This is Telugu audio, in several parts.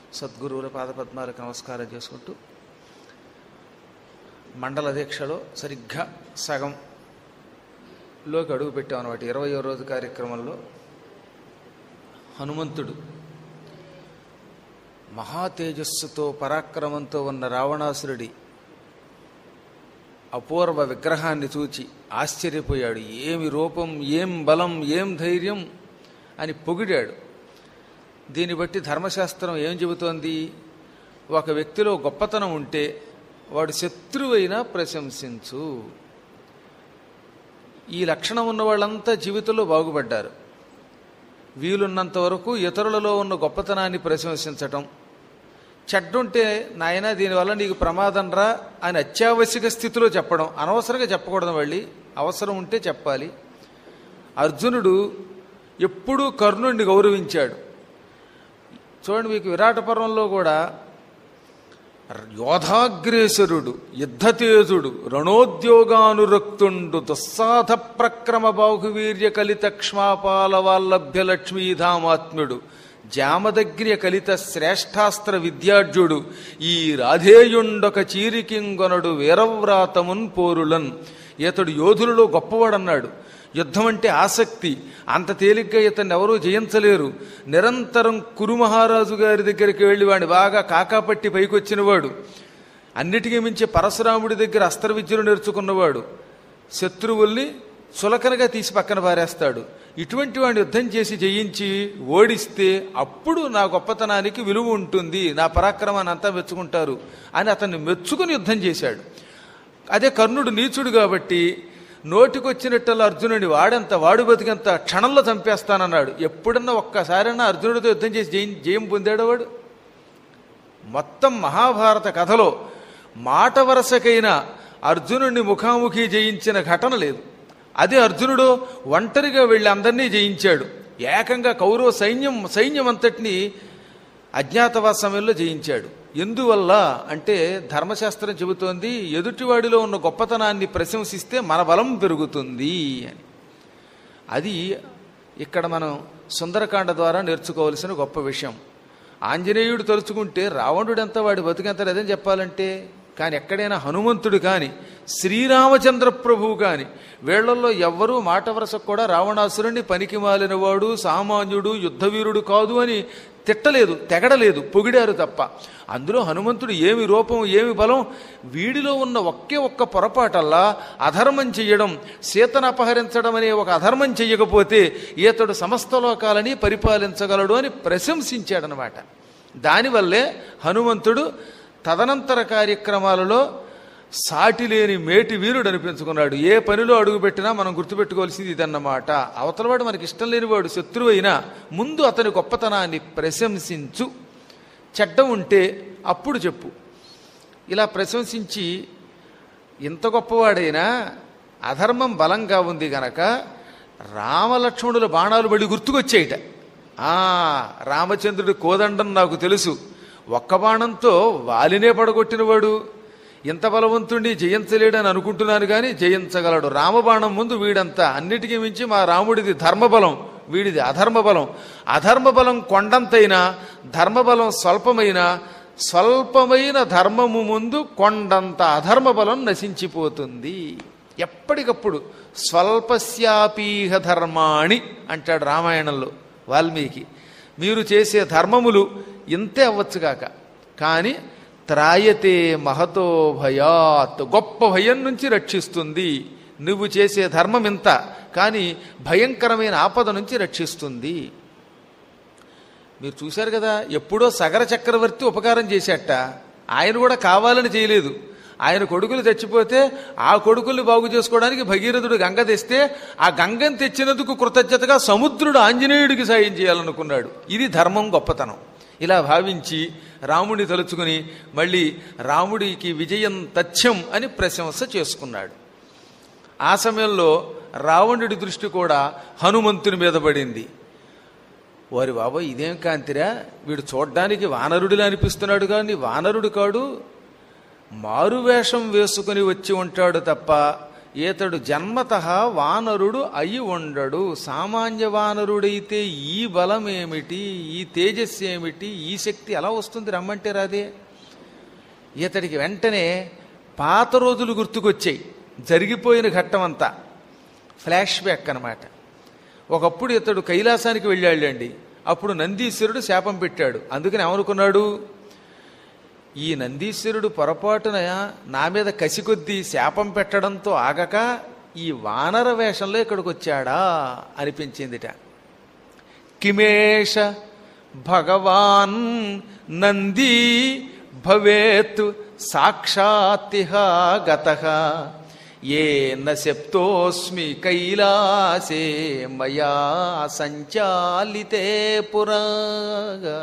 సద్గురువుల పాదపద్మాలకు నమస్కారం చేసుకుంటూ మండల దీక్షలో సరిగ్గా సగంలోకి అడుగు పెట్టాం అనమాట ఇరవయో రోజు కార్యక్రమంలో హనుమంతుడు మహా తేజస్సుతో పరాక్రమంతో ఉన్న రావణాసురుడి అపూర్వ విగ్రహాన్ని చూచి ఆశ్చర్యపోయాడు ఏమి రూపం ఏం బలం ఏం ధైర్యం అని పొగిడాడు దీన్ని బట్టి ధర్మశాస్త్రం ఏం చెబుతోంది ఒక వ్యక్తిలో గొప్పతనం ఉంటే వాడు శత్రువైనా ప్రశంసించు ఈ లక్షణం ఉన్న వాళ్ళంతా జీవితంలో బాగుపడ్డారు వీలున్నంత వరకు ఇతరులలో ఉన్న గొప్పతనాన్ని ప్రశంసించటం చెడ్డుంటే నాయన దీనివల్ల నీకు ప్రమాదం రా అని అత్యావశ్యక స్థితిలో చెప్పడం అనవసరంగా చెప్పకూడదు మళ్ళీ అవసరం ఉంటే చెప్పాలి అర్జునుడు ఎప్పుడూ కర్ణుడిని గౌరవించాడు చూడండి మీకు విరాట పర్వంలో కూడా యోధాగ్రేసరుడు యుద్ధతేజుడు రణోద్యోగానురక్తుండు దుస్సాధ ప్రక్రమ బాహువీర్య కలిత క్ష్మాపాల వాల్లభ్య లక్ష్మీధామాత్మ్యుడు జామదగ్ర్య కలిత శ్రేష్ఠాస్త్ర విద్యార్జుడు ఈ రాధేయుండొక చీరికింగొనడు వీరవ్రాతమున్ పోరులన్ ఇతడు యోధులలో గొప్పవాడన్నాడు యుద్ధం అంటే ఆసక్తి అంత తేలిగ్గా ఇతన్ని ఎవరూ జయించలేరు నిరంతరం కురుమహారాజు గారి దగ్గరికి వెళ్ళి వాడిని బాగా కాకాపట్టి పైకొచ్చినవాడు అన్నిటికీ మించి పరశురాముడి దగ్గర అస్త్ర విద్యలు నేర్చుకున్నవాడు శత్రువుల్ని చులకనగా తీసి పక్కన పారేస్తాడు ఇటువంటి వాడిని యుద్ధం చేసి జయించి ఓడిస్తే అప్పుడు నా గొప్పతనానికి విలువ ఉంటుంది నా పరాక్రమాన్ని అంతా మెచ్చుకుంటారు అని అతన్ని మెచ్చుకుని యుద్ధం చేశాడు అదే కర్ణుడు నీచుడు కాబట్టి నోటికొచ్చినట్టల్లా అర్జునుడి వాడంత వాడు బతికంత క్షణంలో చంపేస్తానన్నాడు ఎప్పుడన్నా ఒక్కసారైనా అర్జునుడితో యుద్ధం చేసి జయం జయం పొందాడు వాడు మొత్తం మహాభారత కథలో మాట వరసకైన అర్జునుడిని ముఖాముఖి జయించిన ఘటన లేదు అదే అర్జునుడు ఒంటరిగా వెళ్ళి అందరినీ జయించాడు ఏకంగా కౌరవ సైన్యం సైన్యం అంతటిని అజ్ఞాతవాస సమయంలో జయించాడు ఎందువల్ల అంటే ధర్మశాస్త్రం చెబుతోంది ఎదుటివాడిలో ఉన్న గొప్పతనాన్ని ప్రశంసిస్తే మన బలం పెరుగుతుంది అని అది ఇక్కడ మనం సుందరకాండ ద్వారా నేర్చుకోవలసిన గొప్ప విషయం ఆంజనేయుడు తలుచుకుంటే రావణుడెంత వాడి బతుకెంత లేదని చెప్పాలంటే కానీ ఎక్కడైనా హనుమంతుడు కానీ శ్రీరామచంద్ర ప్రభువు కానీ వీళ్లలో ఎవ్వరూ మాట వరసకు కూడా రావణాసురుణ్ణి పనికి మాలినవాడు సామాన్యుడు యుద్ధవీరుడు కాదు అని తిట్టలేదు తెగడలేదు పొగిడారు తప్ప అందులో హనుమంతుడు ఏమి రూపం ఏమి బలం వీడిలో ఉన్న ఒకే ఒక్క పొరపాటల్లా అధర్మం చెయ్యడం సీతను అపహరించడం అనే ఒక అధర్మం చెయ్యకపోతే ఈతడు సమస్త లోకాలని పరిపాలించగలడు అని ప్రశంసించాడనమాట దానివల్లే హనుమంతుడు తదనంతర కార్యక్రమాలలో సాటి లేని మేటి వీరుడు అనిపించుకున్నాడు ఏ పనిలో అడుగుపెట్టినా మనం గుర్తుపెట్టుకోవాల్సింది ఇదన్నమాట అవతలవాడు మనకి ఇష్టం లేనివాడు శత్రువు అయినా ముందు అతని గొప్పతనాన్ని ప్రశంసించు చెడ్డ ఉంటే అప్పుడు చెప్పు ఇలా ప్రశంసించి ఇంత గొప్పవాడైనా అధర్మం బలంగా ఉంది గనక రామలక్ష్మణుల బాణాలు బడి గుర్తుకొచ్చేయట ఆ రామచంద్రుడి కోదండం నాకు తెలుసు ఒక్క బాణంతో వాలినే పడగొట్టినవాడు ఇంత బలవంతుణ్ణి జయించలేడని అనుకుంటున్నాను కానీ జయించగలడు రామబాణం ముందు వీడంతా అన్నిటికీ మించి మా రాముడిది ధర్మబలం వీడిది అధర్మబలం అధర్మబలం కొండంతైనా ధర్మబలం స్వల్పమైన స్వల్పమైన ధర్మము ముందు కొండంత అధర్మబలం నశించిపోతుంది ఎప్పటికప్పుడు స్వల్పస్యాపీహ ధర్మాణి అంటాడు రామాయణంలో వాల్మీకి మీరు చేసే ధర్మములు ఇంతే అవ్వచ్చుగాక కానీ త్రాయతే మహతో భయాత్ గొప్ప భయం నుంచి రక్షిస్తుంది నువ్వు చేసే ధర్మం ఇంత కానీ భయంకరమైన ఆపద నుంచి రక్షిస్తుంది మీరు చూశారు కదా ఎప్పుడో సగర చక్రవర్తి ఉపకారం చేశాట ఆయన కూడా కావాలని చేయలేదు ఆయన కొడుకులు చచ్చిపోతే ఆ కొడుకుల్ని బాగు చేసుకోవడానికి భగీరథుడు గంగ తెస్తే ఆ గంగను తెచ్చినందుకు కృతజ్ఞతగా సముద్రుడు ఆంజనేయుడికి సాయం చేయాలనుకున్నాడు ఇది ధర్మం గొప్పతనం ఇలా భావించి రాముడిని తలుచుకుని మళ్ళీ రాముడికి విజయం తథ్యం అని ప్రశంస చేసుకున్నాడు ఆ సమయంలో రావణుడి దృష్టి కూడా హనుమంతుని మీద పడింది వారి బాబా ఇదేం కాంతిరా వీడు చూడ్డానికి వానరుడిలా అనిపిస్తున్నాడు కానీ వానరుడు కాడు మారువేషం వేసుకుని వచ్చి ఉంటాడు తప్ప ఈతడు జన్మత వానరుడు అయి ఉండడు సామాన్య వానరుడైతే ఈ బలం ఏమిటి ఈ తేజస్సు ఏమిటి ఈ శక్తి ఎలా వస్తుంది రమ్మంటే రాదే ఇతడికి వెంటనే పాత రోజులు గుర్తుకొచ్చాయి జరిగిపోయిన ఘట్టం అంతా ఫ్లాష్ బ్యాక్ అనమాట ఒకప్పుడు ఇతడు కైలాసానికి వెళ్ళాడండి అప్పుడు నందీశ్వరుడు శాపం పెట్టాడు అందుకని ఏమనుకున్నాడు ఈ నందీశ్వరుడు పొరపాటున నా మీద కసి కొద్దీ శాపం పెట్టడంతో ఆగక ఈ వానర వేషంలో ఇక్కడికి వచ్చాడా అనిపించిందిట కిమేష భగవాన్ నందీ భవేత్ సాక్షాత్తిహ గత ఏ నశప్తోస్మి కైలాసే మయా సంచాలితే పురాగా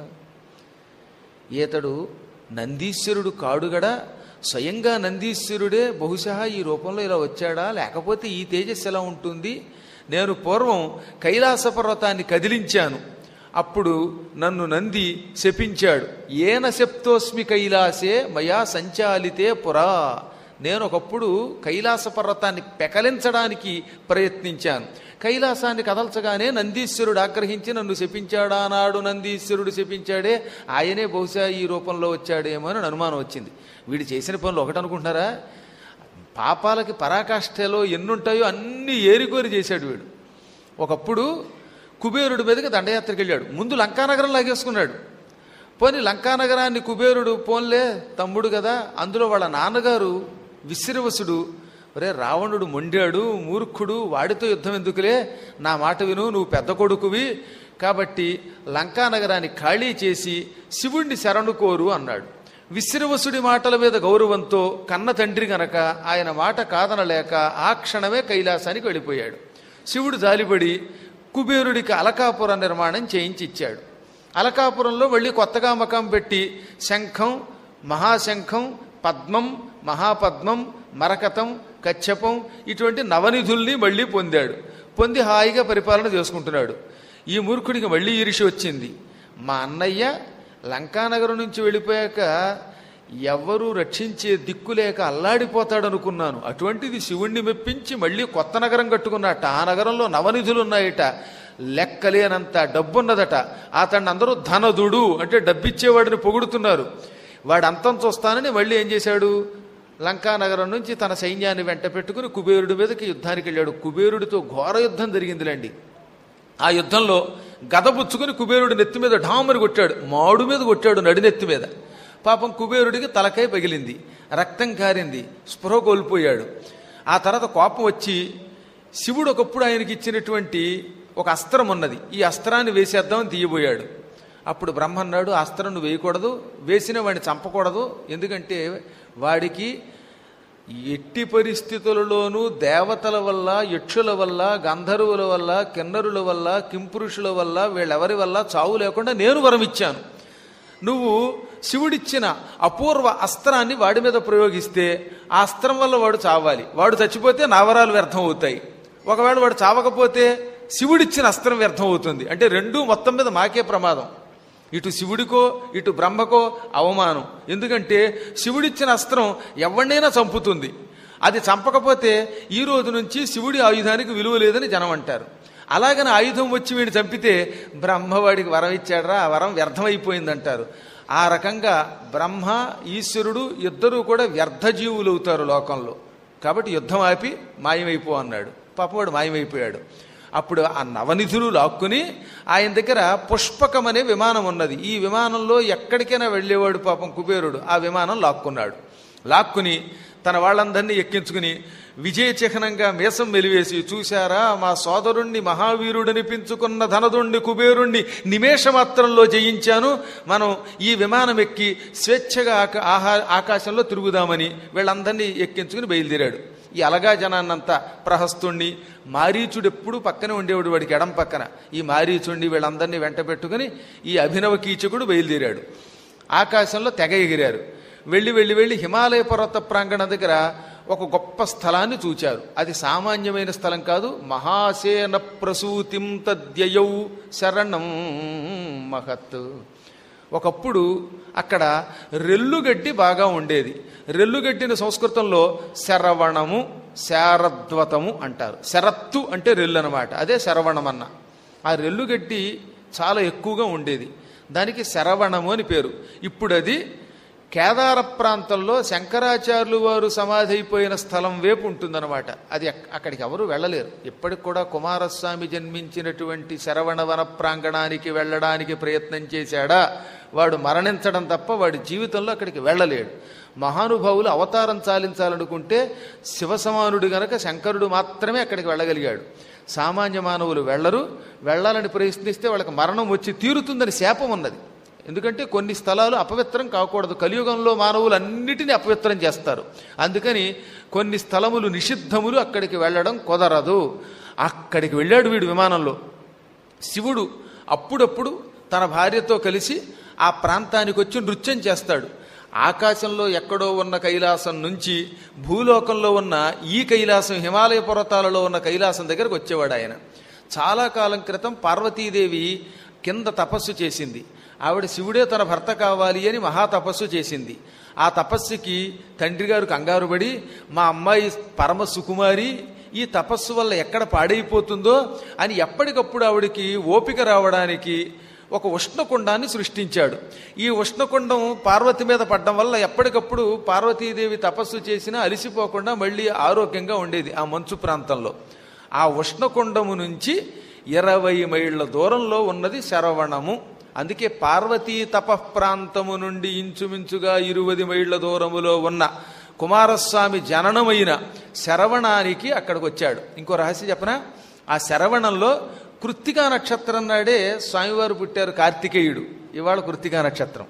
ఈతడు నందీశ్వరుడు కాడుగడా స్వయంగా నందీశ్వరుడే బహుశా ఈ రూపంలో ఇలా వచ్చాడా లేకపోతే ఈ తేజస్సు ఎలా ఉంటుంది నేను పూర్వం కైలాస పర్వతాన్ని కదిలించాను అప్పుడు నన్ను నంది శపించాడు ఏన శప్తోస్మి కైలాసే మయా సంచాలితే పురా నేను ఒకప్పుడు కైలాస పర్వతాన్ని పెకలించడానికి ప్రయత్నించాను కైలాసాన్ని కదల్చగానే నందీశ్వరుడు ఆగ్రహించి నన్ను శపించాడా నాడు నందీశ్వరుడు శపించాడే ఆయనే బహుశా ఈ రూపంలో వచ్చాడేమో అని అనుమానం వచ్చింది వీడు చేసిన పనులు ఒకటి అనుకుంటున్నారా పాపాలకి పరాకాష్ఠలో ఎన్నుంటాయో అన్నీ ఏరికోరి చేశాడు వీడు ఒకప్పుడు కుబేరుడి మీదకి దండయాత్రకు వెళ్ళాడు ముందు లంకానగరం లాగేసుకున్నాడు పోనీ లంకానగరాన్ని కుబేరుడు పోన్లే తమ్ముడు కదా అందులో వాళ్ళ నాన్నగారు విశ్రవసుడు ఒరే రావణుడు మొండాడు మూర్ఖుడు వాడితో యుద్ధం ఎందుకులే నా మాట విను నువ్వు పెద్ద కొడుకువి కాబట్టి లంకానగరాన్ని ఖాళీ చేసి శివుణ్ణి శరణు కోరు అన్నాడు విశ్రవసుడి మాటల మీద గౌరవంతో కన్న తండ్రి గనక ఆయన మాట కాదనలేక ఆ క్షణమే కైలాసానికి వెళ్ళిపోయాడు శివుడు జాలిపడి కుబేరుడికి అలకాపుర నిర్మాణం చేయించి ఇచ్చాడు అలకాపురంలో మళ్ళీ కొత్తగా మకాం పెట్టి శంఖం మహాశంఖం పద్మం మహాపద్మం మరకతం కచ్చపం ఇటువంటి నవనిధుల్ని మళ్ళీ పొందాడు పొంది హాయిగా పరిపాలన చేసుకుంటున్నాడు ఈ మూర్ఖుడికి మళ్ళీ ఈరిషి వచ్చింది మా అన్నయ్య లంకానగరం నుంచి వెళ్ళిపోయాక ఎవ్వరూ రక్షించే దిక్కు లేక అల్లాడిపోతాడు అనుకున్నాను అటువంటిది శివుణ్ణి మెప్పించి మళ్ళీ కొత్త నగరం కట్టుకున్నట్ట ఆ నగరంలో నవనిధులు ఉన్నాయట లెక్కలేనంత డబ్బున్నదట అతన్ని అందరూ ధనదుడు అంటే డబ్బిచ్చేవాడిని పొగుడుతున్నారు వాడు అంతం చూస్తానని మళ్ళీ ఏం చేశాడు లంకా నగరం నుంచి తన సైన్యాన్ని వెంట పెట్టుకుని కుబేరుడి మీదకి యుద్ధానికి వెళ్ళాడు కుబేరుడితో ఘోర యుద్ధం జరిగిందిలేండి ఆ యుద్ధంలో గదపుచ్చుకుని కుబేరుడి నెత్తి మీద ఢామని కొట్టాడు మాడు మీద కొట్టాడు నడినెత్తి మీద పాపం కుబేరుడికి తలకాయ పగిలింది రక్తం కారింది స్పృహ కోల్పోయాడు ఆ తర్వాత కోపం వచ్చి శివుడు ఒకప్పుడు ఆయనకి ఇచ్చినటువంటి ఒక అస్త్రం ఉన్నది ఈ అస్త్రాన్ని వేసేద్దామని తీయబోయాడు అప్పుడు బ్రహ్మ అన్నాడు ఆ అస్త్రం నువ్వు వేయకూడదు వేసిన వాడిని చంపకూడదు ఎందుకంటే వాడికి ఎట్టి పరిస్థితులలోనూ దేవతల వల్ల యక్షుల వల్ల గంధర్వుల వల్ల కిన్నరుల వల్ల కింపురుషుల వల్ల వీళ్ళెవరి వల్ల చావు లేకుండా నేను వరం ఇచ్చాను నువ్వు శివుడిచ్చిన అపూర్వ అస్త్రాన్ని వాడి మీద ప్రయోగిస్తే ఆ అస్త్రం వల్ల వాడు చావాలి వాడు చచ్చిపోతే నావరాలు వ్యర్థం అవుతాయి ఒకవేళ వాడు చావకపోతే శివుడిచ్చిన అస్త్రం వ్యర్థం అవుతుంది అంటే రెండూ మొత్తం మీద మాకే ప్రమాదం ఇటు శివుడికో ఇటు బ్రహ్మకో అవమానం ఎందుకంటే శివుడిచ్చిన అస్త్రం ఎవరినైనా చంపుతుంది అది చంపకపోతే ఈ రోజు నుంచి శివుడి ఆయుధానికి విలువ లేదని జనం అంటారు అలాగని ఆయుధం వచ్చి వీడిని చంపితే బ్రహ్మవాడికి వరం ఇచ్చాడరా ఆ వరం వ్యర్థమైపోయిందంటారు ఆ రకంగా బ్రహ్మ ఈశ్వరుడు ఇద్దరూ కూడా వ్యర్థజీవులు అవుతారు లోకంలో కాబట్టి యుద్ధం ఆపి మాయమైపో అన్నాడు పాపవాడు మాయమైపోయాడు అప్పుడు ఆ నవనిధులు లాక్కుని ఆయన దగ్గర పుష్పకం అనే విమానం ఉన్నది ఈ విమానంలో ఎక్కడికైనా వెళ్ళేవాడు పాపం కుబేరుడు ఆ విమానం లాక్కున్నాడు లాక్కుని తన వాళ్ళందరినీ ఎక్కించుకుని విజయ చిహ్నంగా మీసం మెలివేసి చూశారా మా సోదరుణ్ణి మహావీరుడనిపించుకున్న ధనదుణ్ణి కుబేరుణ్ణి నిమేషమాత్రంలో జయించాను మనం ఈ విమానం ఎక్కి స్వేచ్ఛగా ఆకా ఆహా ఆకాశంలో తిరుగుదామని వీళ్ళందరినీ ఎక్కించుకుని బయలుదేరాడు ఈ అలగా జనాన్నంతా ప్రహస్తుణ్ణి మారీచుడు ఎప్పుడు పక్కనే ఉండేవాడు వాడికి ఎడం పక్కన ఈ మారీచుండి వీళ్ళందరినీ వెంట పెట్టుకుని ఈ అభినవ కీచకుడు బయలుదేరాడు ఆకాశంలో తెగ ఎగిరారు వెళ్ళి వెళ్ళి వెళ్ళి హిమాలయ పర్వత ప్రాంగణం దగ్గర ఒక గొప్ప స్థలాన్ని చూచారు అది సామాన్యమైన స్థలం కాదు మహాసేన ప్రసూతిం తద్యయౌ శరణం మహత్ ఒకప్పుడు అక్కడ రెల్లుగడ్డి బాగా ఉండేది రెల్లుగడ్డిని సంస్కృతంలో శరవణము శారద్వతము అంటారు శరత్తు అంటే రెల్లు అనమాట అదే శరవణమన్న ఆ రెల్లు గడ్డి చాలా ఎక్కువగా ఉండేది దానికి శరవణము అని పేరు ఇప్పుడు అది కేదార ప్రాంతంలో శంకరాచార్యులు వారు సమాధి అయిపోయిన స్థలం వైపు ఉంటుందన్నమాట అది అక్- అక్కడికి ఎవరు వెళ్ళలేరు ఇప్పటికి కూడా కుమారస్వామి జన్మించినటువంటి శరవణవన ప్రాంగణానికి వెళ్ళడానికి ప్రయత్నం చేశాడా వాడు మరణించడం తప్ప వాడి జీవితంలో అక్కడికి వెళ్ళలేడు మహానుభావులు అవతారం చాలించాలనుకుంటే శివసమానుడు గనక శంకరుడు మాత్రమే అక్కడికి వెళ్ళగలిగాడు సామాన్య మానవులు వెళ్ళరు వెళ్ళాలని ప్రయత్నిస్తే వాళ్ళకి మరణం వచ్చి తీరుతుందని శాపం ఉన్నది ఎందుకంటే కొన్ని స్థలాలు అపవిత్రం కాకూడదు కలియుగంలో మానవులు అన్నిటినీ అపవిత్రం చేస్తారు అందుకని కొన్ని స్థలములు నిషిద్ధములు అక్కడికి వెళ్ళడం కుదరదు అక్కడికి వెళ్ళాడు వీడు విమానంలో శివుడు అప్పుడప్పుడు తన భార్యతో కలిసి ఆ ప్రాంతానికి వచ్చి నృత్యం చేస్తాడు ఆకాశంలో ఎక్కడో ఉన్న కైలాసం నుంచి భూలోకంలో ఉన్న ఈ కైలాసం హిమాలయ పర్వతాలలో ఉన్న కైలాసం దగ్గరకు వచ్చేవాడు ఆయన చాలా కాలం క్రితం పార్వతీదేవి కింద తపస్సు చేసింది ఆవిడ శివుడే తన భర్త కావాలి అని మహా తపస్సు చేసింది ఆ తపస్సుకి తండ్రి గారు కంగారు పడి మా అమ్మాయి పరమ సుకుమారి ఈ తపస్సు వల్ల ఎక్కడ పాడైపోతుందో అని ఎప్పటికప్పుడు ఆవిడికి ఓపిక రావడానికి ఒక ఉష్ణకుండాన్ని సృష్టించాడు ఈ ఉష్ణకుండం పార్వతి మీద పడ్డం వల్ల ఎప్పటికప్పుడు పార్వతీదేవి తపస్సు చేసినా అలిసిపోకుండా మళ్ళీ ఆరోగ్యంగా ఉండేది ఆ మంచు ప్రాంతంలో ఆ ఉష్ణకుండము నుంచి ఇరవై మైళ్ళ దూరంలో ఉన్నది శరవణము అందుకే పార్వతీ తప ప్రాంతము నుండి ఇంచుమించుగా ఇరువది మైళ్ళ దూరములో ఉన్న కుమారస్వామి జననమైన శరవణానికి అక్కడికి వచ్చాడు ఇంకో రహస్యం చెప్పనా ఆ శరవణంలో కృత్తికా నక్షత్రం నాడే స్వామివారు పుట్టారు కార్తికేయుడు ఇవాళ కృత్తికా నక్షత్రం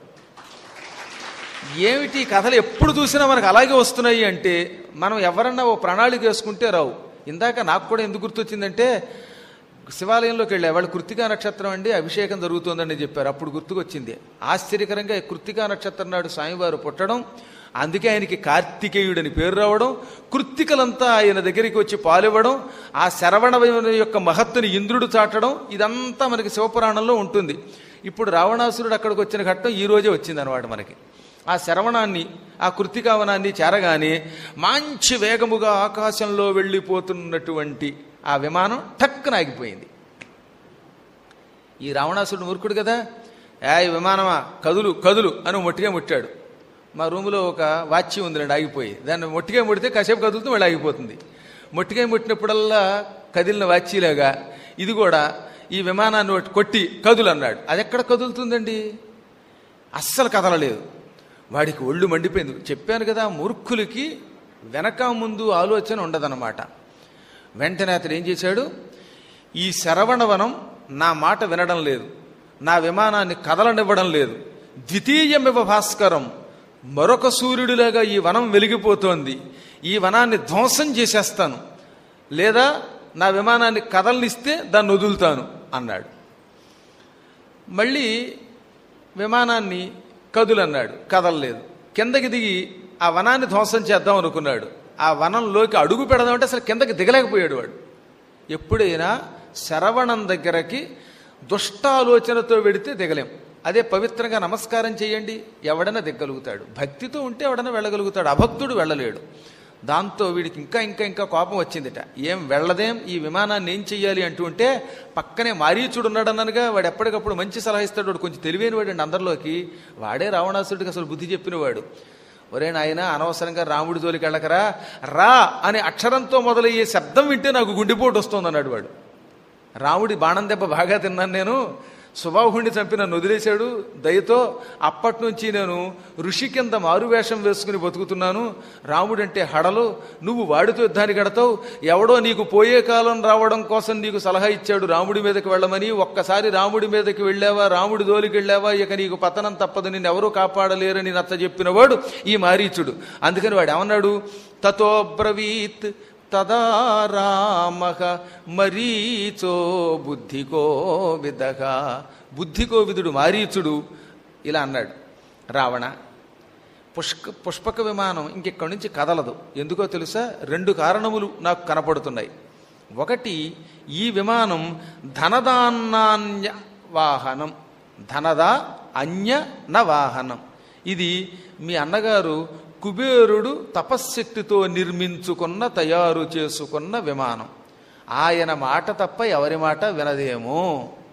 ఏమిటి ఈ కథలు ఎప్పుడు చూసినా మనకు అలాగే వస్తున్నాయి అంటే మనం ఎవరన్నా ఓ ప్రణాళిక వేసుకుంటే రావు ఇందాక నాకు కూడా ఎందుకు గుర్తొచ్చిందంటే శివాలయంలోకి వెళ్ళా వాళ్ళు కృత్తికా నక్షత్రం అండి అభిషేకం జరుగుతోందని చెప్పారు అప్పుడు గుర్తుకొచ్చింది ఆశ్చర్యకరంగా ఈ కృత్తికా నక్షత్రం నాడు స్వామివారు పుట్టడం అందుకే ఆయనకి కార్తికేయుడని పేరు రావడం కృత్తికలంతా ఆయన దగ్గరికి వచ్చి పాలివ్వడం ఆ శరవణ యొక్క మహత్తుని ఇంద్రుడు చాటడం ఇదంతా మనకి శివపురాణంలో ఉంటుంది ఇప్పుడు రావణాసురుడు అక్కడికి వచ్చిన ఘట్టం ఈ రోజే వచ్చింది అనమాట మనకి ఆ శరవణాన్ని ఆ కృత్తికావనాన్ని చేరగానే మంచి వేగముగా ఆకాశంలో వెళ్ళిపోతున్నటువంటి ఆ విమానం టక్కున ఆగిపోయింది ఈ రావణాసురుడు మూర్ఖుడు కదా ఏ ఈ విమానమా కదులు కదులు అని మొట్టిగా ముట్టాడు మా రూములో ఒక వాచి ఉందిలేండి ఆగిపోయి దాన్ని మొట్టిగా ముడితే కాసేపు కదులుతూ మళ్ళీ ఆగిపోతుంది మొట్టిగా ముట్టినప్పుడల్లా కదిలిన వాచీలాగా ఇది కూడా ఈ విమానాన్ని ఒకటి కొట్టి కదులు అన్నాడు అది ఎక్కడ కదులుతుందండి అస్సలు కదలలేదు వాడికి ఒళ్ళు మండిపోయింది చెప్పాను కదా మూర్ఖులకి వెనక ముందు ఆలోచన ఉండదన్నమాట వెంటనే అతను ఏం చేశాడు ఈ శరవణవనం నా మాట వినడం లేదు నా విమానాన్ని కదలనివ్వడం లేదు ద్వితీయమివ భాస్కరం మరొక సూర్యుడిలాగా ఈ వనం వెలిగిపోతోంది ఈ వనాన్ని ధ్వంసం చేసేస్తాను లేదా నా విమానాన్ని కదలనిస్తే దాన్ని వదులుతాను అన్నాడు మళ్ళీ విమానాన్ని కదులన్నాడు కదలలేదు కిందకి దిగి ఆ వనాన్ని ధ్వంసం చేద్దాం అనుకున్నాడు ఆ వనంలోకి అడుగు పెడదామంటే అసలు కిందకి దిగలేకపోయాడు వాడు ఎప్పుడైనా శరవణం దగ్గరకి దుష్టాలోచనతో వెడితే దిగలేం అదే పవిత్రంగా నమస్కారం చేయండి ఎవడైనా దిగ్గలుగుతాడు భక్తితో ఉంటే ఎవడైనా వెళ్ళగలుగుతాడు అభక్తుడు వెళ్ళలేడు దాంతో వీడికి ఇంకా ఇంకా ఇంకా కోపం వచ్చిందిట ఏం వెళ్ళదేం ఈ విమానాన్ని ఏం చెయ్యాలి అంటూ ఉంటే పక్కనే మారీచుడు ఉన్నాడన్నగా వాడు ఎప్పటికప్పుడు మంచి సలహా ఇస్తాడు వాడు కొంచెం తెలివైన వాడండి అందరిలోకి వాడే రావణాసుడికి అసలు బుద్ధి చెప్పినవాడు ఒరే నాయన అనవసరంగా రాముడి జోలికి వెళ్ళకరా రా అనే అక్షరంతో మొదలయ్యే శబ్దం వింటే నాకు గుండెపోటు వస్తుంది అన్నాడు వాడు రాముడి బాణం దెబ్బ బాగా తిన్నాను నేను సుబాహుణ్ణి చంపి నన్ను వదిలేశాడు దయతో అప్పటి నుంచి నేను ఋషి కింద మారువేషం వేసుకుని బతుకుతున్నాను రాముడంటే హడలు నువ్వు వాడితో యుద్ధానికి గడతావు ఎవడో నీకు పోయే కాలం రావడం కోసం నీకు సలహా ఇచ్చాడు రాముడి మీదకి వెళ్ళమని ఒక్కసారి రాముడి మీదకి వెళ్ళావా రాముడి దోలికి వెళ్ళావా ఇక నీకు పతనం తప్పదు నిన్ను ఎవరూ కాపాడలేరని నచ్చ చెప్పిన వాడు ఈ మారీచుడు అందుకని వాడు ఏమన్నాడు తతో బ్రవీత్ తదా రామ మరీచో బుద్ధికో విదగ బుద్ధికో విదుడు మారీచుడు ఇలా అన్నాడు రావణ పుష్క పుష్పక విమానం ఇంకెక్కడి నుంచి కదలదు ఎందుకో తెలుసా రెండు కారణములు నాకు కనపడుతున్నాయి ఒకటి ఈ విమానం ధనదాన్నాన్య వాహనం ధనద అన్య న వాహనం ఇది మీ అన్నగారు కుబేరుడు తపశ్శక్తితో నిర్మించుకున్న తయారు చేసుకున్న విమానం ఆయన మాట తప్ప ఎవరి మాట వినదేమో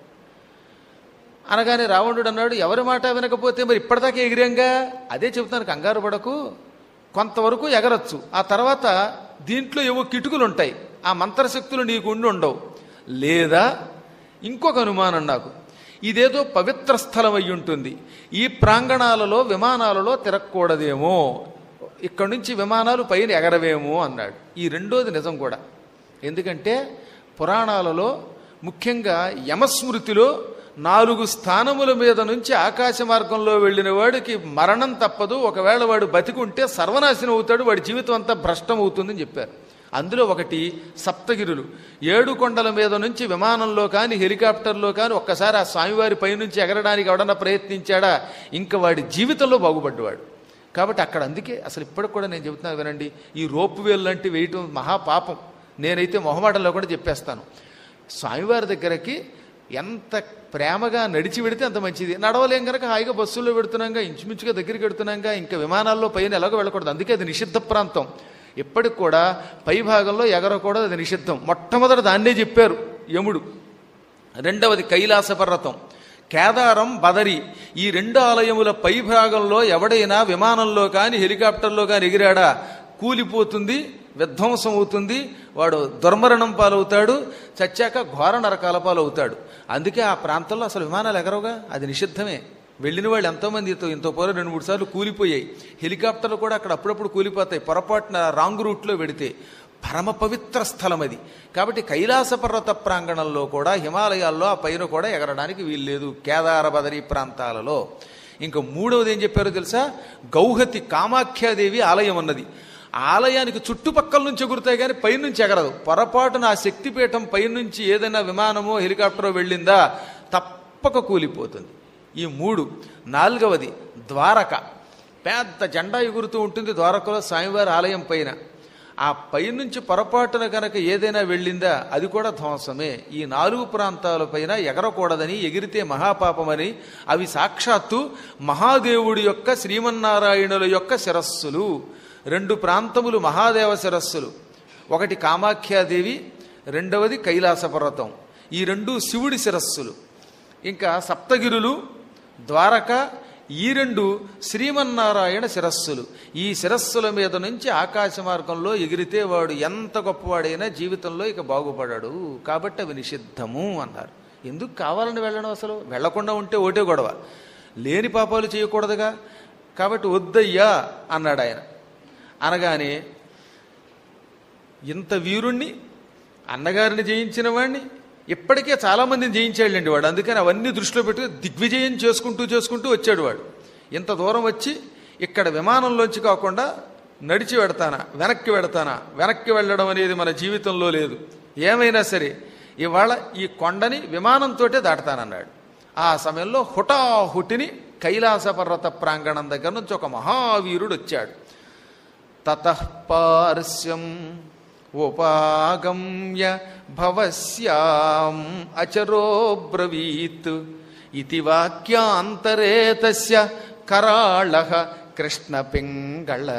అనగానే రావణుడు అన్నాడు ఎవరి మాట వినకపోతే మరి ఇప్పటిదాకా ఎగిరాంగా అదే చెబుతాను కంగారు పడకు కొంతవరకు ఎగరచ్చు ఆ తర్వాత దీంట్లో ఏవో కిటుకులు ఉంటాయి ఆ మంత్రశక్తులు నీకు ఉండి ఉండవు లేదా ఇంకొక అనుమానం నాకు ఇదేదో పవిత్ర స్థలం అయి ఉంటుంది ఈ ప్రాంగణాలలో విమానాలలో తిరగకూడదేమో ఇక్కడి నుంచి విమానాలు పైన ఎగరవేమో అన్నాడు ఈ రెండోది నిజం కూడా ఎందుకంటే పురాణాలలో ముఖ్యంగా యమస్మృతిలో నాలుగు స్థానముల మీద నుంచి ఆకాశ మార్గంలో వెళ్ళిన వాడికి మరణం తప్పదు ఒకవేళ వాడు బతికుంటే సర్వనాశనం అవుతాడు వాడి జీవితం అంతా భ్రష్టం అవుతుందని చెప్పారు అందులో ఒకటి సప్తగిరులు ఏడు కొండల మీద నుంచి విమానంలో కానీ హెలికాప్టర్లో కానీ ఒక్కసారి ఆ స్వామివారి పైనుంచి ఎగరడానికి ఎవడన్నా ప్రయత్నించాడా ఇంకా వాడి జీవితంలో బాగుపడ్డవాడు కాబట్టి అక్కడ అందుకే అసలు ఇప్పటికి కూడా నేను చెబుతున్నాను వినండి ఈ రోపు వేలు లాంటి వేయటం మహాపాపం నేనైతే మొహమాటంలో కూడా చెప్పేస్తాను స్వామివారి దగ్గరకి ఎంత ప్రేమగా నడిచి వెడితే అంత మంచిది నడవలేం కనుక హాయిగా బస్సుల్లో పెడుతున్నాగా ఇంచుమించుగా దగ్గరికి పెడుతున్నాగా ఇంకా విమానాల్లో పైన ఎలాగో వెళ్ళకూడదు అందుకే అది నిషిద్ధ ప్రాంతం ఇప్పటికి కూడా పై భాగంలో ఎగరకూడదు అది నిషిద్ధం మొట్టమొదట దాన్నే చెప్పారు యముడు రెండవది కైలాస పర్వతం కేదారం బదరి ఈ రెండు ఆలయముల పై భాగంలో ఎవడైనా విమానంలో కానీ హెలికాప్టర్లో కానీ ఎగిరాడా కూలిపోతుంది విధ్వంసం అవుతుంది వాడు దుర్మరణం పాలవుతాడు చచ్చాక ఘోర నరకాల పాలవుతాడు అందుకే ఆ ప్రాంతంలో అసలు విమానాలు ఎగరవుగా అది నిషిద్ధమే వెళ్ళిన వాళ్ళు ఎంతోమంది ఇంతో ఇంతో పూర్వం రెండు మూడు సార్లు కూలిపోయాయి హెలికాప్టర్లు కూడా అక్కడ అప్పుడప్పుడు కూలిపోతాయి పొరపాటున రాంగ్ రూట్లో వెడితే పరమ పవిత్ర స్థలం అది కాబట్టి కైలాస పర్వత ప్రాంగణంలో కూడా హిమాలయాల్లో ఆ పైన కూడా ఎగరడానికి వీల్లేదు కేదార బదరీ ప్రాంతాలలో ఇంకా మూడవది ఏం చెప్పారో తెలుసా గౌహతి కామాఖ్యాదేవి ఆలయం ఉన్నది ఆలయానికి చుట్టుపక్కల నుంచి ఎగురుతాయి కానీ పైనుంచి ఎగరదు పొరపాటున ఆ శక్తిపీఠం పైనుంచి ఏదైనా విమానమో హెలికాప్టరో వెళ్ళిందా తప్పక కూలిపోతుంది ఈ మూడు నాలుగవది ద్వారక పెద్ద జెండా ఎగురుతూ ఉంటుంది ద్వారకలో స్వామివారి ఆలయం పైన ఆ పైనుంచి పొరపాటున కనుక ఏదైనా వెళ్ళిందా అది కూడా ధ్వంసమే ఈ నాలుగు ప్రాంతాలపైన ఎగరకూడదని ఎగిరితే మహాపాపమని అవి సాక్షాత్తు మహాదేవుడి యొక్క శ్రీమన్నారాయణుల యొక్క శిరస్సులు రెండు ప్రాంతములు మహాదేవ శిరస్సులు ఒకటి కామాఖ్యాదేవి రెండవది కైలాస పర్వతం ఈ రెండు శివుడి శిరస్సులు ఇంకా సప్తగిరులు ద్వారక ఈ రెండు శ్రీమన్నారాయణ శిరస్సులు ఈ శిరస్సుల మీద నుంచి ఆకాశ మార్గంలో ఎగిరితే వాడు ఎంత గొప్పవాడైనా జీవితంలో ఇక బాగుపడాడు కాబట్టి అవి నిషిద్ధము అన్నారు ఎందుకు కావాలని వెళ్ళడం అసలు వెళ్లకుండా ఉంటే ఓటే గొడవ లేని పాపాలు చేయకూడదుగా కాబట్టి వద్దయ్యా అన్నాడు ఆయన అనగానే ఇంత వీరుణ్ణి అన్నగారిని జయించిన వాడిని ఇప్పటికే చాలామందిని జయించాడండి వాడు అందుకని అవన్నీ దృష్టిలో పెట్టుకుని దిగ్విజయం చేసుకుంటూ చేసుకుంటూ వచ్చాడు వాడు ఇంత దూరం వచ్చి ఇక్కడ విమానంలోంచి కాకుండా నడిచి వెడతానా వెనక్కి వెడతానా వెనక్కి వెళ్ళడం అనేది మన జీవితంలో లేదు ఏమైనా సరే ఇవాళ ఈ కొండని విమానంతోటే దాటతానన్నాడు ఆ సమయంలో హుటాహుటిని కైలాస పర్వత ప్రాంగణం దగ్గర నుంచి ఒక మహావీరుడు వచ్చాడు తతఃపార్శ్యం ఉపాగమ్య భవస్యాం అచరో బ్రవీత్ ఇది వాక్యాంతరే తస్య కరాళ కృష్ణపింగళ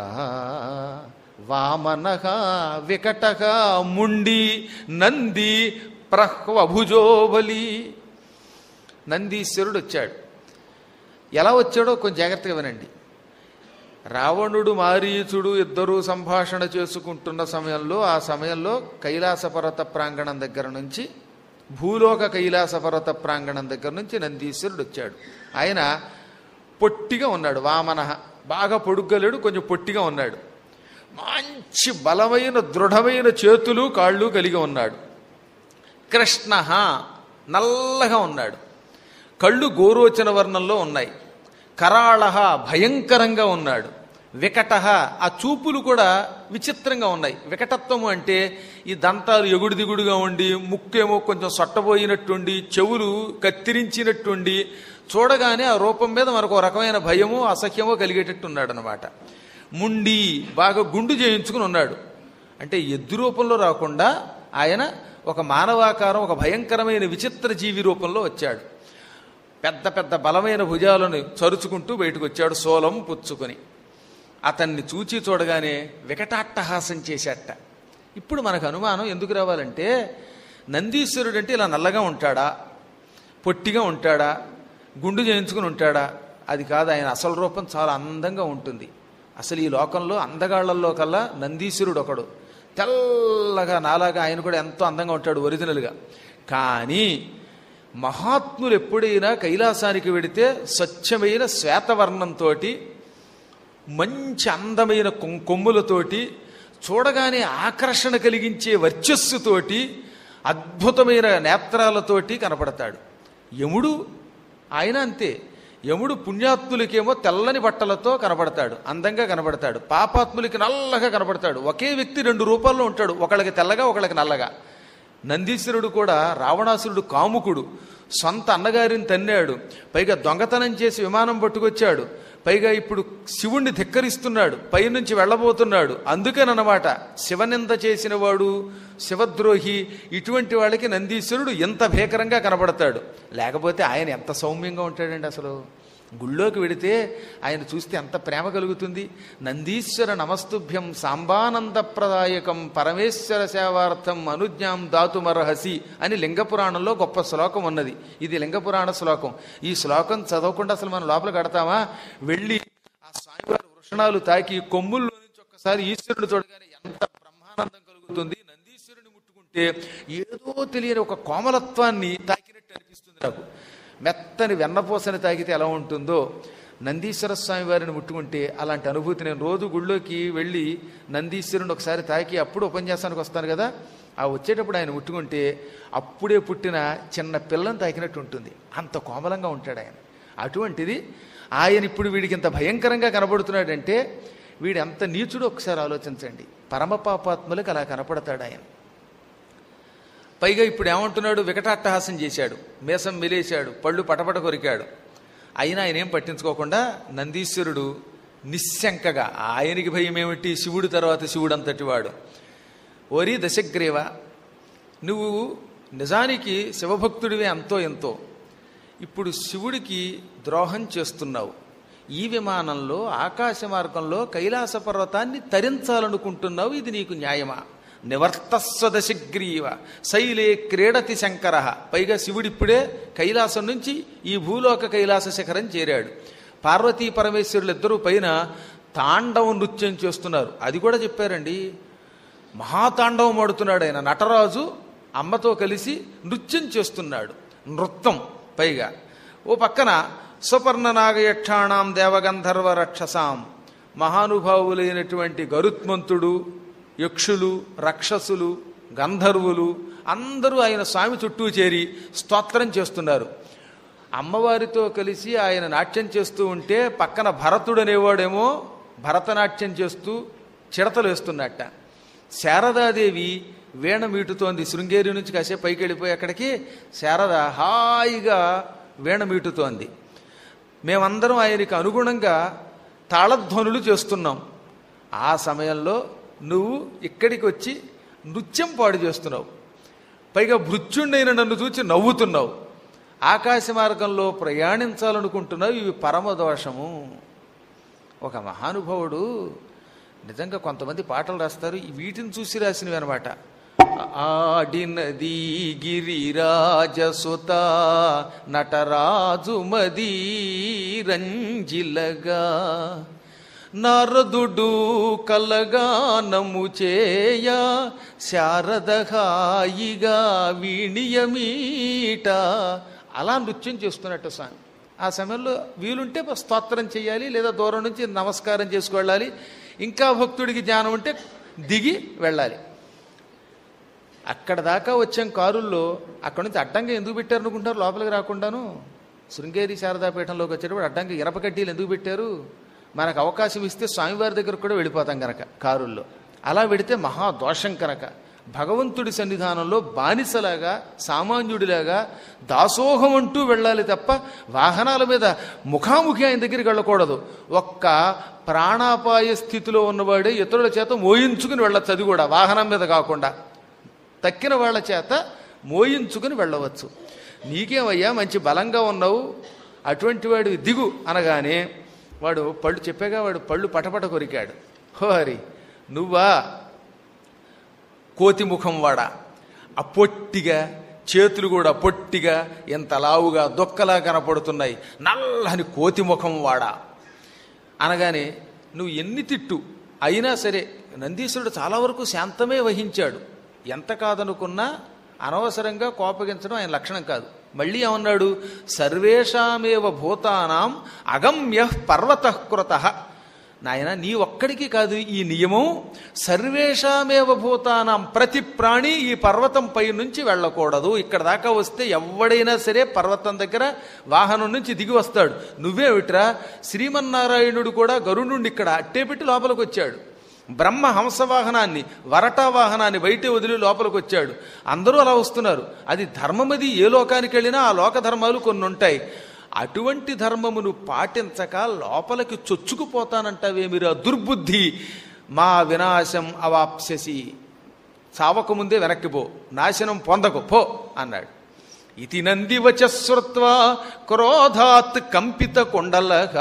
వామన వికట ముండి నంది ప్రహ్వభుజోబలి నందీశ్వరుడు వచ్చాడు ఎలా వచ్చాడో కొంచెం జాగ్రత్తగా వినండి రావణుడు మారీచుడు ఇద్దరూ సంభాషణ చేసుకుంటున్న సమయంలో ఆ సమయంలో కైలాస పర్వత ప్రాంగణం దగ్గర నుంచి భూలోక కైలాస పర్వత ప్రాంగణం దగ్గర నుంచి నందీశ్వరుడు వచ్చాడు ఆయన పొట్టిగా ఉన్నాడు వామన బాగా పొడుగ్గలేడు కొంచెం పొట్టిగా ఉన్నాడు మంచి బలమైన దృఢమైన చేతులు కాళ్ళు కలిగి ఉన్నాడు కృష్ణ నల్లగా ఉన్నాడు కళ్ళు గోరోచన వర్ణంలో ఉన్నాయి కరాళ భయంకరంగా ఉన్నాడు వికట ఆ చూపులు కూడా విచిత్రంగా ఉన్నాయి వికటత్వము అంటే ఈ దంతాలు ఎగుడు దిగుడుగా ఉండి ముక్కేమో కొంచెం సొట్టబోయినట్టుండి చెవులు కత్తిరించినట్టుండి చూడగానే ఆ రూపం మీద మనకు ఒక రకమైన భయమో అసహ్యమో కలిగేటట్టు ఉన్నాడు అనమాట ముండి బాగా గుండు చేయించుకుని ఉన్నాడు అంటే ఎద్దు రూపంలో రాకుండా ఆయన ఒక మానవాకారం ఒక భయంకరమైన విచిత్ర జీవి రూపంలో వచ్చాడు పెద్ద పెద్ద బలమైన భుజాలను చరుచుకుంటూ బయటకు వచ్చాడు సోలం పుచ్చుకొని అతన్ని చూచి చూడగానే వికటాట్టహాసం చేశాట ఇప్పుడు మనకు అనుమానం ఎందుకు రావాలంటే నందీశ్వరుడు అంటే ఇలా నల్లగా ఉంటాడా పొట్టిగా ఉంటాడా గుండు చేయించుకుని ఉంటాడా అది కాదు ఆయన అసలు రూపం చాలా అందంగా ఉంటుంది అసలు ఈ లోకంలో అందగాళ్లలో కల్లా నందీశ్వరుడు ఒకడు తెల్లగా నాలాగా ఆయన కూడా ఎంతో అందంగా ఉంటాడు ఒరిజినల్గా కానీ మహాత్ములు ఎప్పుడైనా కైలాసానికి వెడితే స్వచ్ఛమైన శ్వేతవర్ణంతో మంచి అందమైన కొం- కొమ్ములతోటి చూడగానే ఆకర్షణ కలిగించే వర్చస్సుతోటి అద్భుతమైన నేత్రాలతోటి కనపడతాడు యముడు ఆయన అంతే యముడు పుణ్యాత్ములకేమో తెల్లని బట్టలతో కనబడతాడు అందంగా కనబడతాడు పాపాత్ములకి నల్లగా కనబడతాడు ఒకే వ్యక్తి రెండు రూపాల్లో ఉంటాడు ఒకళ్ళకి తెల్లగా ఒకళ్ళకి నల్లగా నందీశ్వరుడు కూడా రావణాసురుడు కాముకుడు సొంత అన్నగారిని తన్నాడు పైగా దొంగతనం చేసి విమానం పట్టుకొచ్చాడు పైగా ఇప్పుడు శివుణ్ణి ధిక్కరిస్తున్నాడు పైనుంచి వెళ్ళబోతున్నాడు అందుకేనన్నమాట శివనింద చేసిన వాడు శివద్రోహి ఇటువంటి వాళ్ళకి నందీశ్వరుడు ఎంత భీకరంగా కనబడతాడు లేకపోతే ఆయన ఎంత సౌమ్యంగా ఉంటాడండి అసలు గుళ్ళోకి వెడితే ఆయన చూస్తే ఎంత ప్రేమ కలుగుతుంది నందీశ్వర నమస్తుభ్యం సాంబానందప్రదాయకం పరమేశ్వర సేవార్థం అనుజ్ఞాం దాతుమర్హసి అని లింగపురాణంలో గొప్ప శ్లోకం ఉన్నది ఇది లింగపురాణ శ్లోకం ఈ శ్లోకం చదవకుండా అసలు మనం లోపల కడతామా వెళ్ళి ఆ స్వామివారి వృషణాలు తాకి కొమ్ముల్లో నుంచి ఒక్కసారి ఈశ్వరుడు చూడగానే ఎంత బ్రహ్మానందం కలుగుతుంది నందీశ్వరుని ముట్టుకుంటే ఏదో తెలియని ఒక కోమలత్వాన్ని తాకినట్టు అనిపిస్తుంది నాకు మెత్తని వెన్నపూసని తాకితే ఎలా ఉంటుందో నందీశ్వర స్వామి వారిని ముట్టుకుంటే అలాంటి అనుభూతి నేను రోజు గుళ్ళోకి వెళ్ళి నందీశ్వరుని ఒకసారి తాకి అప్పుడు ఉపన్యాసానికి వస్తాను కదా ఆ వచ్చేటప్పుడు ఆయన ముట్టుకుంటే అప్పుడే పుట్టిన చిన్న పిల్లని తాకినట్టు ఉంటుంది అంత కోమలంగా ఉంటాడు ఆయన అటువంటిది ఆయన ఇప్పుడు వీడికి ఇంత భయంకరంగా కనబడుతున్నాడంటే వీడు ఎంత నీచుడో ఒకసారి ఆలోచించండి పరమ పాపాత్ములకు అలా కనపడతాడు ఆయన పైగా ఇప్పుడు ఏమంటున్నాడు వికటాట్టహాసం చేశాడు మేసం మెలేశాడు పళ్ళు పటపట కొరికాడు అయినా ఆయన ఏం పట్టించుకోకుండా నందీశ్వరుడు నిశ్శంకగా ఆయనకి భయం ఏమిటి శివుడు తర్వాత శివుడు అంతటి వాడు ఓరి దశగ్రీవ నువ్వు నిజానికి శివభక్తుడివే అంతో ఎంతో ఇప్పుడు శివుడికి ద్రోహం చేస్తున్నావు ఈ విమానంలో ఆకాశ మార్గంలో కైలాస పర్వతాన్ని తరించాలనుకుంటున్నావు ఇది నీకు న్యాయమా నివర్తస్వ దశగ్రీవ శైలే క్రీడతి శంకర పైగా శివుడిప్పుడే కైలాసం నుంచి ఈ భూలోక కైలాస శిఖరం చేరాడు పార్వతీ పరమేశ్వరులు ఇద్దరూ పైన తాండవ నృత్యం చేస్తున్నారు అది కూడా చెప్పారండి మహాతాండవం ఆడుతున్నాడు ఆయన నటరాజు అమ్మతో కలిసి నృత్యం చేస్తున్నాడు నృత్యం పైగా ఓ పక్కన సుపర్ణ నాగయక్షాణం దేవగంధర్వ రక్షసాం మహానుభావులైనటువంటి గరుత్మంతుడు యక్షులు రక్షసులు గంధర్వులు అందరూ ఆయన స్వామి చుట్టూ చేరి స్తోత్రం చేస్తున్నారు అమ్మవారితో కలిసి ఆయన నాట్యం చేస్తూ ఉంటే పక్కన భరతుడు అనేవాడేమో భరతనాట్యం చేస్తూ చిడతలు వేస్తున్నట్ట శారదాదేవి వీణ మీటుతోంది శృంగేరి నుంచి కాసేపు పైకి వెళ్ళిపోయి అక్కడికి శారద హాయిగా వీణ మీటుతోంది మేమందరం ఆయనకి అనుగుణంగా తాళధ్వనులు చేస్తున్నాం ఆ సమయంలో నువ్వు ఇక్కడికి వచ్చి నృత్యం పాడు చేస్తున్నావు పైగా భృత్యుండైన నన్ను చూచి నవ్వుతున్నావు ఆకాశ మార్గంలో ప్రయాణించాలనుకుంటున్నావు ఇవి పరమదోషము ఒక మహానుభావుడు నిజంగా కొంతమంది పాటలు రాస్తారు ఈ వీటిని చూసి రాసినవి అనమాట ఆడినది గిరిరాజసుత నటరాజు మదీ రంజిలగా నారదుడు కలగానము చేయ శారద హాయిగా వీణియమీట అలా నృత్యం చేస్తున్నట్టు స్వామి ఆ సమయంలో వీలుంటే స్తోత్రం చేయాలి లేదా దూరం నుంచి నమస్కారం చేసుకువెళ్ళాలి ఇంకా భక్తుడికి జ్ఞానం ఉంటే దిగి వెళ్ళాలి అక్కడ దాకా వచ్చాం కారుల్లో అక్కడ నుంచి అడ్డంగా ఎందుకు పెట్టారు అనుకుంటారు లోపలికి రాకుండాను శృంగేరి శారదాపీఠంలోకి వచ్చేటప్పుడు అడ్డంగా ఇనప కడ్డీలు ఎందుకు పెట్టారు మనకు అవకాశం ఇస్తే స్వామివారి దగ్గర కూడా వెళ్ళిపోతాం కనుక కారుల్లో అలా వెడితే మహా దోషం కనుక భగవంతుడి సన్నిధానంలో బానిసలాగా సామాన్యుడిలాగా దాసోహం అంటూ వెళ్ళాలి తప్ప వాహనాల మీద ముఖాముఖి ఆయన దగ్గరికి వెళ్ళకూడదు ఒక్క ప్రాణాపాయ స్థితిలో ఉన్నవాడే ఇతరుల చేత మోయించుకుని వెళ్ళచ్చు అది కూడా వాహనం మీద కాకుండా తక్కిన వాళ్ళ చేత మోయించుకుని వెళ్ళవచ్చు నీకేమయ్యా మంచి బలంగా ఉన్నావు అటువంటి వాడివి దిగు అనగానే వాడు పళ్ళు చెప్పాగా వాడు పళ్ళు పటపట కొరికాడు హో హరి నువ్వా కోతి ముఖం వాడా ఆ పొట్టిగా చేతులు కూడా పొట్టిగా ఎంత లావుగా దొక్కలా కనపడుతున్నాయి నల్లని కోతి ముఖం వాడా అనగానే నువ్వు ఎన్ని తిట్టు అయినా సరే నందీశ్వరుడు చాలా వరకు శాంతమే వహించాడు ఎంత కాదనుకున్నా అనవసరంగా కోపగించడం ఆయన లక్షణం కాదు మళ్ళీ ఏమన్నాడు సర్వేషామేవ భూతానాం అగమ్య పర్వత కృత నాయన నీ ఒక్కడికి కాదు ఈ నియమం సర్వేషామేవ భూతానాం ప్రతి ప్రాణి ఈ పర్వతం పై నుంచి వెళ్ళకూడదు ఇక్కడ దాకా వస్తే ఎవడైనా సరే పర్వతం దగ్గర వాహనం నుంచి దిగి వస్తాడు నువ్వేమిట్రా శ్రీమన్నారాయణుడు కూడా గరుడుండి ఇక్కడ అట్టే పెట్టి లోపలికి వచ్చాడు బ్రహ్మ హంస వాహనాన్ని వరటా వాహనాన్ని బయటే వదిలి లోపలికి వచ్చాడు అందరూ అలా వస్తున్నారు అది ధర్మమది ఏ లోకానికి వెళ్ళినా ఆ లోక ధర్మాలు కొన్ని ఉంటాయి అటువంటి ధర్మమును పాటించక లోపలికి చొచ్చుకుపోతానంటావే మీరు ఆ దుర్బుద్ధి మా వినాశం అవాప్స్యసి చావకముందే వెనక్కి పో నాశనం పొందకు పో అన్నాడు ఇది నందివచ శ్రుత్వా క్రోధాత్ కంపిత కుండలక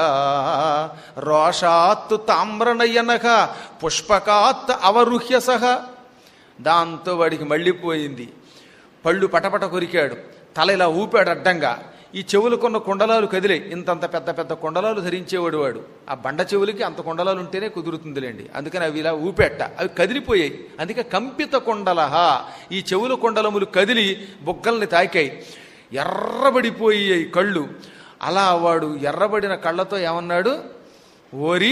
రోషాత్ తామ్రనయనక పుష్పకాత్ అవరుహ్య సహ దాంతో వాడికి మళ్ళీపోయింది పళ్ళు పటపట కొరికాడు తల ఇలా ఊపాడు అడ్డంగా ఈ చెవులకున్న కుండలాలు కదిలే ఇంతంత పెద్ద పెద్ద కుండలాలు ధరించేవాడు వాడు ఆ బండ చెవులకి అంత కుండలాలు ఉంటేనే కుదురుతుందిలేండి అందుకని అవి ఇలా ఊపెట్ట అవి కదిలిపోయాయి అందుకే కంపిత కుండలహ ఈ చెవుల కుండలములు కదిలి బుగ్గల్ని తాకాయి ఎర్రబడిపోయాయి కళ్ళు అలా వాడు ఎర్రబడిన కళ్ళతో ఏమన్నాడు ఓరి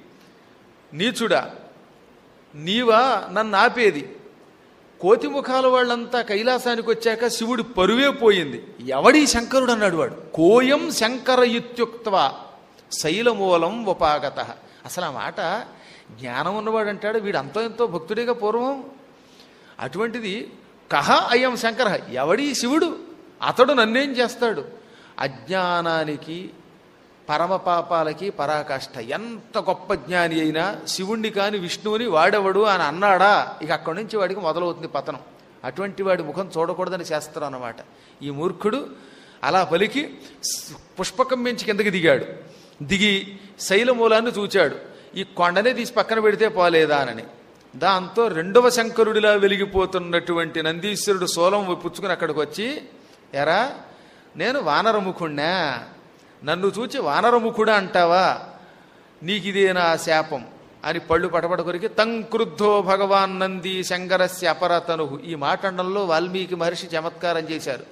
నీచుడా నీవా నన్ను ఆపేది కోతి ముఖాల వాళ్ళంతా కైలాసానికి వచ్చాక శివుడి పరువే పోయింది ఎవడీ శంకరుడు అన్నాడు వాడు కోయం శంకర ఇత్యుక్త్వ శైలమూలం ఉపాగత అసలు ఆ మాట జ్ఞానం ఉన్నవాడు అంటాడు వీడు అంతో ఎంతో భక్తుడిగా పూర్వం అటువంటిది కహ అయం శంకర ఎవడీ శివుడు అతడు నన్నేం చేస్తాడు అజ్ఞానానికి పరమ పాపాలకి పరాకాష్ఠ ఎంత గొప్ప జ్ఞాని అయినా శివుణ్ణి కాని విష్ణువుని వాడెవడు అని అన్నాడా ఇక అక్కడి నుంచి వాడికి మొదలవుతుంది పతనం అటువంటి వాడి ముఖం చూడకూడదని శాస్త్రం అన్నమాట ఈ మూర్ఖుడు అలా పలికి స్- పుష్పకం మించి కిందకి దిగాడు దిగి శైలమూలాన్ని చూచాడు ఈ కొండనే తీసి పక్కన పెడితే పోలేదా అని దాంతో రెండవ శంకరుడిలా వెలిగిపోతున్నటువంటి నందీశ్వరుడు సోలం పుచ్చుకుని అక్కడికి వచ్చి ఎరా నేను వానరముఖుణ్ణా నన్ను చూచి వానరముఖుడా అంటావా నీకిదే నా శాపం అని పళ్ళు పటపట కొరికి తంక్రుద్ధో భగవాన్ నంది శంకరస్య అపరతను ఈ మాటండంలో వాల్మీకి మహర్షి చమత్కారం చేశారు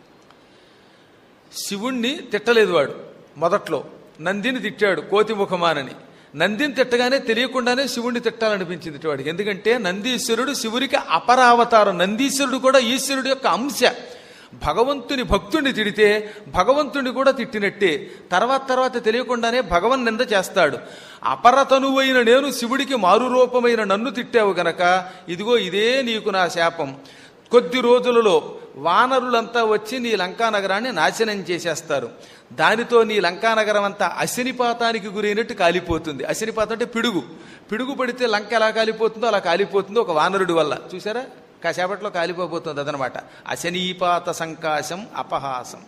శివుణ్ణి తిట్టలేదు వాడు మొదట్లో నందిని తిట్టాడు కోతి ముఖమానని నందిని తిట్టగానే తెలియకుండానే శివుణ్ణి తిట్టాలనిపించింది ఇటు వాడికి ఎందుకంటే నందీశ్వరుడు శివుడికి అపరావతారం నందీశ్వరుడు కూడా ఈశ్వరుడు యొక్క అంశ భగవంతుని భక్తుణ్ణి తిడితే భగవంతుని కూడా తిట్టినట్టే తర్వాత తర్వాత తెలియకుండానే భగవన్ నింద చేస్తాడు అపరతనువైన నేను శివుడికి మారు రూపమైన నన్ను తిట్టావు గనక ఇదిగో ఇదే నీకు నా శాపం కొద్ది రోజులలో వానరులంతా వచ్చి నీ లంకా నగరాన్ని నాశనం చేసేస్తారు దానితో నీ లంకా నగరం అంతా అశనిపాతానికి గురైనట్టు కాలిపోతుంది అశనిపాతం అంటే పిడుగు పిడుగు పడితే లంక ఎలా కాలిపోతుందో అలా కాలిపోతుందో ఒక వానరుడి వల్ల చూసారా కాసేపట్లో కాలిపోబోతుంది అదనమాట అశనీపాత సంకాశం అపహాసం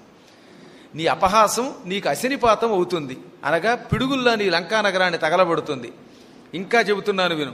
నీ అపహాసం నీకు అశనిపాతం అవుతుంది అనగా పిడుగుల్లా నీ లంకా నగరాన్ని తగలబడుతుంది ఇంకా చెబుతున్నాను విను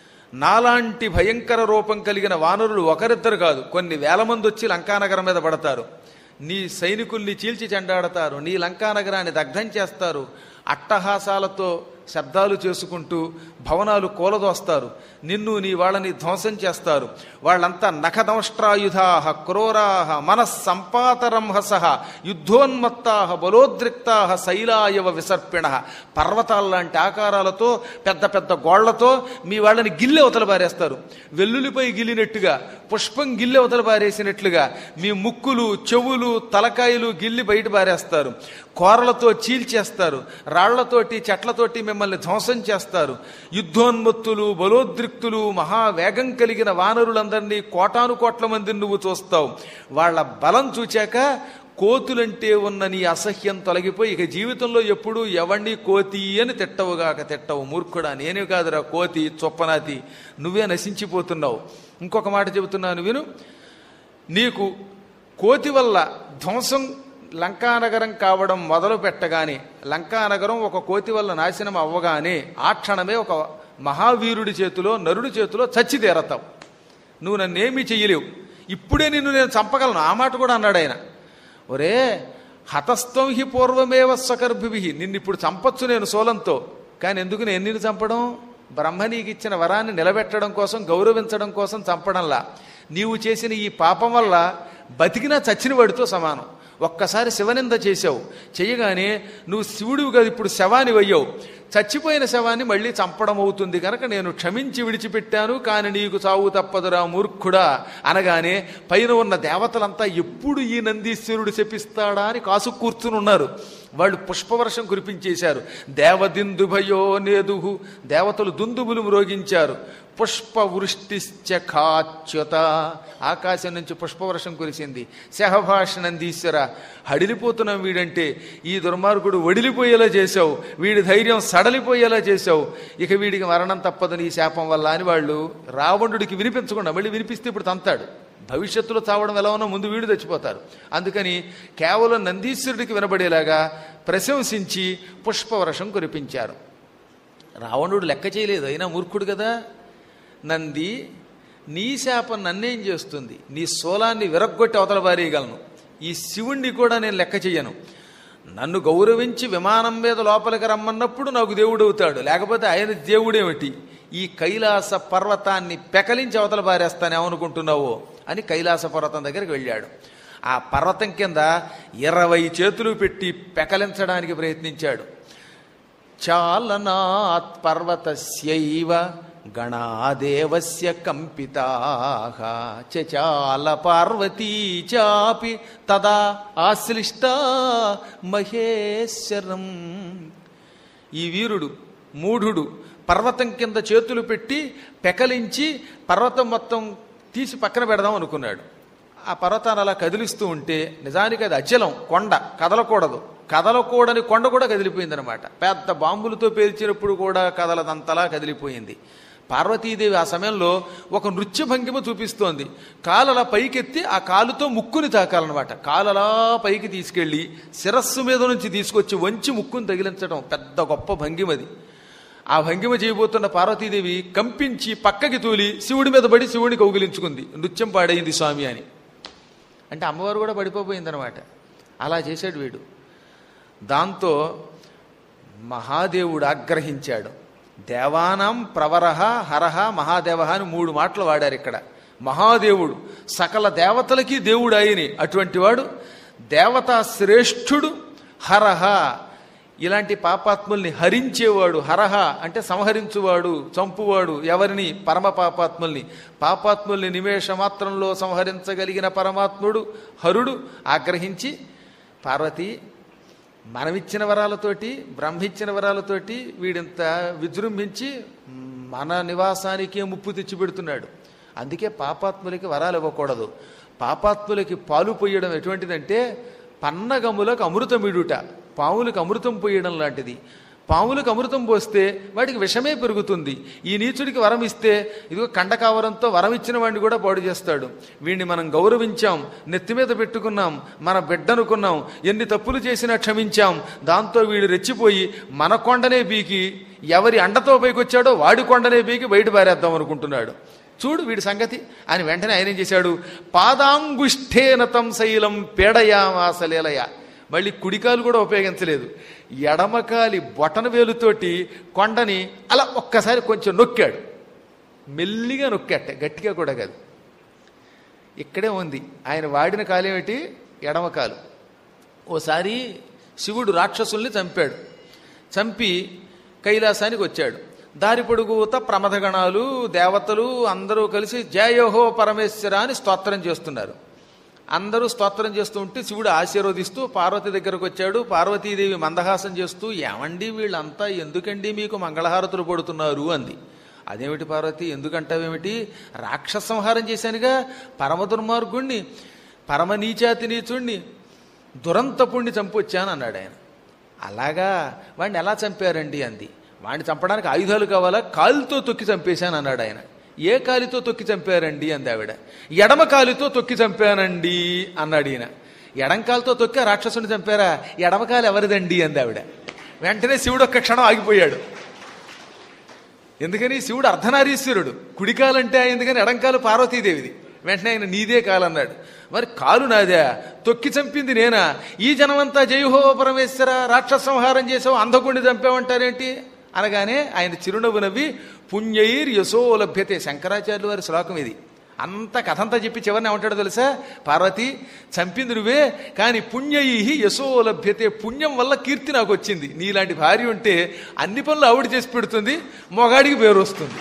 నాలాంటి భయంకర రూపం కలిగిన వానరులు ఒకరిద్దరు కాదు కొన్ని వేల మంది వచ్చి లంకానగరం మీద పడతారు నీ సైనికుల్ని చీల్చి చెండాడతారు నీ లంకానగరాన్ని దగ్ధం చేస్తారు అట్టహాసాలతో శబ్దాలు చేసుకుంటూ భవనాలు కూలదోస్తారు నిన్ను నీ వాళ్ళని ధ్వంసం చేస్తారు వాళ్ళంతా నఖదంష్ట్రాయుధా క్రూరాహ మనస్సంపాతరంహస యుద్ధోన్మత్తా బలోద్రిక్తా శైలాయవ విసర్పిణ పర్వతాల్లాంటి ఆకారాలతో పెద్ద పెద్ద గోళ్లతో మీ వాళ్ళని గిల్లె అవతల పారేస్తారు వెల్లుల్లిపై గిల్లినట్టుగా పుష్పం గిల్లె అవతల పారేసినట్లుగా మీ ముక్కులు చెవులు తలకాయలు గిల్లి బయట పారేస్తారు కోరలతో చీల్చేస్తారు రాళ్లతోటి చెట్లతోటి మిమ్మల్ని ధ్వంసం చేస్తారు యుద్ధోన్మత్తులు బలోద్రిక్తులు మహావేగం కలిగిన వానరులందరినీ కోటాను కోట్ల మందిని నువ్వు చూస్తావు వాళ్ళ బలం చూచాక కోతులంటే ఉన్న నీ అసహ్యం తొలగిపోయి ఇక జీవితంలో ఎప్పుడూ ఎవణ్ణి కోతి అని తిట్టవుగాక తిట్టవు మూర్ఖుడా నేనే కాదురా కోతి చొప్పనాతి నువ్వే నశించిపోతున్నావు ఇంకొక మాట చెబుతున్నాను విను నీకు కోతి వల్ల ధ్వంసం లంకానగరం కావడం మొదలు పెట్టగానే లంకానగరం ఒక కోతి వల్ల నాశనం అవ్వగానే ఆ క్షణమే ఒక మహావీరుడి చేతిలో నరుడి చేతిలో చచ్చి తీరతావు నువ్వు నన్నేమీ చెయ్యలేవు ఇప్పుడే నిన్ను నేను చంపగలను ఆ మాట కూడా అన్నాడు ఆయన ఒరే హతస్థం హి పూర్వమేవ స్వకర్భివి నిన్ను ఇప్పుడు చంపచ్చు నేను సోలంతో కానీ ఎందుకు నేను నిన్ను చంపడం బ్రహ్మ నీకు ఇచ్చిన వరాన్ని నిలబెట్టడం కోసం గౌరవించడం కోసం చంపడంలా నీవు చేసిన ఈ పాపం వల్ల బతికినా చచ్చిన వాడితో సమానం ఒక్కసారి శివనింద చేసావు చేయగానే నువ్వు శివుడివి కాదు ఇప్పుడు శవాని అయ్యావు చచ్చిపోయిన శవాన్ని మళ్ళీ చంపడం అవుతుంది కనుక నేను క్షమించి విడిచిపెట్టాను కానీ నీకు చావు తప్పదురా మూర్ఖుడా అనగానే పైన ఉన్న దేవతలంతా ఎప్పుడు ఈ నందీశ్వరుడు శపిస్తాడా అని కాసు కూర్చుని ఉన్నారు వాళ్ళు పుష్పవర్షం కురిపించేశారు దేవదిందుభయో నేదుహు దేవతలు దుందుబులు మ్రోగించారు పుష్పవృష్టిశ్చఖాచ్యుత ఆకాశం నుంచి పుష్పవర్షం కురిసింది శహభాష నందీశ్వర హడిలిపోతున్నాం వీడంటే ఈ దుర్మార్గుడు వడిలిపోయేలా చేశావు వీడి ధైర్యం సడలిపోయేలా చేశావు ఇక వీడికి మరణం తప్పదని ఈ శాపం వల్ల అని వాళ్ళు రావణుడికి వినిపించకుండా మళ్ళీ వినిపిస్తే ఇప్పుడు తంతాడు భవిష్యత్తులో చావడం ఎలా ఉన్నా ముందు వీడు చచ్చిపోతారు అందుకని కేవలం నందీశ్వరుడికి వినబడేలాగా ప్రశంసించి పుష్పవర్షం కురిపించారు రావణుడు లెక్క చేయలేదు అయినా మూర్ఖుడు కదా నంది నీ శాపం నన్నేం చేస్తుంది నీ శూలాన్ని విరగ్గొట్టి అవతల పారేయగలను ఈ శివుణ్ణి కూడా నేను లెక్క చెయ్యను నన్ను గౌరవించి విమానం మీద లోపలికి రమ్మన్నప్పుడు నాకు దేవుడు అవుతాడు లేకపోతే ఆయన దేవుడేమిటి ఈ కైలాస పర్వతాన్ని పెకలించి అవతల పారేస్తానేమనుకుంటున్నావో అని కైలాస పర్వతం దగ్గరికి వెళ్ళాడు ఆ పర్వతం కింద ఇరవై చేతులు పెట్టి పెకలించడానికి ప్రయత్నించాడు చాలనాత్ పర్వతస్యైవ గణాదేవస్య కంపితా చచాల పార్వతీ చాపి తదా ఆశ్లిష్ట మహేశ్వరం ఈ వీరుడు మూఢుడు పర్వతం కింద చేతులు పెట్టి పెకలించి పర్వతం మొత్తం తీసి పక్కన పెడదాం అనుకున్నాడు ఆ పర్వతాన్ని అలా కదిలిస్తూ ఉంటే నిజానికి అది అచలం కొండ కదలకూడదు కదలకూడని కొండ కూడా కదిలిపోయిందనమాట పెద్ద బాంబులతో పేల్చినప్పుడు కూడా కదలదంతలా కదిలిపోయింది పార్వతీదేవి ఆ సమయంలో ఒక నృత్య భంగిమ చూపిస్తోంది కాలలా పైకెత్తి ఆ కాలుతో ముక్కుని తాకాలన్నమాట కాలలా పైకి తీసుకెళ్ళి శిరస్సు మీద నుంచి తీసుకొచ్చి వంచి ముక్కుని తగిలించడం పెద్ద గొప్ప భంగిమది ఆ భంగిమ చేయబోతున్న పార్వతీదేవి కంపించి పక్కకి తూలి శివుడి మీద పడి శివుడిని కౌగిలించుకుంది నృత్యం పాడైంది స్వామి అని అంటే అమ్మవారు కూడా పడిపోయిందనమాట అలా చేశాడు వీడు దాంతో మహాదేవుడు ఆగ్రహించాడు దేవానాం ప్రవరహ హరహ మహాదేవ అని మూడు మాటలు వాడారు ఇక్కడ మహాదేవుడు సకల దేవతలకి దేవుడు ఆయని అటువంటి వాడు దేవతా శ్రేష్ఠుడు హరహ ఇలాంటి పాపాత్ముల్ని హరించేవాడు హరహ అంటే సంహరించువాడు చంపువాడు ఎవరిని పరమ పాపాత్ముల్ని పాపాత్ముల్ని నిమేష మాత్రంలో సంహరించగలిగిన పరమాత్ముడు హరుడు ఆగ్రహించి పార్వతి మనమిచ్చిన వరాలతోటి బ్రహ్మిచ్చిన వరాలతోటి వీడింత విజృంభించి మన నివాసానికి ముప్పు తెచ్చిపెడుతున్నాడు అందుకే పాపాత్ములకి వరాలు ఇవ్వకూడదు పాపాత్ములకి పాలు పొయ్యడం ఎటువంటిదంటే పన్నగములకు అమృతమిడుట పాములకు అమృతం పోయడం లాంటిది పాములకు అమృతం పోస్తే వాడికి విషమే పెరుగుతుంది ఈ నీచుడికి వరం ఇస్తే ఇదిగో కండకావరంతో వరం ఇచ్చిన వాడిని కూడా పాడు చేస్తాడు వీడిని మనం గౌరవించాం నెత్తి మీద పెట్టుకున్నాం మన బిడ్డనుకున్నాం ఎన్ని తప్పులు చేసినా క్షమించాం దాంతో వీడు రెచ్చిపోయి మన కొండనే బీకి ఎవరి అండతో పైకొచ్చాడో వాడి కొండనే బీకి బయట పారేద్దాం అనుకుంటున్నాడు చూడు వీడి సంగతి అని వెంటనే ఆయన ఏం చేశాడు పాదాంగుష్ఠేనతం శైలం పేడయామాసలేలయ మళ్ళీ కుడికాలు కూడా ఉపయోగించలేదు ఎడమకాలి బొటన వేలుతోటి కొండని అలా ఒక్కసారి కొంచెం నొక్కాడు మెల్లిగా నొక్కాట గట్టిగా కూడా కాదు ఇక్కడే ఉంది ఆయన వాడిన కాలేమిటి ఎడమకాలు ఓసారి శివుడు రాక్షసుల్ని చంపాడు చంపి కైలాసానికి వచ్చాడు దారి పొడుగుత ప్రమథగణాలు దేవతలు అందరూ కలిసి జయోహో పరమేశ్వర అని స్తోత్రం చేస్తున్నారు అందరూ స్తోత్రం చేస్తూ ఉంటే శివుడు ఆశీర్వదిస్తూ పార్వతి దగ్గరకు వచ్చాడు పార్వతీదేవి మందహాసం చేస్తూ ఏమండి వీళ్ళంతా ఎందుకండి మీకు మంగళహారతులు పడుతున్నారు అంది అదేమిటి పార్వతి ఎందుకంటావేమిటి రాక్షస సంహారం చేశానుగా పరమ దుర్మార్గుణ్ణి పరమ నీచాతి నీచుణ్ణి దురంతపుణ్ణి చంపొచ్చాను అన్నాడు ఆయన అలాగా వాడిని ఎలా చంపారండి అంది వాడిని చంపడానికి ఆయుధాలు కావాలా కాలుతో తొక్కి చంపేశాను అన్నాడు ఆయన ఏ కాలితో తొక్కి చంపారండి అంది ఆవిడ ఎడమ కాలితో తొక్కి చంపానండి అన్నాడు ఈయన ఎడంకాలతో తొక్కి ఆ రాక్షసుని చంపారా ఎడమకాలు ఎవరిదండి అంది ఆవిడ వెంటనే శివుడు ఒక్క క్షణం ఆగిపోయాడు ఎందుకని శివుడు అర్ధనారీశ్వరుడు కుడికాలంటే ఎందుకని ఎడంకాలు పార్వతీదేవిది వెంటనే ఆయన నీదే కాలన్నాడు మరి కాలు నాదా తొక్కి చంపింది నేనా ఈ జనమంతా జయహో పరమేశ్వర రాక్షస సంహారం చేసావు అంధకుడిని చంపామంటారేంటి అనగానే ఆయన చిరునవ్వు నవ్వి పుణ్యైర్ యశో లభ్యతే శంకరాచార్యుల వారి శ్లోకం ఇది అంత కథంతా చెప్పి చివరిని ఏమంటాడో తెలుసా పార్వతి చంపింది నువ్వే కానీ పుణ్యై యశో లభ్యతే పుణ్యం వల్ల కీర్తి నాకు వచ్చింది నీలాంటి భార్య ఉంటే అన్ని పనులు ఆవిడ చేసి పెడుతుంది మొగాడికి పేరు వస్తుంది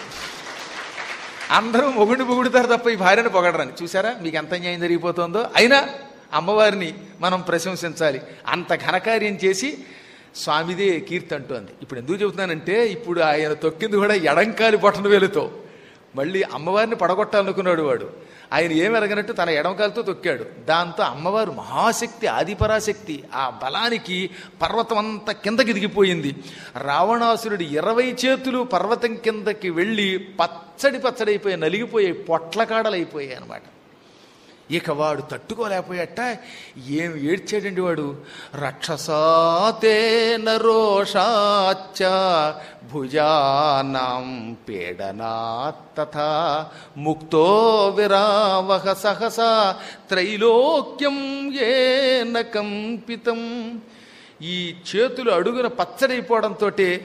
అందరూ మొగుడిని పొగుడుతారు తప్ప ఈ భార్యను పొగడరని చూసారా మీకు ఎంత న్యాయం జరిగిపోతుందో అయినా అమ్మవారిని మనం ప్రశంసించాలి అంత ఘనకార్యం చేసి స్వామిదే కీర్తి అంటోంది ఇప్పుడు ఎందుకు చెబుతున్నానంటే ఇప్పుడు ఆయన తొక్కింది కూడా ఎడంకాలి బొట్టన వేలుతో మళ్ళీ అమ్మవారిని పడగొట్టాలనుకున్నాడు వాడు ఆయన ఏమి ఎరగనట్టు తన ఎడమకాలతో తొక్కాడు దాంతో అమ్మవారు మహాశక్తి ఆదిపరాశక్తి ఆ బలానికి పర్వతం అంతా కిందకి దిగిపోయింది రావణాసురుడి ఇరవై చేతులు పర్వతం కిందకి వెళ్ళి పచ్చడి పచ్చడైపోయి నలిగిపోయాయి పొట్లకాడలైపోయాయి అనమాట ఇక వాడు తట్టుకోలేకపోయాట ఏం ఏడ్చాడండి వాడు రక్షసాతే నరోషాచ్చ భుజానాం పీడనాత్ తథా ముక్తో విరావహ సహసా త్రైలోక్యం ఏన కంపితం ఈ చేతులు అడుగున పచ్చడైపోవడంతో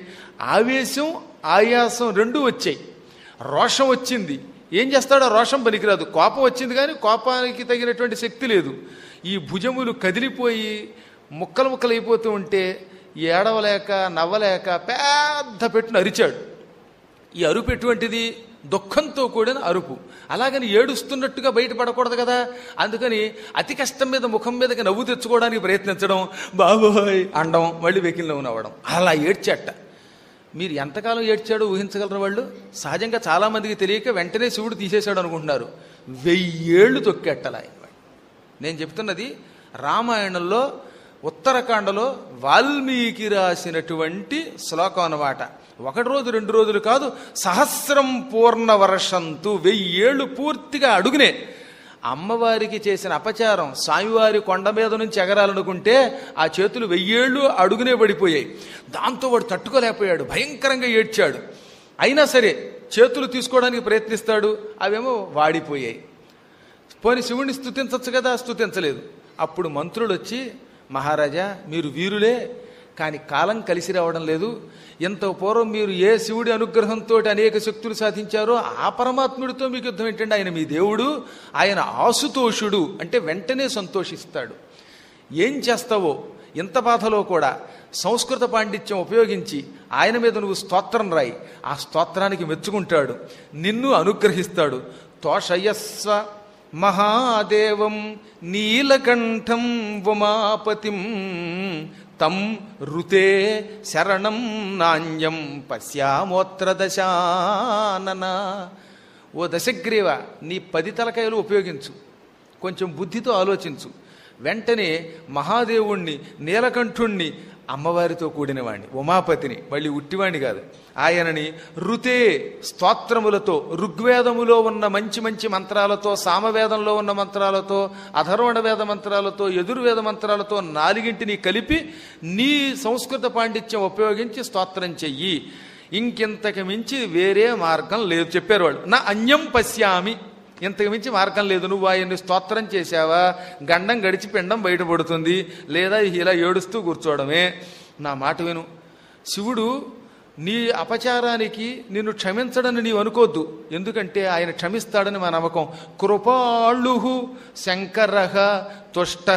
ఆవేశం ఆయాసం రెండూ వచ్చాయి రోషం వచ్చింది ఏం చేస్తాడో రోషం పనికిరాదు కోపం వచ్చింది కానీ కోపానికి తగినటువంటి శక్తి లేదు ఈ భుజములు కదిలిపోయి ముక్కలు ముక్కలు అయిపోతూ ఉంటే ఏడవలేక నవ్వలేక పెద్ద పెట్టును అరిచాడు ఈ అరుపు ఎటువంటిది దుఃఖంతో కూడిన అరుపు అలాగని ఏడుస్తున్నట్టుగా బయటపడకూడదు కదా అందుకని అతి కష్టం మీద ముఖం మీదకి నవ్వు తెచ్చుకోవడానికి ప్రయత్నించడం బాబోయ్ అండం మళ్ళీ వెకిల్ నవ్వు నవ్వడం అలా ఏడ్చట మీరు ఎంతకాలం ఏడ్చాడో ఊహించగలరు వాళ్ళు సహజంగా చాలామందికి తెలియక వెంటనే శివుడు తీసేశాడు అనుకుంటున్నారు వెయ్యేళ్ళు తొక్కెట్టలా ఆయన వాడు. నేను చెప్తున్నది రామాయణంలో ఉత్తరాఖండలో వాల్మీకి రాసినటువంటి శ్లోకం అన్నమాట ఒకటి రోజు రెండు రోజులు కాదు సహస్రం పూర్ణ వర్షంతు వెయ్యేళ్ళు పూర్తిగా అడుగునే అమ్మవారికి చేసిన అపచారం స్వామివారి కొండ మీద నుంచి ఎగరాలనుకుంటే ఆ చేతులు వెయ్యేళ్ళు అడుగునే పడిపోయాయి దాంతో వాడు తట్టుకోలేకపోయాడు భయంకరంగా ఏడ్చాడు అయినా సరే చేతులు తీసుకోవడానికి ప్రయత్నిస్తాడు అవేమో వాడిపోయాయి పోని శివుణ్ణి స్తుతించచ్చు కదా స్తుతించలేదు అప్పుడు మంత్రులు వచ్చి మహారాజా మీరు వీరులే కానీ కాలం కలిసి రావడం లేదు ఎంత పూర్వం మీరు ఏ శివుడి అనుగ్రహంతో అనేక శక్తులు సాధించారో ఆ పరమాత్ముడితో మీకు యుద్ధం ఏంటంటే ఆయన మీ దేవుడు ఆయన ఆసుతోషుడు అంటే వెంటనే సంతోషిస్తాడు ఏం చేస్తావో ఇంత బాధలో కూడా సంస్కృత పాండిత్యం ఉపయోగించి ఆయన మీద నువ్వు స్తోత్రం రాయి ఆ స్తోత్రానికి మెచ్చుకుంటాడు నిన్ను అనుగ్రహిస్తాడు తోషయస్వ మహాదేవం నీలకంఠం ఉమాపతిం తం రుతే శరణం నాణ్యం పశ్యామోత్ర దశానన ఓ దశగ్రీవ నీ పది తలకాయలు ఉపయోగించు కొంచెం బుద్ధితో ఆలోచించు వెంటనే మహాదేవుణ్ణి నీలకంఠుణ్ణి అమ్మవారితో కూడినవాణ్ణి ఉమాపతిని మళ్ళీ ఉట్టివాణ్ణి కాదు ఆయనని రుతే స్తోత్రములతో ఋగ్వేదములో ఉన్న మంచి మంచి మంత్రాలతో సామవేదంలో ఉన్న మంత్రాలతో అధర్వణ వేద మంత్రాలతో ఎదుర్వేద మంత్రాలతో నాలుగింటిని కలిపి నీ సంస్కృత పాండిత్యం ఉపయోగించి స్తోత్రం చెయ్యి ఇంకింతకు మించి వేరే మార్గం లేదు చెప్పారు వాళ్ళు నా అన్యం పశ్యామి ఇంతకు మించి మార్గం లేదు నువ్వు ఆయన్ని స్తోత్రం చేశావా గండం గడిచి పిండం బయటపడుతుంది లేదా ఇలా ఏడుస్తూ కూర్చోవడమే నా మాట విను శివుడు నీ అపచారానికి నిన్ను క్షమించడని నీవు అనుకోవద్దు ఎందుకంటే ఆయన క్షమిస్తాడని మా నమ్మకం కృపాళు శంకర తుష్ట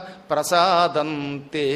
ప్రసాదంతే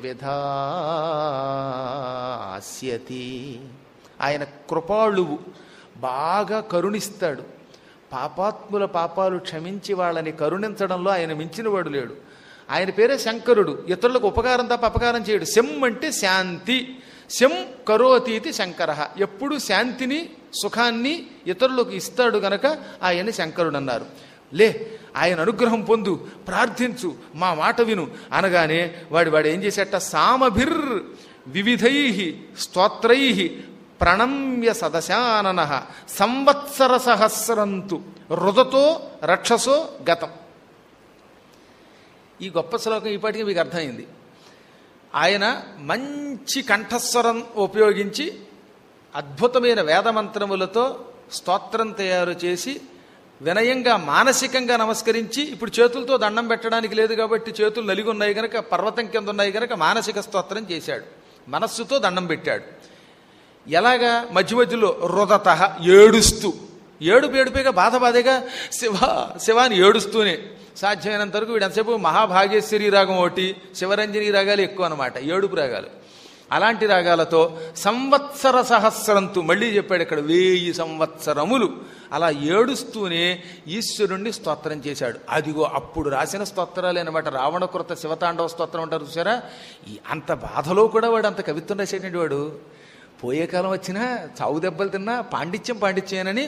విధాస్యతి ఆయన కృపాళువు బాగా కరుణిస్తాడు పాపాత్ముల పాపాలు క్షమించి వాళ్ళని కరుణించడంలో ఆయన మించినవాడు లేడు ఆయన పేరే శంకరుడు ఇతరులకు ఉపకారం తప్ప అపకారం చేయడు శం అంటే శాంతి శం కరోతీతి శంకర ఎప్పుడు శాంతిని సుఖాన్ని ఇతరులకు ఇస్తాడు గనక ఆయన్ని శంకరుడు అన్నారు లే ఆయన అనుగ్రహం పొందు ప్రార్థించు మా మాట విను అనగానే వాడు వాడు ఏం చేసేట సామభిర్ వివిధై స్తోత్రై ప్రణమ్య సదశానన సంవత్సర సహస్రంతు రుదతో రక్షసో గతం ఈ గొప్ప శ్లోకం ఈపాటికి మీకు అర్థమైంది ఆయన మంచి కంఠస్వరం ఉపయోగించి అద్భుతమైన వేదమంత్రములతో స్తోత్రం తయారు చేసి వినయంగా మానసికంగా నమస్కరించి ఇప్పుడు చేతులతో దండం పెట్టడానికి లేదు కాబట్టి చేతులు నలిగి ఉన్నాయి గనక పర్వతం కింద ఉన్నాయి గనక మానసిక స్తోత్రం చేశాడు మనస్సుతో దండం పెట్టాడు ఎలాగా మధ్య మధ్యలో రుదత ఏడుస్తూ ఏడుపు ఏడుపేగా బాధ బాధేగా శివ శివ అని ఏడుస్తూనే సాధ్యమైనంత వరకు వీడు ఎంతసేపు మహాభాగేశ్వరి రాగం ఒకటి శివరంజని రాగాలు ఎక్కువ అనమాట ఏడుపు రాగాలు అలాంటి రాగాలతో సంవత్సర సహస్రంతు మళ్ళీ చెప్పాడు ఇక్కడ వేయి సంవత్సరములు అలా ఏడుస్తూనే ఈశ్వరుణ్ణి స్తోత్రం చేశాడు అదిగో అప్పుడు రాసిన స్తోత్రాలే అనమాట రావణకృత శివతాండవ స్తోత్రం అంటారు చూసారా ఈ అంత బాధలో కూడా వాడు అంత కవిత్వం రాసేటువంటి వాడు పోయే కాలం వచ్చినా చావు దెబ్బలు తిన్నా పాండిత్యం పాండిత్యేనని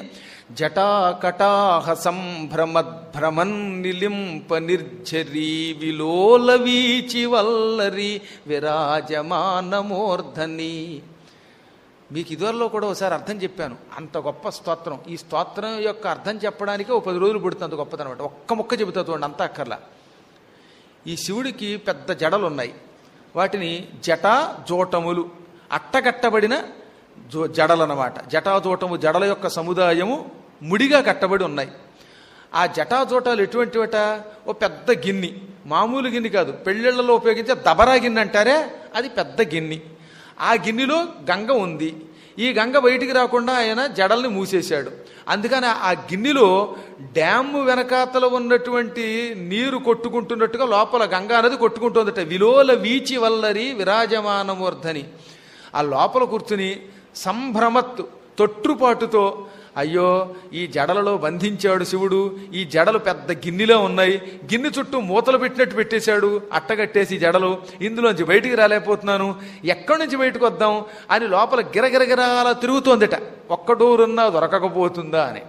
జటాకటాహ సంభ్రమద్భ్రమన్ నిలింప నిర్ఝరీ విలోల వీచి వల్లరి విరాజమానమూర్ధని మీకు ఇదివరలో కూడా ఒకసారి అర్థం చెప్పాను అంత గొప్ప స్తోత్రం ఈ స్తోత్రం యొక్క అర్థం చెప్పడానికి ఒక పది రోజులు పడుతుంది అంత గొప్పదనమాట ఒక్క ముక్క చెబుతా చూడండి అంత అక్కర్లా ఈ శివుడికి పెద్ద జడలు ఉన్నాయి వాటిని జటా జోటములు అట్టగట్టబడిన జో జడలన్నమాట జటాజోటము జడల యొక్క సముదాయము ముడిగా కట్టబడి ఉన్నాయి ఆ జటాజోటాలు ఎటువంటివట ఓ పెద్ద గిన్నె మామూలు గిన్నె కాదు పెళ్ళిళ్ళలో ఉపయోగించే దబరా గిన్నె అంటారే అది పెద్ద గిన్నె ఆ గిన్నెలో గంగ ఉంది ఈ గంగ బయటికి రాకుండా ఆయన జడల్ని మూసేశాడు అందుకని ఆ గిన్నెలో డ్యాము వెనకాతల ఉన్నటువంటి నీరు కొట్టుకుంటున్నట్టుగా లోపల గంగా నది కొట్టుకుంటుందట విలోల వీచి వల్లరి విరాజమానమూర్ధని ఆ లోపల కూర్చుని సంభ్రమత్ తొట్టుపాటుతో అయ్యో ఈ జడలలో బంధించాడు శివుడు ఈ జడలు పెద్ద గిన్నెలో ఉన్నాయి గిన్నె చుట్టూ మూతలు పెట్టినట్టు పెట్టేశాడు అట్టగట్టేసి జడలు ఇందులోంచి బయటికి రాలేకపోతున్నాను ఎక్కడి నుంచి బయటకు వద్దాం అని లోపల గిరగిరగిరాలా తిరుగుతోందట ఒక్క డోరున్నా దొరకకపోతుందా అని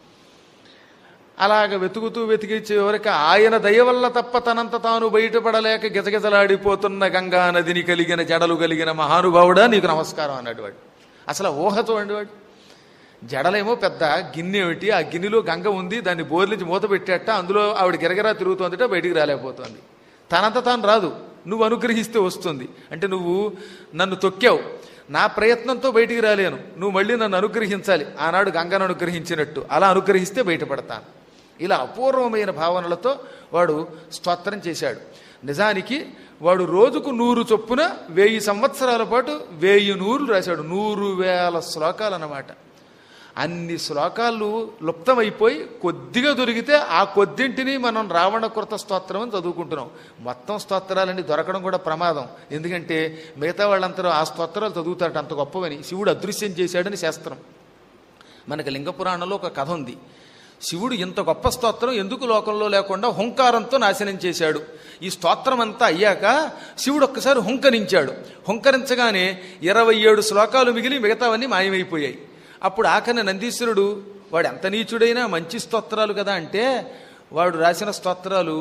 అలాగ వెతుకుతూ వెతికి చివరికి ఆయన దయ వల్ల తప్ప తనంత తాను బయటపడలేక గిజగిజలాడిపోతున్న గంగా నదిని కలిగిన జడలు కలిగిన మహానుభావుడా నీకు నమస్కారం అన్నాడు వాడు అసలు ఆ ఊహ చూడండి వాడు జడలేమో పెద్ద గిన్నె ఏమిటి ఆ గిన్నెలో గంగ ఉంది దాన్ని బోర్లించి మూత పెట్టేట అందులో ఆవిడ గిరగిరా తిరుగుతోందిట బయటికి రాలేకపోతుంది తనంత తాను రాదు నువ్వు అనుగ్రహిస్తే వస్తుంది అంటే నువ్వు నన్ను తొక్కావు నా ప్రయత్నంతో బయటికి రాలేను నువ్వు మళ్ళీ నన్ను అనుగ్రహించాలి ఆనాడు గంగను అనుగ్రహించినట్టు అలా అనుగ్రహిస్తే బయటపడతాను ఇలా అపూర్వమైన భావనలతో వాడు స్తోత్రం చేశాడు నిజానికి వాడు రోజుకు నూరు చొప్పున వెయ్యి సంవత్సరాల పాటు వెయ్యి నూరు రాశాడు నూరు వేల శ్లోకాలు అన్నమాట అన్ని శ్లోకాలు లుప్తమైపోయి కొద్దిగా దొరికితే ఆ కొద్దింటిని మనం రావణ కృత స్తోత్రం అని చదువుకుంటున్నాం మొత్తం స్తోత్రాలన్నీ దొరకడం కూడా ప్రమాదం ఎందుకంటే మిగతా వాళ్ళందరూ ఆ స్తోత్రాలు చదువుతారట అంత గొప్పవని శివుడు అదృశ్యం చేశాడని శాస్త్రం మనకి లింగ పురాణంలో ఒక కథ ఉంది శివుడు ఇంత గొప్ప స్తోత్రం ఎందుకు లోకంలో లేకుండా హుంకారంతో నాశనం చేశాడు ఈ స్తోత్రం అంతా అయ్యాక శివుడు ఒక్కసారి హుంకరించాడు హుంకరించగానే ఇరవై ఏడు శ్లోకాలు మిగిలి మిగతావన్నీ మాయమైపోయాయి అప్పుడు ఆఖరిన నందీశ్వరుడు వాడు ఎంత నీచుడైనా మంచి స్తోత్రాలు కదా అంటే వాడు రాసిన స్తోత్రాలు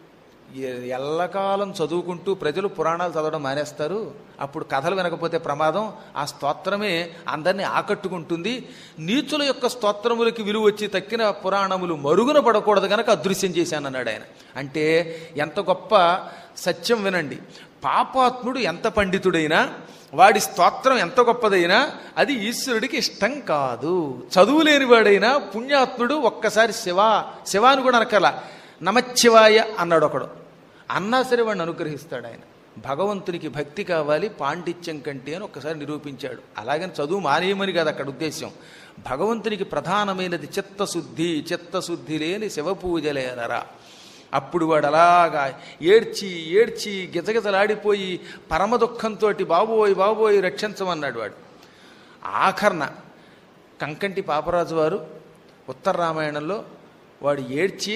ఎ- ఎల్లకాలం చదువుకుంటూ ప్రజలు పురాణాలు చదవడం మానేస్తారు అప్పుడు కథలు వినకపోతే ప్రమాదం ఆ స్తోత్రమే అందరినీ ఆకట్టుకుంటుంది నీచుల యొక్క స్తోత్రములకి విలువ వచ్చి తక్కిన పురాణములు మరుగున పడకూడదు కనుక అదృశ్యం చేశానన్నాడు ఆయన అంటే ఎంత గొప్ప సత్యం వినండి పాపాత్ముడు ఎంత పండితుడైనా వాడి స్తోత్రం ఎంత గొప్పదైనా అది ఈశ్వరుడికి ఇష్టం కాదు చదువు లేనివాడైనా పుణ్యాత్ముడు ఒక్కసారి శివ శివాని కూడా అనకల నమచ్చివాయ అన్నాడు ఒకడు అన్నా సరే వాడిని అనుగ్రహిస్తాడు ఆయన భగవంతునికి భక్తి కావాలి పాండిత్యం కంటే అని ఒక్కసారి నిరూపించాడు అలాగని చదువు మానేయమని కాదు అక్కడ ఉద్దేశం భగవంతునికి ప్రధానమైనది చిత్తశుద్ధి చిత్తశుద్ధి లేని శివ పూజలేనరా అప్పుడు వాడు అలాగా ఏడ్చి ఏడ్చి గిజగిజలాడిపోయి పరమ దుఃఖంతో బాబోయ్ బాబోయ్ రక్షించమన్నాడు వాడు ఆఖరణ కంకంటి పాపరాజు వారు ఉత్తర రామాయణంలో వాడు ఏడ్చి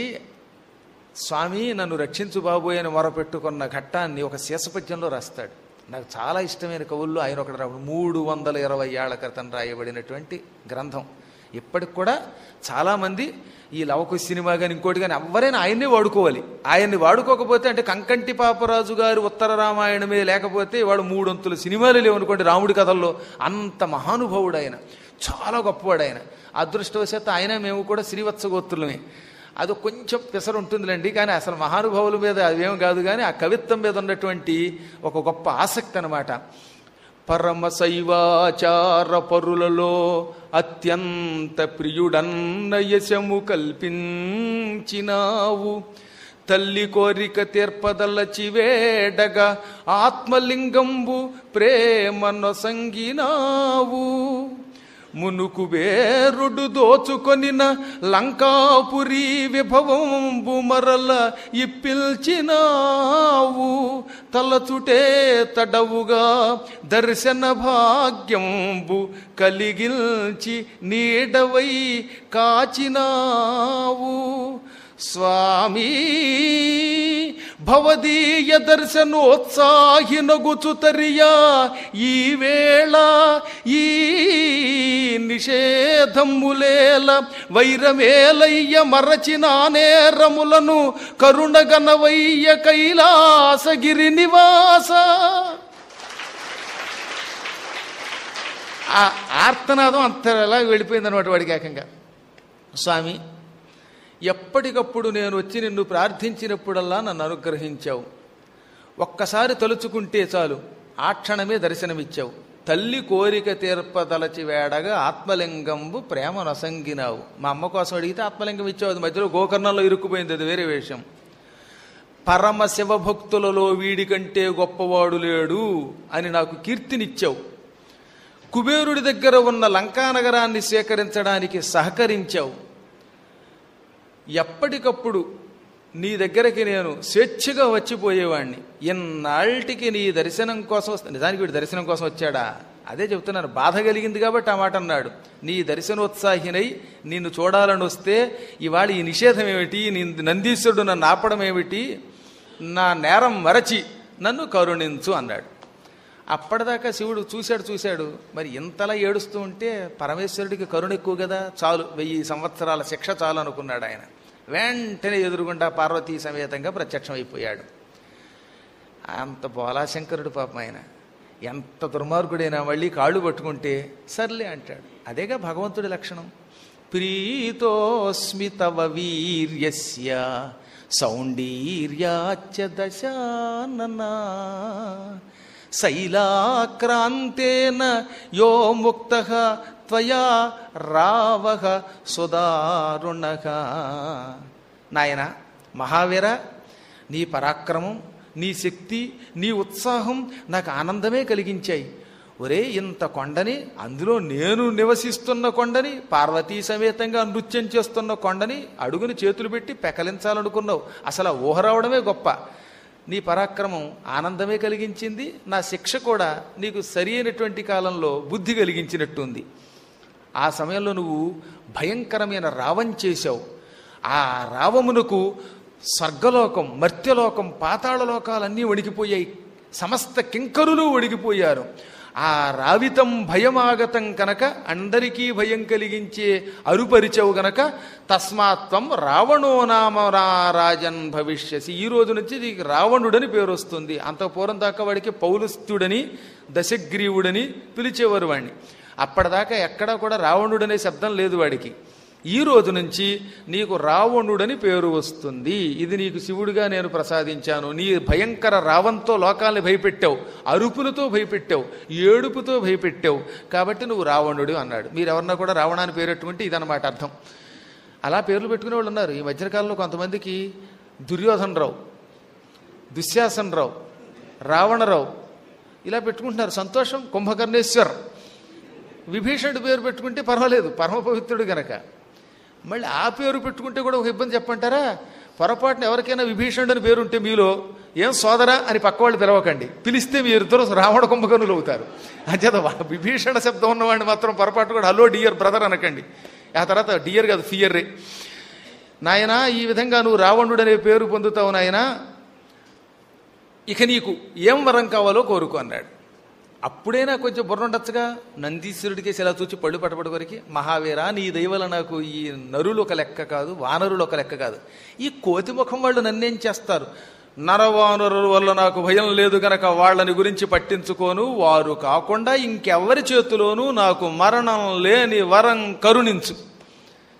స్వామి నన్ను రక్షించు బాబోయ్ అని మొరపెట్టుకున్న ఘట్టాన్ని ఒక శీసపద్యంలో రాస్తాడు నాకు చాలా ఇష్టమైన కవుల్లో ఆయన ఒకటి రావడం మూడు వందల ఇరవై ఏళ్ల క్రితం రాయబడినటువంటి గ్రంథం ఇప్పటికి కూడా చాలామంది ఈ లవకు సినిమా కానీ ఇంకోటి కానీ ఎవరైనా ఆయన్నే వాడుకోవాలి ఆయన్ని వాడుకోకపోతే అంటే కంకంటి పాపరాజు గారి ఉత్తర రామాయణమే లేకపోతే వాడు మూడొంతుల సినిమాలు లేవనుకోండి రాముడి కథల్లో అంత మహానుభావుడు ఆయన చాలా గొప్పవాడు ఆయన అదృష్టవశాత్తు ఆయన మేము కూడా శ్రీవత్స గోత్రులమే అది కొంచెం పిసరు ఉంటుందిలేండి కానీ అసలు మహానుభావుల మీద అదేం కాదు కానీ ఆ కవిత్వం మీద ఉన్నటువంటి ఒక గొప్ప ఆసక్తి అనమాట పరమ శైవాచార పరులలో అత్యంత ప్రియుడన్న యశము కల్పించినావు తల్లి కోరిక తీర్పదలచి వేడగా ఆత్మలింగంబు ప్రేమ నొసంగినావు మునుకు వేరుడు దోచుకొనిన లంకాపురి విభవంబు మరల ఇప్పిల్చినావు తలచుటే తడవుగా దర్శన భాగ్యంబు కలిగిల్చి నీడవై కాచినావు స్వామి భవదీయ దర్శనోత్సాహినగుచుతరియా ఈ వేళ ఈ నిషేధములేల వైరమేలయ్య మరచిన నేరములను కరుణగనవయ్య కైలాసగిరి నివాస ఆ ఆర్తనాదం అంతలా వెళ్ళిపోయింది అనమాట వాడికి ఏకంగా స్వామి ఎప్పటికప్పుడు నేను వచ్చి నిన్ను ప్రార్థించినప్పుడల్లా నన్ను అనుగ్రహించావు ఒక్కసారి తలుచుకుంటే చాలు ఆ క్షణమే దర్శనమిచ్చావు తల్లి కోరిక తీర్పదలచి వేడగా ఆత్మలింగంబు ప్రేమ నొసంగినావు మా అమ్మ కోసం అడిగితే ఆత్మలింగం ఇచ్చావు అది మధ్యలో గోకర్ణంలో ఇరుక్కుపోయింది అది వేరే విషయం పరమ శివభక్తులలో వీడి కంటే గొప్పవాడు లేడు అని నాకు కీర్తినిచ్చావు కుబేరుడి దగ్గర ఉన్న లంకానగరాన్ని సేకరించడానికి సహకరించావు ఎప్పటికప్పుడు నీ దగ్గరికి నేను స్వేచ్ఛగా వచ్చిపోయేవాడిని ఎన్నాళ్ళకి నీ దర్శనం కోసం వస్తా నిజానికి వీడు దర్శనం కోసం వచ్చాడా అదే చెప్తున్నాను బాధ కలిగింది కాబట్టి ఆ మాట అన్నాడు నీ దర్శనోత్సాహినై నిన్ను చూడాలని వస్తే ఇవాళ ఈ నిషేధం ఏమిటి నీ నందీశ్వరుడు నన్ను ఆపడం ఏమిటి నా నేరం మరచి నన్ను కరుణించు అన్నాడు అప్పటిదాకా శివుడు చూశాడు చూశాడు మరి ఇంతలా ఏడుస్తూ ఉంటే పరమేశ్వరుడికి కరుణ ఎక్కువ కదా చాలు వెయ్యి సంవత్సరాల శిక్ష చాలు అనుకున్నాడు ఆయన వెంటనే ఎదురుగుండా పార్వతీ సమేతంగా ప్రత్యక్షమైపోయాడు అంత బోలాశంకరుడు పాపం ఆయన ఎంత దుర్మార్గుడైనా మళ్ళీ కాళ్ళు పట్టుకుంటే సర్లే అంటాడు అదేగా భగవంతుడి లక్షణం ప్రీతోస్మి తవ వీర్యస్య సౌండీర్యాచ దశాననా శైలాక్రాంతేన యో ముక్త త్వయా రావహ సుదారుణ నాయన మహావీర నీ పరాక్రమం నీ శక్తి నీ ఉత్సాహం నాకు ఆనందమే కలిగించాయి ఒరే ఇంత కొండని అందులో నేను నివసిస్తున్న కొండని పార్వతీ సమేతంగా నృత్యం చేస్తున్న కొండని అడుగుని చేతులు పెట్టి పెకలించాలనుకున్నావు అసలు ఆ ఊహ రావడమే గొప్ప నీ పరాక్రమం ఆనందమే కలిగించింది నా శిక్ష కూడా నీకు సరి అయినటువంటి కాలంలో బుద్ధి కలిగించినట్టుంది ఆ సమయంలో నువ్వు భయంకరమైన రావం చేశావు ఆ రావమునకు స్వర్గలోకం మర్త్యలోకం పాతాళలోకాలన్నీ వణికిపోయాయి సమస్త కింకరులు వణికిపోయారు ఆ రావితం భయమాగతం కనుక అందరికీ భయం కలిగించే అరుపరిచవు గనక తస్మాత్వం రావణో నామ రాజన్ భవిష్యసి ఈ రోజు నుంచి నీకు రావణుడని పేరు వస్తుంది అంత పూర్వం దాకా వాడికి పౌలుస్తుడని దశగ్రీవుడని పిలిచేవారు వాడిని అప్పటిదాకా ఎక్కడా కూడా రావణుడనే శబ్దం లేదు వాడికి ఈ రోజు నుంచి నీకు రావణుడని పేరు వస్తుంది ఇది నీకు శివుడిగా నేను ప్రసాదించాను నీ భయంకర రావంతో లోకాల్ని భయపెట్టావు అరుపులతో భయపెట్టావు ఏడుపుతో భయపెట్టావు కాబట్టి నువ్వు రావణుడు అన్నాడు మీరు ఎవరన్నా కూడా రావణాన్ని పేరెట్టుకుంటే ఇదన్నమాట అర్థం అలా పేర్లు పెట్టుకునే వాళ్ళు ఉన్నారు ఈ మధ్యకాలంలో కొంతమందికి దుర్యోధన రావు దుశ్శాసన రావు రావణరావు ఇలా పెట్టుకుంటున్నారు సంతోషం కుంభకర్ణేశ్వర్ విభీషణుడి పేరు పెట్టుకుంటే పర్వాలేదు పరమ పవిత్రుడు గనక మళ్ళీ ఆ పేరు పెట్టుకుంటే కూడా ఒక ఇబ్బంది చెప్పంటారా పొరపాటున ఎవరికైనా విభీషణుడు అని పేరు ఉంటే మీలో ఏం సోదరా అని పక్క వాళ్ళు పిలవకండి పిలిస్తే మీరు ఇద్దరు రావణ కుంభకర్ణులు అవుతారు అంచేత వా- విభీషణ శబ్దం ఉన్నవాడిని మాత్రం పొరపాటు కూడా హలో డియర్ బ్రదర్ అనకండి ఆ తర్వాత డియర్ కాదు ఫియర్రే నాయనా ఈ విధంగా నువ్వు రావణుడు అనే పేరు పొందుతావు నాయనా ఇక నీకు ఏం వరం కావాలో కోరుకో అన్నాడు అప్పుడైనా కొంచెం బుర్ర ఉండొచ్చుగా నందీశ్వరుడికి ఇలా చూచి పళ్ళు పట్టబడి వరకు మహావీర నీ దయవల నాకు ఈ నరులు ఒక లెక్క కాదు వానరులు ఒక లెక్క కాదు ఈ కోతి ముఖం వాళ్ళు నన్నేం చేస్తారు నరవానరుల వల్ల నాకు భయం లేదు గనక వాళ్ళని గురించి పట్టించుకోను వారు కాకుండా ఇంకెవరి చేతిలోనూ నాకు మరణం లేని వరం కరుణించు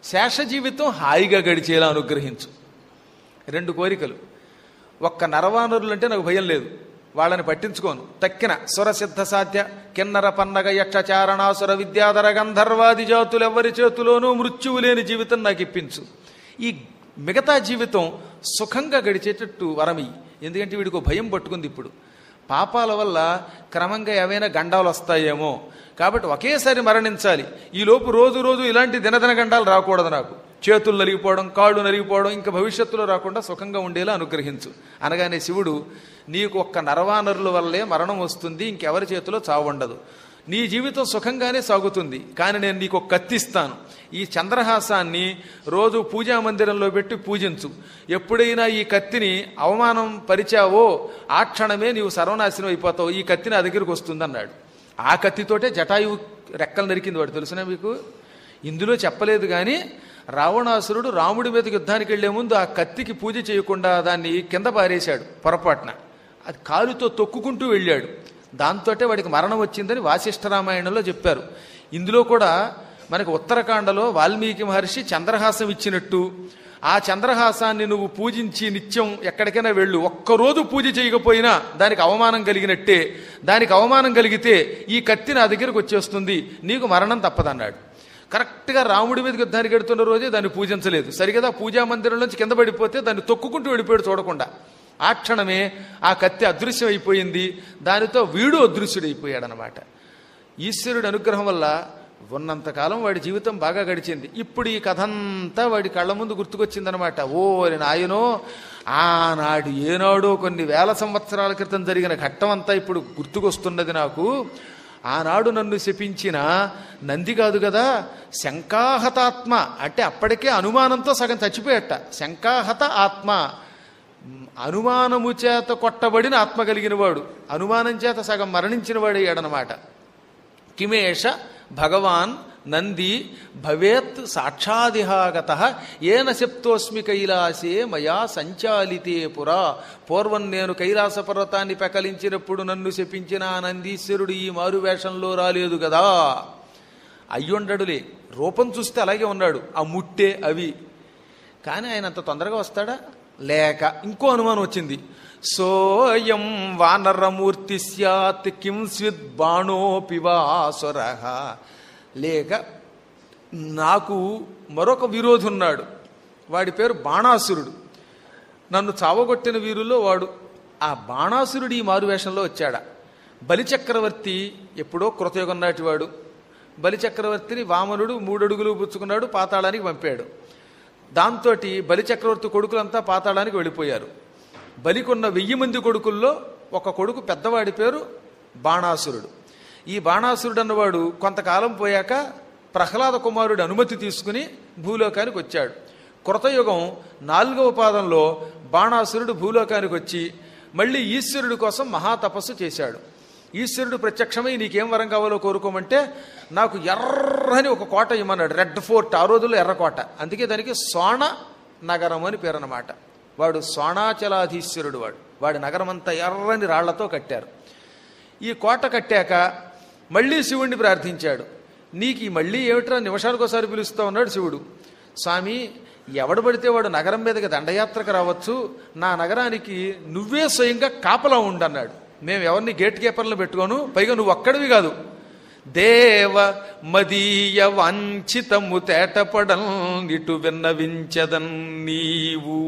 శేష జీవితం హాయిగా గడిచేలా అనుగ్రహించు రెండు కోరికలు ఒక్క నరవానరులు అంటే నాకు భయం లేదు వాళ్ళని పట్టించుకోను తక్కిన సురసిద్ధ సాధ్య కిన్నర పన్నగ యక్ష చారణాసుర విద్యాధర గంధర్వాది జాతులు ఎవరి చేతిలోనూ మృత్యువు లేని జీవితం నాకు ఇప్పించు ఈ మిగతా జీవితం సుఖంగా గడిచేటట్టు వరమి ఎందుకంటే వీడికి ఓ భయం పట్టుకుంది ఇప్పుడు పాపాల వల్ల క్రమంగా ఏవైనా గండాలు వస్తాయేమో కాబట్టి ఒకేసారి మరణించాలి ఈ లోపు రోజు రోజు ఇలాంటి దినదిన గండాలు రాకూడదు నాకు చేతులు నలిగిపోవడం కాళ్ళు నలిగిపోవడం ఇంకా భవిష్యత్తులో రాకుండా సుఖంగా ఉండేలా అనుగ్రహించు అనగానే శివుడు నీకు ఒక్క నరవానరుల వల్లే మరణం వస్తుంది ఇంకెవరి చేతిలో చావుండదు నీ జీవితం సుఖంగానే సాగుతుంది కానీ నేను నీకు ఒక కత్తిస్తాను ఈ చంద్రహాసాన్ని రోజు పూజా మందిరంలో పెట్టి పూజించు ఎప్పుడైనా ఈ కత్తిని అవమానం పరిచావో ఆ క్షణమే నీవు సర్వనాశనం అయిపోతావు ఈ కత్తి నా దగ్గరికి వస్తుందన్నాడు ఆ కత్తితోటే జటాయువు రెక్కలు నరికింది వాడు తెలుసునా మీకు ఇందులో చెప్పలేదు కానీ రావణాసురుడు రాముడి మీదకి యుద్ధానికి వెళ్లే ముందు ఆ కత్తికి పూజ చేయకుండా దాన్ని కింద పారేశాడు పొరపాటున అది కాలుతో తొక్కుకుంటూ వెళ్ళాడు దాంతోటే వాడికి మరణం వచ్చిందని వాసిష్ఠ రామాయణంలో చెప్పారు ఇందులో కూడా మనకి ఉత్తరాఖండలో వాల్మీకి మహర్షి చంద్రహాసం ఇచ్చినట్టు ఆ చంద్రహాసాన్ని నువ్వు పూజించి నిత్యం ఎక్కడికైనా వెళ్ళు ఒక్కరోజు పూజ చేయకపోయినా దానికి అవమానం కలిగినట్టే దానికి అవమానం కలిగితే ఈ కత్తి నా దగ్గరకు వచ్చేస్తుంది నీకు మరణం తప్పదన్నాడు కరెక్ట్గా రాముడి మీదకి యుద్ధానికి ఎడుతున్న రోజే దాన్ని పూజించలేదు సరిగదా పూజా మందిరంలోంచి కింద పడిపోతే దాన్ని తొక్కుకుంటూ వెళ్ళిపోయాడు చూడకుండా ఆ క్షణమే ఆ కత్తి అదృశ్యం అయిపోయింది దానితో వీడు అదృశ్యుడైపోయాడనమాట ఈశ్వరుడి అనుగ్రహం వల్ల ఉన్నంతకాలం వాడి జీవితం బాగా గడిచింది ఇప్పుడు ఈ కథ అంతా వాడి కళ్ళ ముందు గుర్తుకొచ్చిందనమాట ఓ నాయనో ఆనాడు ఏనాడో కొన్ని వేల సంవత్సరాల క్రితం జరిగిన ఘట్టం అంతా ఇప్పుడు గుర్తుకొస్తున్నది నాకు ఆనాడు నన్ను శపించిన నంది కాదు కదా శంకాహతాత్మ అంటే అప్పటికే అనుమానంతో సగం చచ్చిపోయట శంకాహత ఆత్మ అనుమానము చేత కొట్టబడిన ఆత్మ కలిగిన వాడు అనుమానం చేత సగం మరణించిన వాడయ్యాడనమాట కిమేష భగవాన్ నంది భవేత్ సాక్షాదిహాగత ఏన శప్తోస్మి కైలాసే మయా సంచాలితే పురా పూర్వం నేను కైలాస పర్వతాన్ని పెకలించినప్పుడు నన్ను శపించిన ఆ నందీశ్వరుడు ఈ మారువేషంలో రాలేదు కదా అయ్యుండడులే రూపం చూస్తే అలాగే ఉన్నాడు ఆ ముట్టే అవి కానీ ఆయన అంత తొందరగా వస్తాడా లేక ఇంకో అనుమానం వచ్చింది సోయం వానరమూర్తి స్యాత్ కిం స్విద్ బాణోపి వాసుర లేక నాకు మరొక విరోధి ఉన్నాడు వాడి పేరు బాణాసురుడు నన్ను చావగొట్టిన వీరుల్లో వాడు ఆ బాణాసురుడు ఈ మారువేషంలో వచ్చాడా బలిచక్రవర్తి ఎప్పుడో కృతయుగం నాటివాడు బలిచక్రవర్తిని వామనుడు మూడడుగులు పుచ్చుకున్నాడు పాతాళానికి పంపాడు దాంతో బలిచక్రవర్తి కొడుకులంతా పాతాళానికి వెళ్ళిపోయారు బలికున్న వెయ్యి మంది కొడుకుల్లో ఒక కొడుకు పెద్దవాడి పేరు బాణాసురుడు ఈ బాణాసురుడు అన్నవాడు కొంతకాలం పోయాక ప్రహ్లాద కుమారుడి అనుమతి తీసుకుని భూలోకానికి వచ్చాడు కృతయుగం నాలుగవ పాదంలో బాణాసురుడు భూలోకానికి వచ్చి మళ్ళీ ఈశ్వరుడి కోసం మహాతపస్సు చేశాడు ఈశ్వరుడు ప్రత్యక్షమై నీకేం వరం కావాలో కోరుకోమంటే నాకు ఎర్రని ఒక కోట ఇమ్మన్నాడు రెడ్ ఫోర్ట్ ఆ రోజుల్లో ఎర్రకోట అందుకే దానికి సోణ నగరం అని పేరు అన్నమాట వాడు సోణాచలాధీశ్వరుడు వాడు వాడి నగరం అంతా ఎర్రని రాళ్లతో కట్టారు ఈ కోట కట్టాక మళ్ళీ శివుణ్ణి ప్రార్థించాడు నీకు ఈ మళ్ళీ ఏమిట్రా నిమిషానికోసారి పిలుస్తా ఉన్నాడు శివుడు స్వామి ఎవడు పడితే వాడు నగరం మీదకి దండయాత్రకు రావచ్చు నా నగరానికి నువ్వే స్వయంగా కాపలా ఉండన్నాడు మేము ఎవరిని గేట్ కీపర్లు పెట్టుకోను పైగా నువ్వు ఒక్కడివి కాదు దేవ మదీయ వాంఛితము తేటపడం ఇటు విన్నవించదన్ నీవు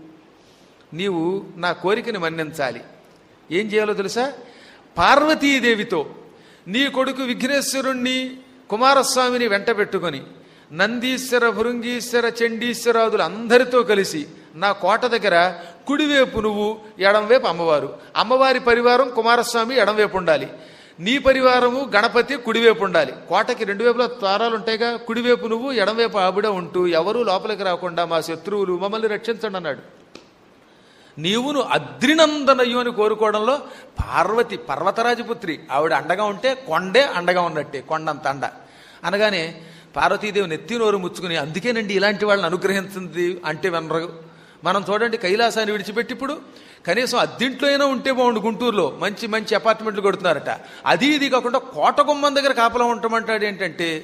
నీవు నా కోరికని మన్నించాలి ఏం చేయాలో తెలుసా పార్వతీదేవితో నీ కొడుకు విఘ్నేశ్వరుణ్ణి కుమారస్వామిని వెంట పెట్టుకొని నందీశ్వర భృంగీశ్వర చండీశ్వరాదులు అందరితో కలిసి నా కోట దగ్గర కుడివైపు నువ్వు ఎడంవైపు అమ్మవారు అమ్మవారి పరివారం కుమారస్వామి ఎడంవైపు ఉండాలి నీ పరివారము గణపతి కుడివైపు ఉండాలి కోటకి రెండు వైపులా ద్వారాలు ఉంటాయిగా కుడివైపు నువ్వు ఎడంవైపు ఆవిడ ఉంటూ ఎవరూ లోపలికి రాకుండా మా శత్రువులు మమ్మల్ని రక్షించండి అన్నాడు నీవును అద్రినందనయ్యు అని కోరుకోవడంలో పార్వతి పర్వతరాజపుత్రి ఆవిడ అండగా ఉంటే కొండే అండగా ఉన్నట్టే కొండంత అండ అనగానే పార్వతీదేవి నెత్తి నోరు ముచ్చుకుని అందుకేనండి ఇలాంటి వాళ్ళని అనుగ్రహించింది అంటే వినరు మనం చూడండి కైలాసాన్ని విడిచిపెట్టి ఇప్పుడు కనీసం అద్దింట్లో అయినా ఉంటే బాగుండు గుంటూరులో మంచి మంచి అపార్ట్మెంట్లు కొడుతున్నారట అది ఇది కాకుండా కోట గుమ్మం దగ్గర కాపలా ఉంటామంటాడు ఏంటంటే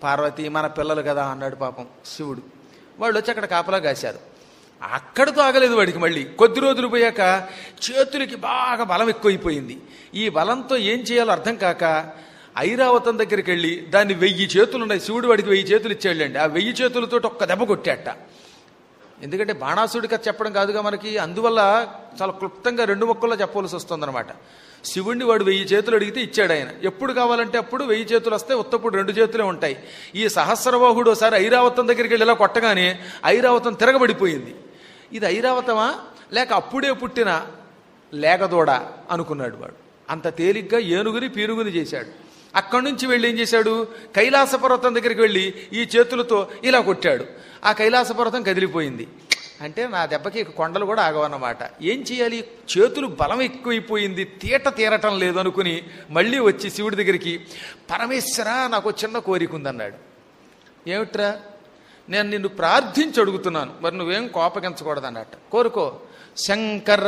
పార్వతి మన పిల్లలు కదా అన్నాడు పాపం శివుడు వాళ్ళు వచ్చి అక్కడ కాపలా కాశారు అక్కడితో ఆగలేదు వాడికి మళ్ళీ కొద్ది రోజులు పోయాక చేతులకి బాగా బలం ఎక్కువైపోయింది ఈ బలంతో ఏం చేయాలో అర్థం కాక ఐరావతం దగ్గరికి వెళ్ళి దాన్ని వెయ్యి చేతులు ఉన్నాయి శివుడు వాడికి వెయ్యి చేతులు ఇచ్చేళ్ళండి ఆ వెయ్యి చేతులతో ఒక్క దెబ్బ కొట్టాట ఎందుకంటే బాణాసుడి కథ చెప్పడం కాదుగా మనకి అందువల్ల చాలా క్లుప్తంగా రెండు మొక్కల్లో చెప్పవలసి వస్తుందన్నమాట శివుణ్ణి వాడు వెయ్యి చేతులు అడిగితే ఇచ్చాడు ఆయన ఎప్పుడు కావాలంటే అప్పుడు వెయ్యి చేతులు వస్తే ఉత్తప్పుడు రెండు చేతులే ఉంటాయి ఈ సహస్రబాహుడు ఒకసారి ఐరావతం దగ్గరికి వెళ్ళి ఇలా కొట్టగానే ఐరావతం తిరగబడిపోయింది ఇది ఐరావతమా లేక అప్పుడే పుట్టిన లేగదోడ అనుకున్నాడు వాడు అంత తేలిగ్గా ఏనుగుని పీనుగుని చేశాడు అక్కడి నుంచి వెళ్ళి ఏం చేశాడు కైలాస పర్వతం దగ్గరికి వెళ్ళి ఈ చేతులతో ఇలా కొట్టాడు ఆ కైలాస పర్వతం కదిలిపోయింది అంటే నా దెబ్బకి ఇక కొండలు కూడా ఆగవన్నమాట ఏం చేయాలి చేతులు బలం ఎక్కువైపోయింది తీట తీరటం లేదు అనుకుని మళ్ళీ వచ్చి శివుడి దగ్గరికి పరమేశ్వర నాకు ఒక చిన్న కోరిక ఉందన్నాడు ఏమిట్రా నేను నిన్ను ప్రార్థించి అడుగుతున్నాను మరి నువ్వేం కోపగించకూడదు అన్నట్టు కోరుకో శంకర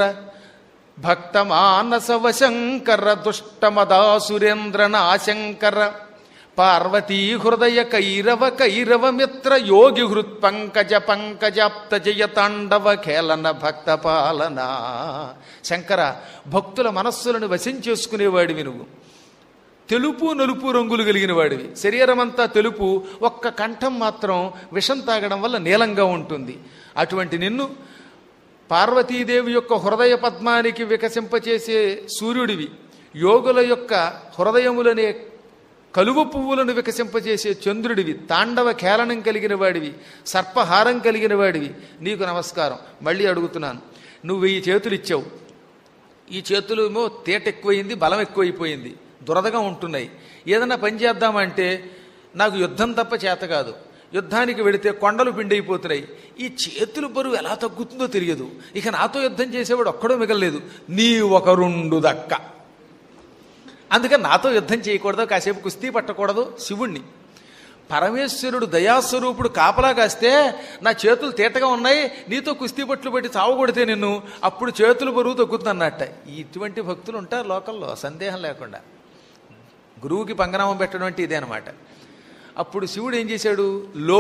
భక్తమానసవ శంకర దుష్టమదాసురేంద్ర నాశంకర పార్వతీ హృదయ కైరవ కైరవ మిత్ర యోగి హృత్ పంకజ పంకజాప్త జయ తాండవ ఖేళన భక్త పాలన శంకర భక్తుల మనస్సులను వశం చేసుకునేవాడివి నువ్వు తెలుపు నలుపు రంగులు కలిగిన వాడివి శరీరం అంతా తెలుపు ఒక్క కంఠం మాత్రం విషం తాగడం వల్ల నీలంగా ఉంటుంది అటువంటి నిన్ను పార్వతీదేవి యొక్క హృదయ పద్మానికి వికసింపచేసే సూర్యుడివి యోగుల యొక్క హృదయములనే కలువ పువ్వులను వికసింపచేసే చంద్రుడివి తాండవ ఖేళనం కలిగిన వాడివి సర్పహారం కలిగిన వాడివి నీకు నమస్కారం మళ్ళీ అడుగుతున్నాను నువ్వు వెయ్యి చేతులు ఇచ్చావు ఈ చేతులు ఏమో తేట ఎక్కువైంది బలం ఎక్కువైపోయింది దురదగా ఉంటున్నాయి ఏదన్నా పని చేద్దామంటే నాకు యుద్ధం తప్ప చేత కాదు యుద్ధానికి వెడితే కొండలు పిండైపోతున్నాయి ఈ చేతులు బరువు ఎలా తగ్గుతుందో తెలియదు ఇక నాతో యుద్ధం చేసేవాడు ఒక్కడో మిగలలేదు నీ ఒక రెండు దక్క అందుకని నాతో యుద్ధం చేయకూడదు కాసేపు కుస్తీ పట్టకూడదు శివుణ్ణి పరమేశ్వరుడు దయాస్వరూపుడు కాపలా కాస్తే నా చేతులు తీటగా ఉన్నాయి నీతో కుస్తీ పట్లు పెట్టి చావగొడితే నిన్ను అప్పుడు చేతులు బరువు తగ్గుతుందన్నట్ట ఇటువంటి భక్తులు ఉంటారు లోకల్లో సందేహం లేకుండా గురువుకి పంగనామం పెట్టడం అంటే ఇదే అనమాట అప్పుడు శివుడు ఏం చేశాడు లో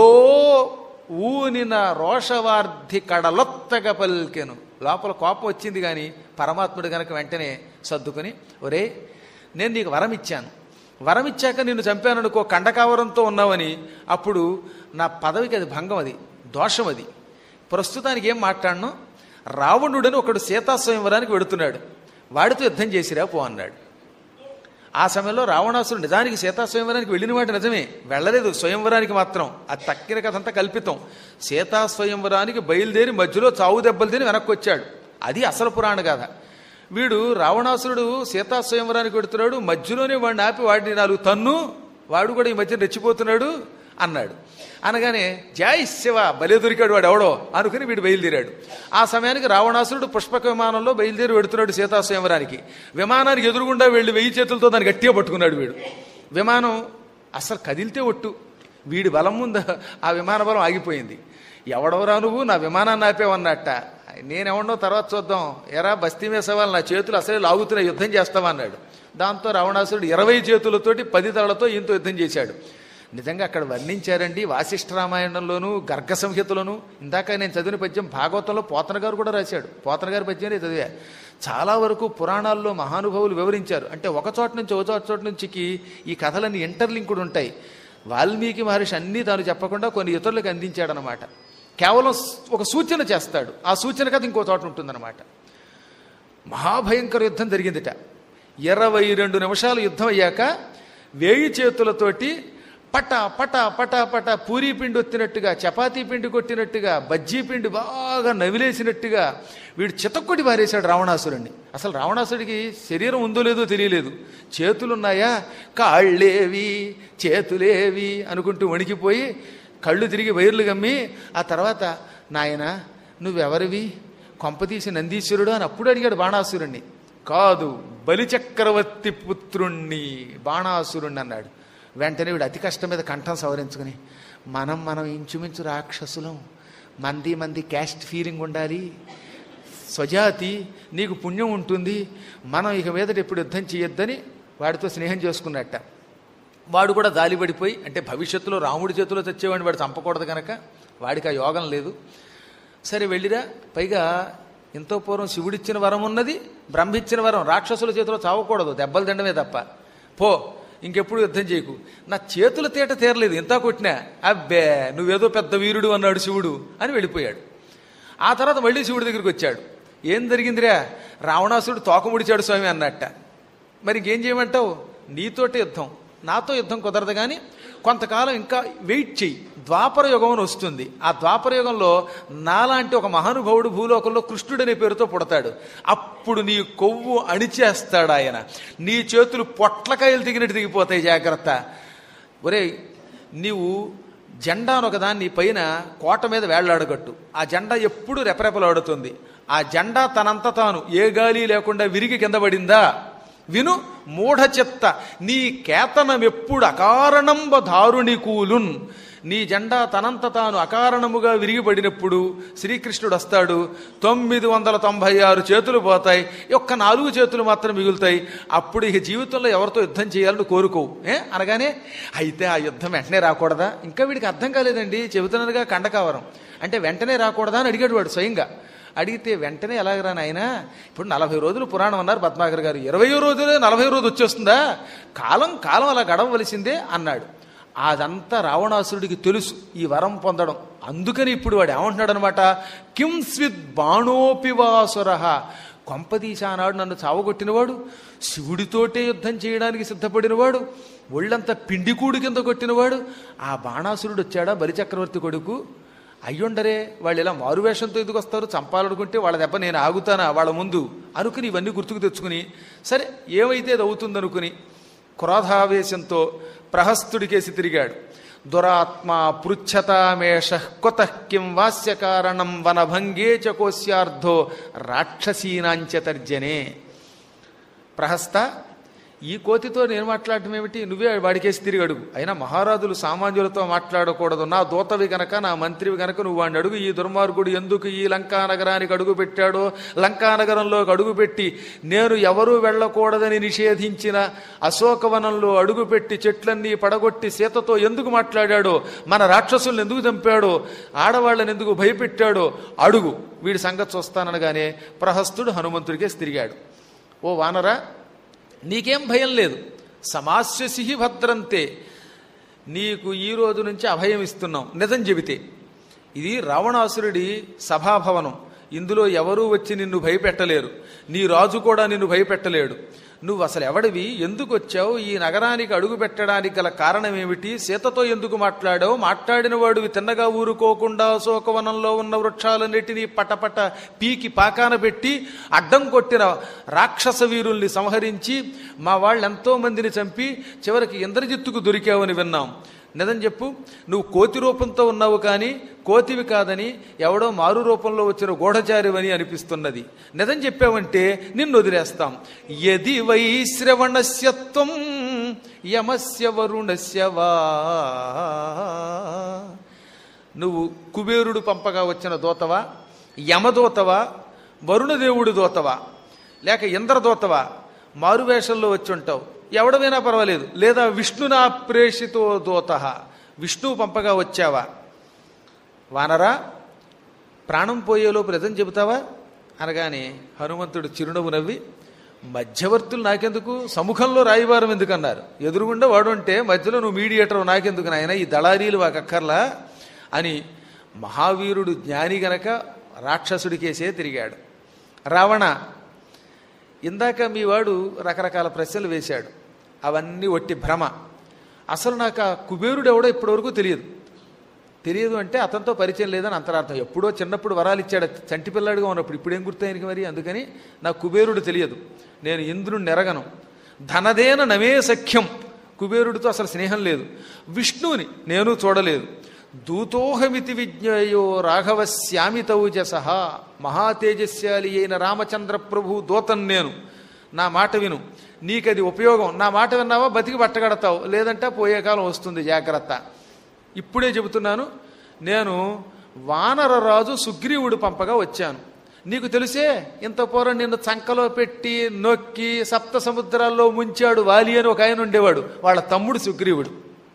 ఊనిన రోషవార్ధి కడలొత్తగా పలికెను లోపల కోపం వచ్చింది కానీ పరమాత్ముడు గనక వెంటనే సర్దుకొని ఒరే నేను నీకు వరం ఇచ్చాను వరం ఇచ్చాక నిన్ను చంపాననుకో కండకావరంతో ఉన్నావని అప్పుడు నా పదవికి అది భంగం అది దోషం అది ప్రస్తుతానికి ఏం మాట్లాడను రావణుడని ఒకడు సీతా స్వయంవరానికి వెడుతున్నాడు వాడితో యుద్ధం చేసిరా పో అన్నాడు ఆ సమయంలో రావణాసురుడు నిజానికి సీతా స్వయంవరానికి వెళ్ళిన వాడు నిజమే వెళ్ళలేదు స్వయంవరానికి మాత్రం అది తక్కిన కథ అంతా కల్పితం సీతా స్వయంవరానికి బయలుదేరి మధ్యలో చావు దెబ్బలు తిని వెనక్కి వచ్చాడు అది అసలు పురాణ గాథ వీడు రావణాసురుడు సీతా స్వయంవరానికి పెడుతున్నాడు మధ్యలోనే వాడిని ఆపి వాడిని నాలుగు తన్ను వాడు కూడా ఈ మధ్యన రెచ్చిపోతున్నాడు అన్నాడు అనగానే జై శివ బలే దొరికాడు వాడు ఎవడో అనుకుని వీడు బయలుదేరాడు ఆ సమయానికి రావణాసురుడు పుష్పక విమానంలో బయలుదేరి వెడుతున్నాడు సీతా స్వయంవరానికి విమానానికి ఎదురుగుండా వెళ్ళి వెయ్యి చేతులతో దాన్ని గట్టిగా పట్టుకున్నాడు వీడు విమానం అసలు కదిలితే ఒట్టు వీడి బలం ముందు ఆ విమాన బలం ఆగిపోయింది ఎవడవరా నువ్వు నా విమానాన్ని ఆపేవన్నట్ట నేనెవడనో తర్వాత చూద్దాం ఎరా బస్తీ వేసేవాళ్ళు నా చేతులు అసలే లాగుతున్నాయి యుద్ధం చేస్తావా అన్నాడు దాంతో రావణాసురుడు ఇరవై చేతులతోటి పది తలతో ఈయనతో యుద్ధం చేశాడు నిజంగా అక్కడ వర్ణించారండి వాసిష్ఠ రామాయణంలోను గర్గ సంహితలోను ఇందాక నేను చదివిన పద్యం భాగవతంలో పోతన గారు కూడా రాశాడు పోతన గారి పద్యాన్ని చదివా చాలా వరకు పురాణాల్లో మహానుభావులు వివరించారు అంటే ఒక చోట నుంచి ఒక చోట చోట నుంచికి ఈ కథలన్నీ ఇంటర్లింకుడు ఉంటాయి వాల్మీకి మహర్షి అన్నీ తాను చెప్పకుండా కొన్ని ఇతరులకు అందించాడనమాట కేవలం ఒక సూచన చేస్తాడు ఆ సూచన కథ ఇంకో చోట ఉంటుందన్నమాట మహాభయంకర యుద్ధం జరిగిందిట ఇరవై రెండు నిమిషాలు యుద్ధం అయ్యాక వేయి చేతులతోటి పట పట పట పట పూరీ పిండి వచ్చినట్టుగా చపాతీ పిండి కొట్టినట్టుగా బజ్జీ పిండి బాగా నవిలేసినట్టుగా వీడు చితక్కొట్టి పారేశాడు రావణాసురుణ్ణి అసలు రావణాసుడికి శరీరం ఉందో లేదో తెలియలేదు చేతులున్నాయా కాళ్ళేవి చేతులేవి అనుకుంటూ వణికిపోయి కళ్ళు తిరిగి వైర్లు గమ్మి ఆ తర్వాత నాయన నువ్వెవరివి కొంపతీసి నందీశ్వరుడు అని అప్పుడు అడిగాడు బాణాసురుణ్ణి కాదు బలిచక్రవర్తి పుత్రుణ్ణి బాణాసురుణ్ణి అన్నాడు వెంటనే వీడు అతి కష్టం మీద కంఠం సవరించుకుని మనం మనం ఇంచుమించు రాక్షసులం మంది మంది క్యాస్ట్ ఫీలింగ్ ఉండాలి స్వజాతి నీకు పుణ్యం ఉంటుంది మనం ఇక మీదట ఎప్పుడు యుద్ధం చేయొద్దని వాడితో స్నేహం చేసుకున్నట్ట వాడు కూడా జాలిపడిపోయి అంటే భవిష్యత్తులో రాముడి చేతిలో తెచ్చేవాడిని వాడు చంపకూడదు కనుక వాడికి ఆ యోగం లేదు సరే వెళ్ళిరా పైగా ఎంతో పూర్వం శివుడిచ్చిన వరం ఉన్నది బ్రహ్మిచ్చిన వరం రాక్షసుల చేతిలో చావకూడదు దెబ్బలు తినడమే తప్ప పో ఇంకెప్పుడు యుద్ధం చేయకు నా చేతుల తేట తీరలేదు ఎంత కొట్టినా అబ్బే నువ్వేదో పెద్ద వీరుడు అన్నాడు శివుడు అని వెళ్ళిపోయాడు ఆ తర్వాత మళ్ళీ శివుడి దగ్గరికి వచ్చాడు ఏం జరిగిందిరా రావణాసుడు తోకముడిచాడు స్వామి అన్నట్ట మరి ఇంకేం చేయమంటావు నీతోటే యుద్ధం నాతో యుద్ధం కుదరదు కానీ కొంతకాలం ఇంకా వెయిట్ చెయ్యి ద్వాపర యుగం అని వస్తుంది ఆ ద్వాపర యుగంలో నాలాంటి ఒక మహానుభావుడు భూలోకంలో కృష్ణుడు అనే పేరుతో పుడతాడు అప్పుడు నీ కొవ్వు అణిచేస్తాడు ఆయన నీ చేతులు పొట్లకాయలు దిగినట్టు దిగిపోతాయి జాగ్రత్త ఒరేయ్ నీవు జెండాను ఒకదాన్ని పైన కోట మీద వేళ్లాడగట్టు ఆ జెండా ఎప్పుడు రెపరెపలాడుతుంది ఆ జెండా తనంత తాను ఏ గాలి లేకుండా విరిగి కింద పడిందా విను మూఢ చెత్త నీ కేతనం ఎప్పుడు అకారణంబ దారుణి కూలున్ నీ జెండా తనంత తాను అకారణముగా విరిగిపడినప్పుడు శ్రీకృష్ణుడు వస్తాడు తొమ్మిది వందల తొంభై ఆరు చేతులు పోతాయి ఒక్క నాలుగు చేతులు మాత్రం మిగులుతాయి అప్పుడు ఇక జీవితంలో ఎవరితో యుద్ధం చేయాలని కోరుకోవు ఏ అనగానే అయితే ఆ యుద్ధం వెంటనే రాకూడదా ఇంకా వీడికి అర్థం కాలేదండి చెబుతున్నారుగా కండకావరం అంటే వెంటనే రాకూడదా అని అడిగాడు వాడు స్వయంగా అడిగితే వెంటనే ఎలాగరా నాయన ఇప్పుడు నలభై రోజులు పురాణం అన్నారు పద్మాకర్ గారు ఇరవయో రోజులే నలభై రోజు వచ్చేస్తుందా కాలం కాలం అలా గడవలసిందే అన్నాడు అదంతా రావణాసురుడికి తెలుసు ఈ వరం పొందడం అందుకని ఇప్పుడు వాడు ఏమంటున్నాడు అనమాట కింస్విత్ బాణోపివాసుర కొంపదీశానాడు నన్ను చావగొట్టినవాడు శివుడితోటే యుద్ధం చేయడానికి సిద్ధపడినవాడు ఒళ్ళంతా పిండికూడు కింద కొట్టినవాడు ఆ బాణాసురుడు వచ్చాడా బలిచక్రవర్తి కొడుకు అయ్యుండరే వాళ్ళు ఇలా మారువేషంతో ఎందుకు వస్తారు చంపాలనుకుంటే వాళ్ళ దెబ్బ నేను ఆగుతానా వాళ్ళ ముందు అనుకుని ఇవన్నీ గుర్తుకు తెచ్చుకుని సరే ఏమైతే అది అవుతుందనుకుని క్రోధావేశంతో ప్రహస్తుడికేసి తిరిగాడు దురాత్మ పృచ్ఛతామేష కొత కిం వాస్య కారణం వనభంగే చ కోస్యార్థో రాక్షసీనాంచ తర్జనే ప్రహస్త ఈ కోతితో నేను మాట్లాడటం ఏమిటి నువ్వే వాడికేసి తిరిగి అడుగు అయినా మహారాజులు సామాన్యులతో మాట్లాడకూడదు నా దూతవి గనక నా మంత్రివి గనక నువ్వు వాడిని అడుగు ఈ దుర్మార్గుడు ఎందుకు ఈ లంకా నగరానికి అడుగు పెట్టాడో లంకా నగరంలోకి అడుగుపెట్టి నేను ఎవరూ వెళ్ళకూడదని నిషేధించిన అశోకవనంలో అడుగుపెట్టి చెట్లన్నీ పడగొట్టి సీతతో ఎందుకు మాట్లాడాడో మన రాక్షసుల్ని ఎందుకు చంపాడో ఆడవాళ్ళని ఎందుకు భయపెట్టాడో అడుగు వీడి సంగతి చూస్తాననగానే ప్రహస్తుడు హనుమంతుడికేసి తిరిగాడు ఓ వానరా నీకేం భయం లేదు సమాస్యసి భద్రంతే నీకు ఈ రోజు నుంచి అభయం ఇస్తున్నాం నిజం చెబితే ఇది రావణాసురుడి సభాభవనం ఇందులో ఎవరూ వచ్చి నిన్ను భయపెట్టలేరు నీ రాజు కూడా నిన్ను భయపెట్టలేడు నువ్వు అసలు ఎవడివి ఎందుకు వచ్చావు ఈ నగరానికి అడుగు పెట్టడానికి గల కారణం ఏమిటి సీతతో ఎందుకు మాట్లాడావు మాట్లాడిన వాడివి తిన్నగా ఊరుకోకుండా అశోకవనంలో ఉన్న వృక్షాలన్నిటినీ పటపట పీకి పాకాన పెట్టి అడ్డం కొట్టిన రాక్షస వీరుల్ని సంహరించి మా వాళ్ళు ఎంతో మందిని చంపి చివరికి ఇంద్రజిత్తుకు దొరికావని విన్నాం నిజం చెప్పు నువ్వు కోతి రూపంతో ఉన్నావు కానీ కోతివి కాదని ఎవడో మారు రూపంలో వచ్చిన గూఢచారివని అనిపిస్తున్నది నిజం చెప్పావంటే నిన్ను వదిలేస్తాం యది వైశ్రవణస్యత్వం యమస్య వరుణస్య వా నువ్వు కుబేరుడు పంపగా వచ్చిన దోతవా యమదోతవా వరుణదేవుడి దోతవా లేక ఇంద్రదోతవా మారువేషంలో వచ్చి ఉంటావు ఎవడమైనా పర్వాలేదు లేదా విష్ణునా ప్రేషితో దోత విష్ణువు పంపగా వచ్చావా వానరా ప్రాణం పోయేలోపు నిజం చెబుతావా అనగానే హనుమంతుడు చిరునవ్వు నవ్వి మధ్యవర్తులు నాకెందుకు సముఖంలో రాయివారం ఎందుకన్నారు ఎదురుగుండా వాడు అంటే మధ్యలో నువ్వు మీడియేటర్ నాకెందుకు నాయన ఈ దళారీలు వాకక్కర్లా అని మహావీరుడు జ్ఞాని గనక రాక్షసుడికేసే తిరిగాడు రావణ ఇందాక మీ వాడు రకరకాల ప్రశ్నలు వేశాడు అవన్నీ ఒట్టి భ్రమ అసలు నాకు ఆ కుబేరుడు ఎవడో ఇప్పటివరకు తెలియదు తెలియదు అంటే అతనితో పరిచయం లేదని అంతరార్థం ఎప్పుడో చిన్నప్పుడు వరాలు ఇచ్చాడు చంటి పిల్లాడుగా ఉన్నప్పుడు ఇప్పుడేం గుర్తయినకి మరి అందుకని నాకు కుబేరుడు తెలియదు నేను ఇంద్రుని నెరగను ధనదేన నమే సఖ్యం కుబేరుడితో అసలు స్నేహం లేదు విష్ణువుని నేను చూడలేదు దూతోహమితి విజ్ఞేయో రాఘవశ్యామితౌజస మహాతేజస్యాలి అయిన రామచంద్ర ప్రభు దూతం నేను నా మాట విను నీకది ఉపయోగం నా మాట విన్నావా బతికి పట్టగడతావు లేదంటే పోయే కాలం వస్తుంది జాగ్రత్త ఇప్పుడే చెబుతున్నాను నేను వానరరాజు సుగ్రీవుడు పంపగా వచ్చాను నీకు తెలిసే ఇంత పూర్వం నిన్ను చంకలో పెట్టి నొక్కి సప్త సముద్రాల్లో ముంచాడు వాలి అని ఒక ఆయన ఉండేవాడు వాళ్ళ తమ్ముడు సుగ్రీవుడు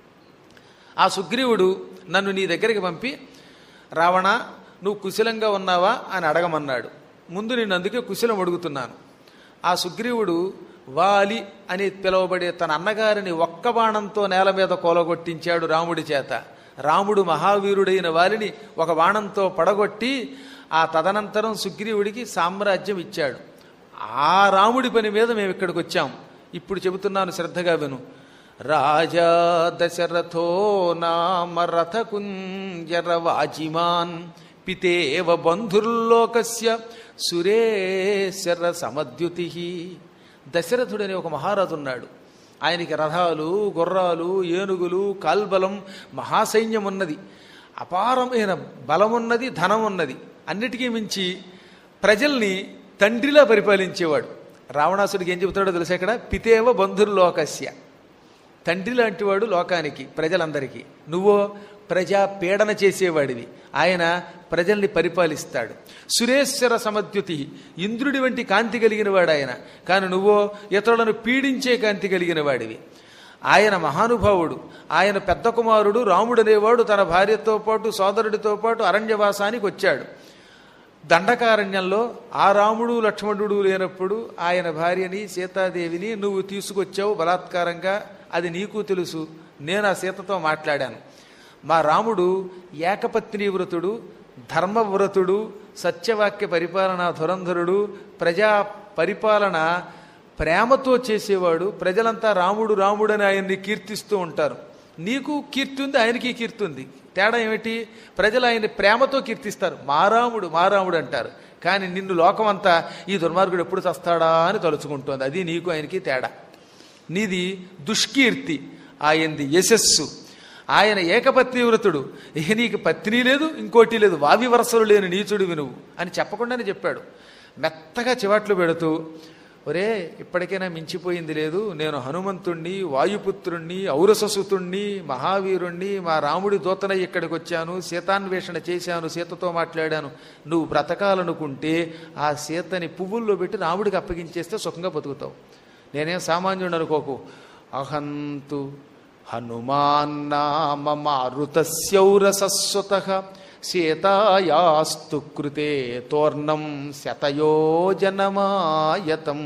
ఆ సుగ్రీవుడు నన్ను నీ దగ్గరికి పంపి రావణ నువ్వు కుశలంగా ఉన్నావా అని అడగమన్నాడు ముందు నేను అందుకే కుశలం అడుగుతున్నాను ఆ సుగ్రీవుడు వాలి అని పిలువబడే తన అన్నగారిని ఒక్క బాణంతో నేల మీద కోలగొట్టించాడు రాముడి చేత రాముడు మహావీరుడైన వాలిని ఒక బాణంతో పడగొట్టి ఆ తదనంతరం సుగ్రీవుడికి సామ్రాజ్యం ఇచ్చాడు ఆ రాముడి పని మీద మేము ఇక్కడికి వచ్చాం ఇప్పుడు చెబుతున్నాను శ్రద్ధగా విను రాజా దశరథో నామ రథకుంజర వాజిమాన్ పితేవ బంధుర్లోకస్య సురేశ్వర సమద్యుతి దశరథుడనే ఒక మహారాజు ఉన్నాడు ఆయనకి రథాలు గుర్రాలు ఏనుగులు కాల్బలం మహాసైన్యం ఉన్నది అపారమైన బలమున్నది ధనం ఉన్నది అన్నిటికీ మించి ప్రజల్ని తండ్రిలా పరిపాలించేవాడు రావణాసుడికి ఏం చెబుతాడో తెలుసా ఇక్కడ పితేవ బంధుర్లోకస్య తండ్రి లాంటివాడు లోకానికి ప్రజలందరికీ నువ్వో ప్రజా పీడన చేసేవాడివి ఆయన ప్రజల్ని పరిపాలిస్తాడు సురేశ్వర సమద్యుతి ఇంద్రుడి వంటి కాంతి కలిగిన వాడు ఆయన కానీ నువ్వో ఇతరులను పీడించే కాంతి కలిగిన వాడివి ఆయన మహానుభావుడు ఆయన పెద్ద కుమారుడు రాముడు అనేవాడు తన భార్యతో పాటు సోదరుడితో పాటు అరణ్యవాసానికి వచ్చాడు దండకారణ్యంలో ఆ రాముడు లక్ష్మణుడు లేనప్పుడు ఆయన భార్యని సీతాదేవిని నువ్వు తీసుకొచ్చావు బలాత్కారంగా అది నీకు తెలుసు నేను ఆ సీతతో మాట్లాడాను మా రాముడు ఏకపత్ని వ్రతుడు ధర్మవ్రతుడు సత్యవాక్య పరిపాలన ధురంధరుడు ప్రజా పరిపాలన ప్రేమతో చేసేవాడు ప్రజలంతా రాముడు రాముడని ఆయన్ని కీర్తిస్తూ ఉంటారు నీకు కీర్తి ఉంది ఆయనకి కీర్తి ఉంది తేడా ఏమిటి ప్రజలు ఆయన్ని ప్రేమతో కీర్తిస్తారు మా రాముడు మా రాముడు అంటారు కానీ నిన్ను లోకమంతా ఈ దుర్మార్గుడు ఎప్పుడు చస్తాడా అని తలుచుకుంటోంది అది నీకు ఆయనకి తేడా నీది దుష్కీర్తి ఆయనది యశస్సు ఆయన ఏకపత్ని వ్రతుడు ఇక నీకు పత్ని లేదు ఇంకోటి లేదు వావి వరసలు లేని నీచుడివి నువ్వు అని చెప్పకుండానే చెప్పాడు మెత్తగా చివాట్లు పెడుతూ ఒరే ఇప్పటికైనా మించిపోయింది లేదు నేను హనుమంతుణ్ణి వాయుపుత్రుణ్ణి ఔరససుతుణ్ణి మహావీరుణ్ణి మా రాముడి దూతన ఇక్కడికి వచ్చాను సీతాన్వేషణ చేశాను సీతతో మాట్లాడాను నువ్వు బ్రతకాలనుకుంటే ఆ సీతని పువ్వుల్లో పెట్టి రాముడికి అప్పగించేస్తే సుఖంగా బతుకుతావు నేనేం సామాన్యుడు అనుకోకు అహంతు హనుమాన్నామ మారుతస్యౌరసస్వత సీతాయాస్తు కృతే తోర్ణం శతయోజనమాయతం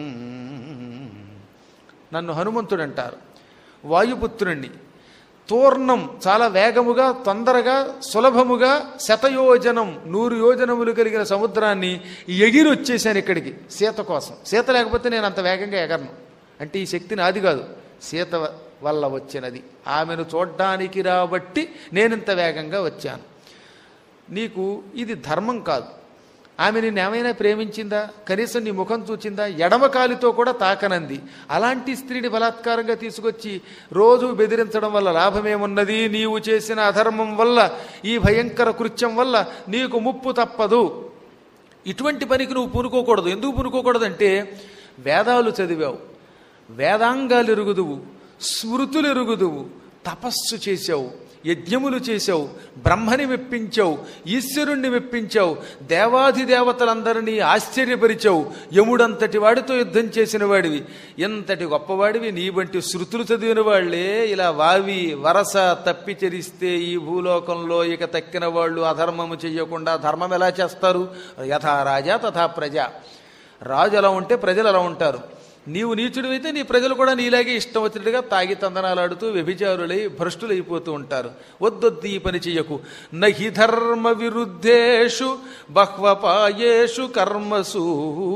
నన్ను హనుమంతుడు అంటారు వాయుపుత్రుణ్ణి తూర్ణం చాలా వేగముగా తొందరగా సులభముగా శతయోజనం నూరు యోజనములు కలిగిన సముద్రాన్ని ఎగిరి వచ్చేసాను ఇక్కడికి సీత కోసం సీత లేకపోతే నేను అంత వేగంగా ఎగరను అంటే ఈ శక్తి నాది కాదు సీత వల్ల వచ్చినది ఆమెను చూడ్డానికి రాబట్టి నేనింత వేగంగా వచ్చాను నీకు ఇది ధర్మం కాదు ఆమె నిన్ను ఏమైనా ప్రేమించిందా కనీసం నీ ముఖం చూచిందా ఎడమ కాలితో కూడా తాకనంది అలాంటి స్త్రీని బలాత్కారంగా తీసుకొచ్చి రోజు బెదిరించడం వల్ల లాభమేమున్నది నీవు చేసిన అధర్మం వల్ల ఈ భయంకర కృత్యం వల్ల నీకు ముప్పు తప్పదు ఇటువంటి పనికి నువ్వు పూనుకోకూడదు ఎందుకు పూనుకోకూడదంటే వేదాలు చదివావు వేదాంగాలు ఎరుగుదువు స్మృతులు ఎరుగుదువు తపస్సు చేశావు యజ్ఞములు చేశావు బ్రహ్మని మెప్పించావు ఈశ్వరుణ్ణి మెప్పించావు దేవాది దేవతలందరినీ ఆశ్చర్యపరిచావు యముడంతటి వాడితో యుద్ధం చేసిన వాడివి ఎంతటి గొప్పవాడివి నీ వంటి శృతులు చదివిన వాళ్లే ఇలా వావి వరస తప్పిచరిస్తే ఈ భూలోకంలో ఇక తక్కిన వాళ్ళు అధర్మము చెయ్యకుండా ధర్మం ఎలా చేస్తారు యథా రాజా తథా ప్రజ రాజు ఎలా ఉంటే ప్రజలు అలా ఉంటారు నీవు నీచుడివైతే నీ ప్రజలు కూడా నీలాగే ఇష్టం వచ్చినట్టుగా తాగి తందనాలాడుతూ వ్యభిచారులై భ్రష్టులైపోతూ ఉంటారు వద్దొద్దు ఈ పని చెయ్యకు నహి ధర్మ విరుద్ధేషు బహ్వపాయేషు కర్మసు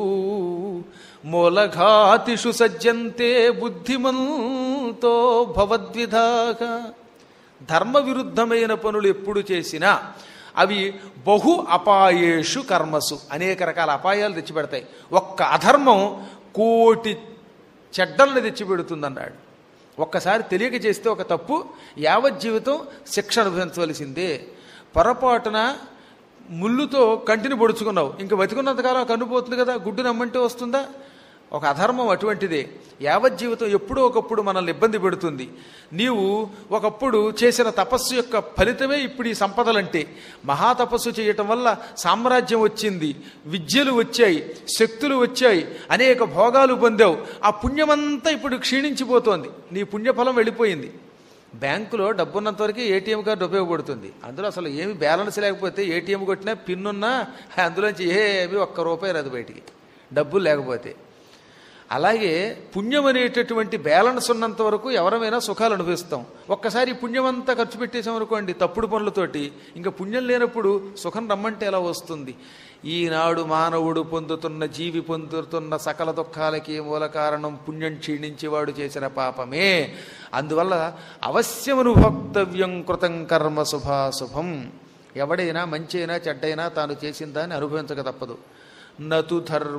మూలఘాతిషు సజ్జంతే బుద్ధిమంతో భవద్విధాగా ధర్మ విరుద్ధమైన పనులు ఎప్పుడు చేసినా అవి బహు అపాయేషు కర్మసు అనేక రకాల అపాయాలు తెచ్చిపెడతాయి ఒక్క అధర్మం కోటి చెడ్డల్ని తెచ్చిపెడుతుందన్నాడు ఒక్కసారి తెలియక చేస్తే ఒక తప్పు యావత్ జీవితం శిక్ష అనుభవించవలసిందే పొరపాటున ముళ్ళుతో కంటిని పొడుచుకున్నావు ఇంక బతికున్నంతకాలం కన్ను పోతుంది కదా గుడ్డు నమ్మంటే వస్తుందా ఒక అధర్మం అటువంటిదే యావజ్జీవితం ఎప్పుడో ఒకప్పుడు మనల్ని ఇబ్బంది పెడుతుంది నీవు ఒకప్పుడు చేసిన తపస్సు యొక్క ఫలితమే ఇప్పుడు ఈ సంపదలంటే మహాతపస్సు చేయటం వల్ల సామ్రాజ్యం వచ్చింది విద్యలు వచ్చాయి శక్తులు వచ్చాయి అనేక భోగాలు పొందావు ఆ పుణ్యమంతా ఇప్పుడు క్షీణించిపోతోంది నీ పుణ్యఫలం వెళ్ళిపోయింది బ్యాంకులో డబ్బున్నంత వరకు ఏటీఎం కార్డు ఉపయోగపడుతుంది అందులో అసలు ఏమి బ్యాలెన్స్ లేకపోతే ఏటీఎం కొట్టినా పిన్ ఉన్నా అందులోంచి ఏమి ఒక్క రూపాయి రాదు బయటికి డబ్బులు లేకపోతే అలాగే పుణ్యం అనేటటువంటి బ్యాలెన్స్ ఉన్నంత వరకు ఎవరమైనా సుఖాలు అనుభవిస్తాం ఒక్కసారి ఈ పుణ్యం అంతా ఖర్చు పెట్టేసాం అనుకోండి తప్పుడు పనులతోటి ఇంకా పుణ్యం లేనప్పుడు సుఖం రమ్మంటే ఎలా వస్తుంది ఈనాడు మానవుడు పొందుతున్న జీవి పొందుతున్న సకల దుఃఖాలకి మూల కారణం పుణ్యం క్షీణించేవాడు చేసిన పాపమే అందువల్ల అవశ్యమనుభోక్తవ్యం కృతం కర్మ శుభాశుభం ఎవడైనా మంచి అయినా చెడ్డైనా తాను చేసిన దాన్ని అనుభవించక తప్పదు నతు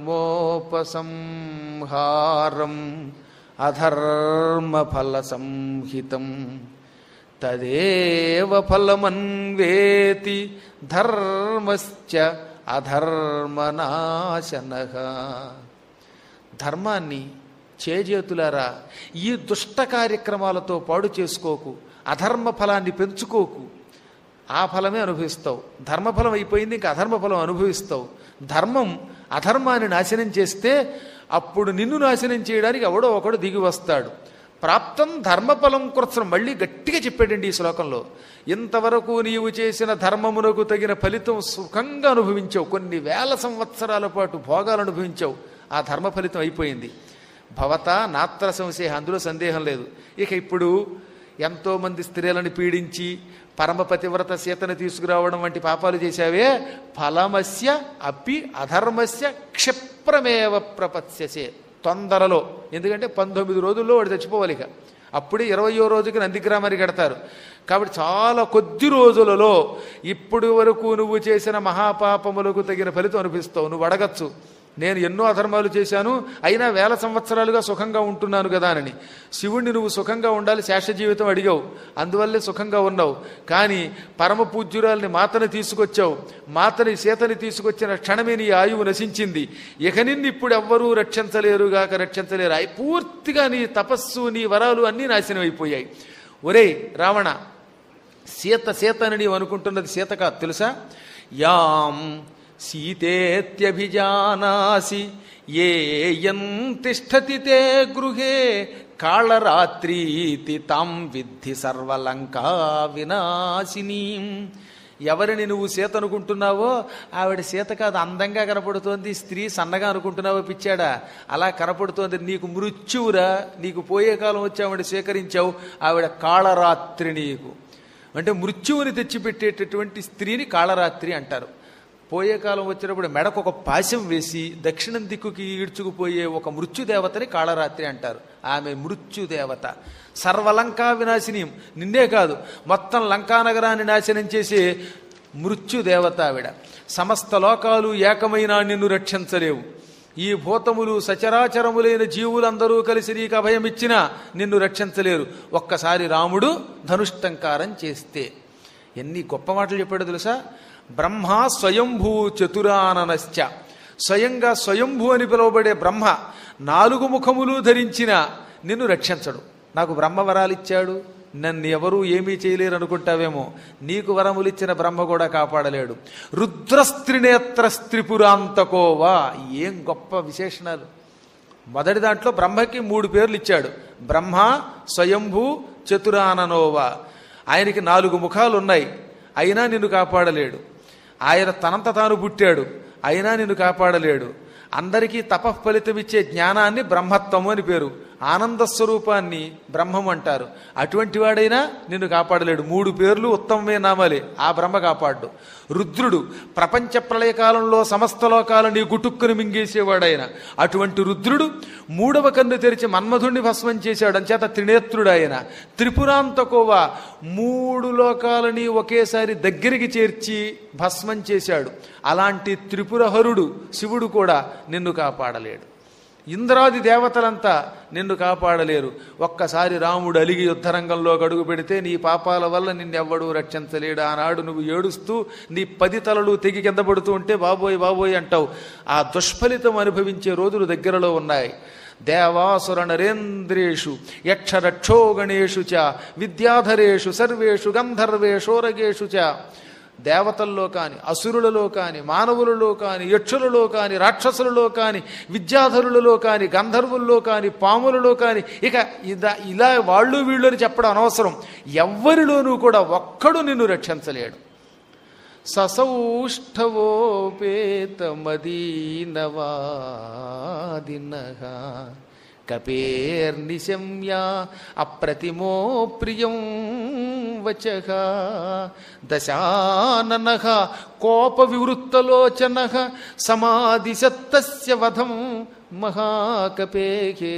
ధర్మోపసంహారం అధర్మ ఫల సంహితం తదేవ ఫలమన్వేతి ధర్మశ్చ అధర్మనాశన ధర్మాన్ని చేజేతులారా ఈ దుష్ట కార్యక్రమాలతో పాడు చేసుకోకు అధర్మ ఫలాన్ని పెంచుకోకు ఆ ఫలమే అనుభవిస్తావు ధర్మఫలం అయిపోయింది ఇంకా అధర్మ ఫలం అనుభవిస్తావు ధర్మం అధర్మాన్ని నాశనం చేస్తే అప్పుడు నిన్ను నాశనం చేయడానికి ఎవడో ఒకడు దిగి వస్తాడు ప్రాప్తం ధర్మఫలం కృత్సం మళ్ళీ గట్టిగా చెప్పాడండి ఈ శ్లోకంలో ఇంతవరకు నీవు చేసిన ధర్మమునకు తగిన ఫలితం సుఖంగా అనుభవించావు కొన్ని వేల సంవత్సరాల పాటు భోగాలు అనుభవించావు ఆ ధర్మ ఫలితం అయిపోయింది భవత నాత్ర సంశయ అందులో సందేహం లేదు ఇక ఇప్పుడు ఎంతోమంది స్త్రీలను పీడించి పరమపతివ్రత సీతను తీసుకురావడం వంటి పాపాలు చేశావే ఫలమస్య అపి అధర్మస్య క్షిప్రమేవ ప్రపత్స్యసే తొందరలో ఎందుకంటే పంతొమ్మిది రోజుల్లో వాడు చచ్చిపోవాలి ఇక అప్పుడే ఇరవయో రోజుకి నందిగ్రామానికి కడతారు కాబట్టి చాలా కొద్ది రోజులలో ఇప్పుడు వరకు నువ్వు చేసిన మహాపాపములకు తగిన ఫలితం అనిపిస్తావు నువ్వు అడగచ్చు నేను ఎన్నో అధర్మాలు చేశాను అయినా వేల సంవత్సరాలుగా సుఖంగా ఉంటున్నాను కదా అని శివుణ్ణి నువ్వు సుఖంగా ఉండాలి శేష జీవితం అడిగావు అందువల్లే సుఖంగా ఉన్నావు కానీ పరమ పూజ్యురాల్ని మాతని తీసుకొచ్చావు మాతని సీతని తీసుకొచ్చిన క్షణమే నీ ఆయువు నశించింది ఇక నిన్ను ఇప్పుడు ఎవ్వరూ రక్షించలేరుగాక రక్షించలేరు అయి పూర్తిగా నీ తపస్సు నీ వరాలు అన్నీ నాశనం అయిపోయాయి ఒరేయ్ రావణ సీత సీత అని నీవు అనుకుంటున్నది సీత కాదు తెలుసా యాం సీతేత్యభిజానాసి ఏ యం తిష్టతి తే గృహే కాళరాత్రీతి తాం విద్ధి సర్వలంకా వినాశినీం ఎవరిని నువ్వు సీత అనుకుంటున్నావో ఆవిడ సీత కాదు అందంగా కనపడుతోంది స్త్రీ సన్నగా అనుకుంటున్నావో పిచ్చాడా అలా కనపడుతోంది నీకు మృత్యువురా నీకు పోయే కాలం వచ్చి ఆవిడ స్వీకరించావు ఆవిడ కాళరాత్రి నీకు అంటే మృత్యువుని తెచ్చిపెట్టేటటువంటి స్త్రీని కాళరాత్రి అంటారు పోయే కాలం వచ్చినప్పుడు మెడకు ఒక పాశం వేసి దక్షిణం దిక్కుకి ఈడ్చుకుపోయే ఒక మృత్యుదేవతని కాళరాత్రి అంటారు ఆమె మృత్యుదేవత సర్వలంకా వినాశిని నిన్నే కాదు మొత్తం లంకా నగరాన్ని నాశనం చేసే మృత్యుదేవత ఆవిడ సమస్త లోకాలు ఏకమైన నిన్ను రక్షించలేవు ఈ భూతములు సచరాచరములైన జీవులందరూ కలిసి నీకు అభయమిచ్చినా నిన్ను రక్షించలేరు ఒక్కసారి రాముడు ధనుష్టంకారం చేస్తే ఎన్ని గొప్ప మాటలు చెప్పాడో తెలుసా బ్రహ్మ స్వయంభూ చతురాననశ్చ స్వయంగా స్వయంభూ అని పిలువబడే బ్రహ్మ నాలుగు ముఖములు ధరించిన నిన్ను రక్షించడు నాకు బ్రహ్మ వరాలు ఇచ్చాడు నన్ను ఎవరూ ఏమీ చేయలేరు అనుకుంటావేమో నీకు వరములిచ్చిన బ్రహ్మ కూడా కాపాడలేడు రుద్రస్త్రినేత్ర స్త్రిపురాంతకోవా ఏం గొప్ప విశేషణాలు మొదటి దాంట్లో బ్రహ్మకి మూడు పేర్లు ఇచ్చాడు బ్రహ్మ స్వయంభూ చతురాననోవా ఆయనకి నాలుగు ముఖాలు ఉన్నాయి అయినా నిన్ను కాపాడలేడు ఆయన తనంత తాను పుట్టాడు అయినా నిన్ను కాపాడలేడు అందరికీ తపఫలితమిచ్చే జ్ఞానాన్ని బ్రహ్మత్వము అని పేరు ఆనంద స్వరూపాన్ని బ్రహ్మం అంటారు అటువంటి వాడైనా నిన్ను కాపాడలేడు మూడు పేర్లు ఉత్తమమైన నామాలే ఆ బ్రహ్మ కాపాడు రుద్రుడు ప్రపంచ ప్రళయకాలంలో సమస్త లోకాలని గుటుక్కుని మింగేసేవాడాయన అటువంటి రుద్రుడు మూడవ కన్ను తెరిచి మన్మధుణ్ణి భస్మం చేశాడు అంచేత త్రినేత్రుడు ఆయన త్రిపురాంతకోవా మూడు లోకాలని ఒకేసారి దగ్గరికి చేర్చి భస్మం చేశాడు అలాంటి త్రిపురహరుడు శివుడు కూడా నిన్ను కాపాడలేడు ఇంద్రాది దేవతలంతా నిన్ను కాపాడలేరు ఒక్కసారి రాముడు అలిగి యుద్ధరంగంలో అడుగు పెడితే నీ పాపాల వల్ల నిన్నెవ్వడూ రక్షించలేడు ఆనాడు నువ్వు ఏడుస్తూ నీ పది తలలు తెగి కింద పడుతూ ఉంటే బాబోయ్ బాబోయ్ అంటావు ఆ దుష్ఫలితం అనుభవించే రోజులు దగ్గరలో ఉన్నాయి దేవాసుర నరేంద్రేషు యక్షరక్షోగణేషు చ విద్యాధరేషు సర్వేషు గంధర్వేషోరగేషు చ దేవతల్లో కాని అసురులలో కాని మానవులలో కాని యక్షులలో కాని రాక్షసులలో కాని విద్యాధరులలో కాని గంధర్వుల్లో కాని పాములలో కాని ఇక ఇదా ఇలా వాళ్ళు వీళ్ళు అని చెప్పడం అనవసరం ఎవ్వరిలోనూ కూడా ఒక్కడు నిన్ను రక్షించలేడు ససౌష్ఠవోపేతమదీనవాదిన కపేర్నిశమ్యా అప్రతిమో ప్రియం వచః దశానన కోప వివృత్తలోచన సమాదిశత్తస్య వధం మహాకపేహే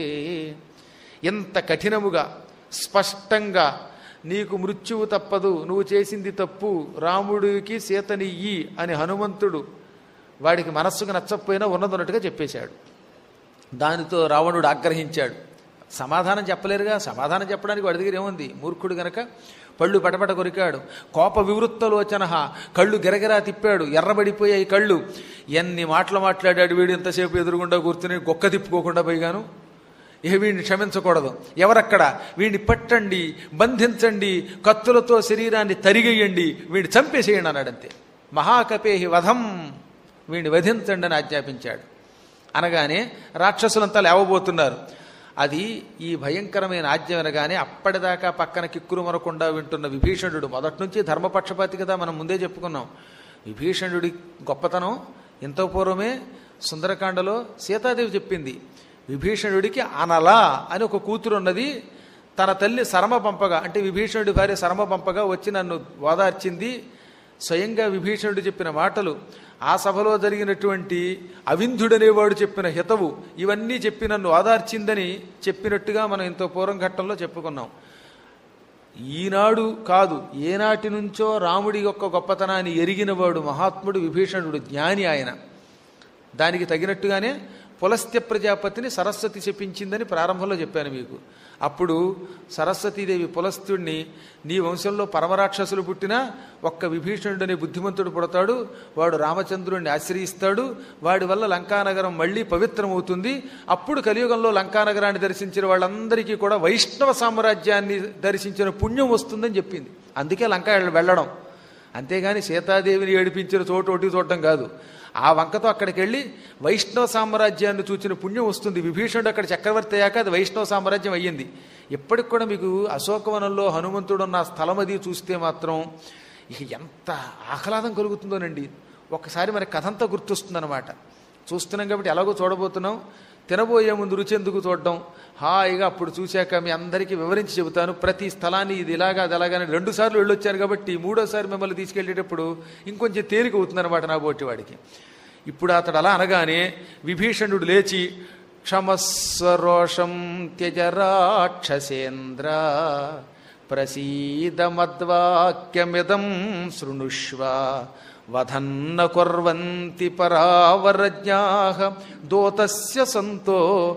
ఎంత కఠినముగా స్పష్టంగా నీకు మృత్యువు తప్పదు నువ్వు చేసింది తప్పు రాముడికి సీతని ఇయ్యి అని హనుమంతుడు వాడికి మనస్సుకు నచ్చకపోయినా ఉన్నదన్నట్టుగా చెప్పేశాడు దానితో రావణుడు ఆగ్రహించాడు సమాధానం చెప్పలేరుగా సమాధానం చెప్పడానికి వాడి దగ్గర ఏముంది మూర్ఖుడు గనక పళ్ళు పటపట కొరికాడు కోప వివృత్తలోచన కళ్ళు గిరగిరా తిప్పాడు ఎర్రబడిపోయాయి కళ్ళు ఎన్ని మాటలు మాట్లాడాడు వీడు ఎంతసేపు ఎదురుగుండా కూర్చుని గొక్క తిప్పుకోకుండా పోయిగాను ఇక వీడిని క్షమించకూడదు ఎవరక్కడ వీడిని పట్టండి బంధించండి కత్తులతో శరీరాన్ని తరిగేయండి వీడిని చంపేసేయండి అన్నాడంతే మహాకపేహి వధం వీడిని వధించండి అని ఆజ్ఞాపించాడు అనగానే రాక్షసులంతా లేవబోతున్నారు అది ఈ భయంకరమైన ఆజ్ఞ వినగానే అప్పటిదాకా పక్కన కిక్కురు మరకుండా వింటున్న విభీషణుడు మొదటి నుంచి ధర్మపక్షపాతి కదా మనం ముందే చెప్పుకున్నాం విభీషణుడి గొప్పతనం ఇంత పూర్వమే సుందరకాండలో సీతాదేవి చెప్పింది విభీషణుడికి అనల అని ఒక కూతురు ఉన్నది తన తల్లి శరమ పంపగా అంటే విభీషణుడి భార్య శరమ పంపగా వచ్చి నన్ను ఓదార్చింది స్వయంగా విభీషణుడు చెప్పిన మాటలు ఆ సభలో జరిగినటువంటి అవింధుడనేవాడు చెప్పిన హితవు ఇవన్నీ చెప్పి నన్ను ఆదార్చిందని చెప్పినట్టుగా మనం ఇంత పూర్వం ఘట్టంలో చెప్పుకున్నాం ఈనాడు కాదు ఏనాటి నుంచో రాముడి యొక్క గొప్పతనాన్ని ఎరిగినవాడు మహాత్ముడు విభీషణుడు జ్ఞాని ఆయన దానికి తగినట్టుగానే పులస్త్య ప్రజాపతిని సరస్వతి చెప్పించిందని ప్రారంభంలో చెప్పాను మీకు అప్పుడు సరస్వతీదేవి పులస్త్యుడిని నీ వంశంలో పరమరాక్షసులు పుట్టినా ఒక్క విభీషణుడనే బుద్ధిమంతుడు పుడతాడు వాడు రామచంద్రుడిని ఆశ్రయిస్తాడు వాడి వల్ల లంకానగరం మళ్ళీ పవిత్రమవుతుంది అప్పుడు కలియుగంలో లంకానగరాన్ని దర్శించిన వాళ్ళందరికీ కూడా వైష్ణవ సామ్రాజ్యాన్ని దర్శించిన పుణ్యం వస్తుందని చెప్పింది అందుకే లంక వెళ్ళడం అంతేగాని సీతాదేవిని ఏడిపించిన చోటు ఒకటి చూడటం కాదు ఆ వంకతో అక్కడికి వెళ్ళి వైష్ణవ సామ్రాజ్యాన్ని చూచిన పుణ్యం వస్తుంది విభీషణుడు అక్కడ చక్రవర్తి అయ్యాక అది వైష్ణవ సామ్రాజ్యం అయ్యింది ఇప్పటికి కూడా మీకు అశోకవనంలో హనుమంతుడు ఉన్న ఆ స్థలం అది చూస్తే మాత్రం ఇక ఎంత ఆహ్లాదం కలుగుతుందోనండి ఒకసారి మన కథ అంతా గుర్తొస్తుందన్నమాట చూస్తున్నాం కాబట్టి ఎలాగో చూడబోతున్నాం తినబోయే ముందు రుచి ఎందుకు చూడడం హాయిగా అప్పుడు చూశాక మీ అందరికీ వివరించి చెబుతాను ప్రతి స్థలాన్ని ఇది ఇలాగా అది అలాగానే రెండు సార్లు వెళ్ళొచ్చాను కాబట్టి మూడోసారి మిమ్మల్ని తీసుకెళ్ళేటప్పుడు ఇంకొంచెం తేలిక అవుతుందన్నమాట నా బోటి వాడికి ఇప్పుడు అతడు అలా అనగానే విభీషణుడు లేచి క్షమస్వరోషం త్యజ రాక్షసేంద్ర ప్రసీదమద్వాక్యమిదం శృణుష్వ వధన్న కుర్వంతి పరావరజ్ఞా దోతస్య సంతో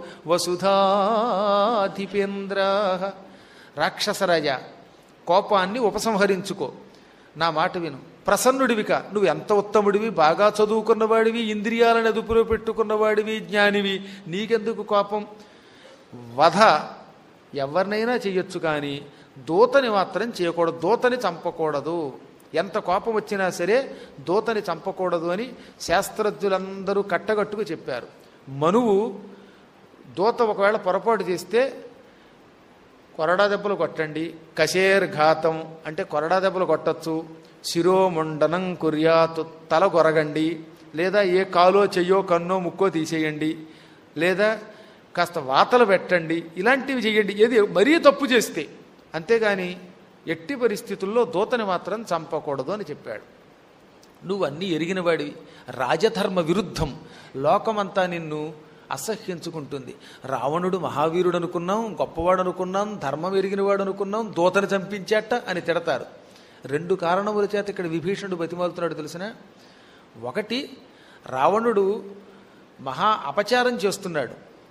వసుధాధిపేంద్ర రాక్షసరాజ కోపాన్ని ఉపసంహరించుకో నా మాట విను ప్రసన్నుడివిక నువ్వు ఎంత ఉత్తముడివి బాగా చదువుకున్నవాడివి ఇంద్రియాలను అదుపులో పెట్టుకున్నవాడివి జ్ఞానివి నీకెందుకు కోపం వధ ఎవరినైనా చెయ్యొచ్చు కానీ దూతని మాత్రం చేయకూడదు దూతని చంపకూడదు ఎంత కోపం వచ్చినా సరే దూతని చంపకూడదు అని శాస్త్రజ్ఞులందరూ కట్టగట్టుకు చెప్పారు మనువు దూత ఒకవేళ పొరపాటు చేస్తే కొరడా దెబ్బలు కొట్టండి కశేర్ ఘాతం అంటే కొరడా దెబ్బలు కొట్టచ్చు శిరోముండనం కుర్యాతు తల కొరగండి లేదా ఏ కాలో చెయ్యో కన్నో ముక్కో తీసేయండి లేదా కాస్త వాతలు పెట్టండి ఇలాంటివి చేయండి ఏది మరీ తప్పు చేస్తే అంతేగాని ఎట్టి పరిస్థితుల్లో దూతని మాత్రం చంపకూడదు అని చెప్పాడు నువ్వు అన్నీ ఎరిగిన వాడివి రాజధర్మ విరుద్ధం లోకమంతా నిన్ను అసహ్యించుకుంటుంది రావణుడు మహావీరుడు అనుకున్నాం గొప్పవాడు అనుకున్నాం ధర్మం ఎరిగినవాడు అనుకున్నాం దూతని చంపించాట అని తిడతారు రెండు కారణముల చేత ఇక్కడ విభీషణుడు బతిమాలుతున్నాడు తెలిసిన ఒకటి రావణుడు మహా అపచారం చేస్తున్నాడు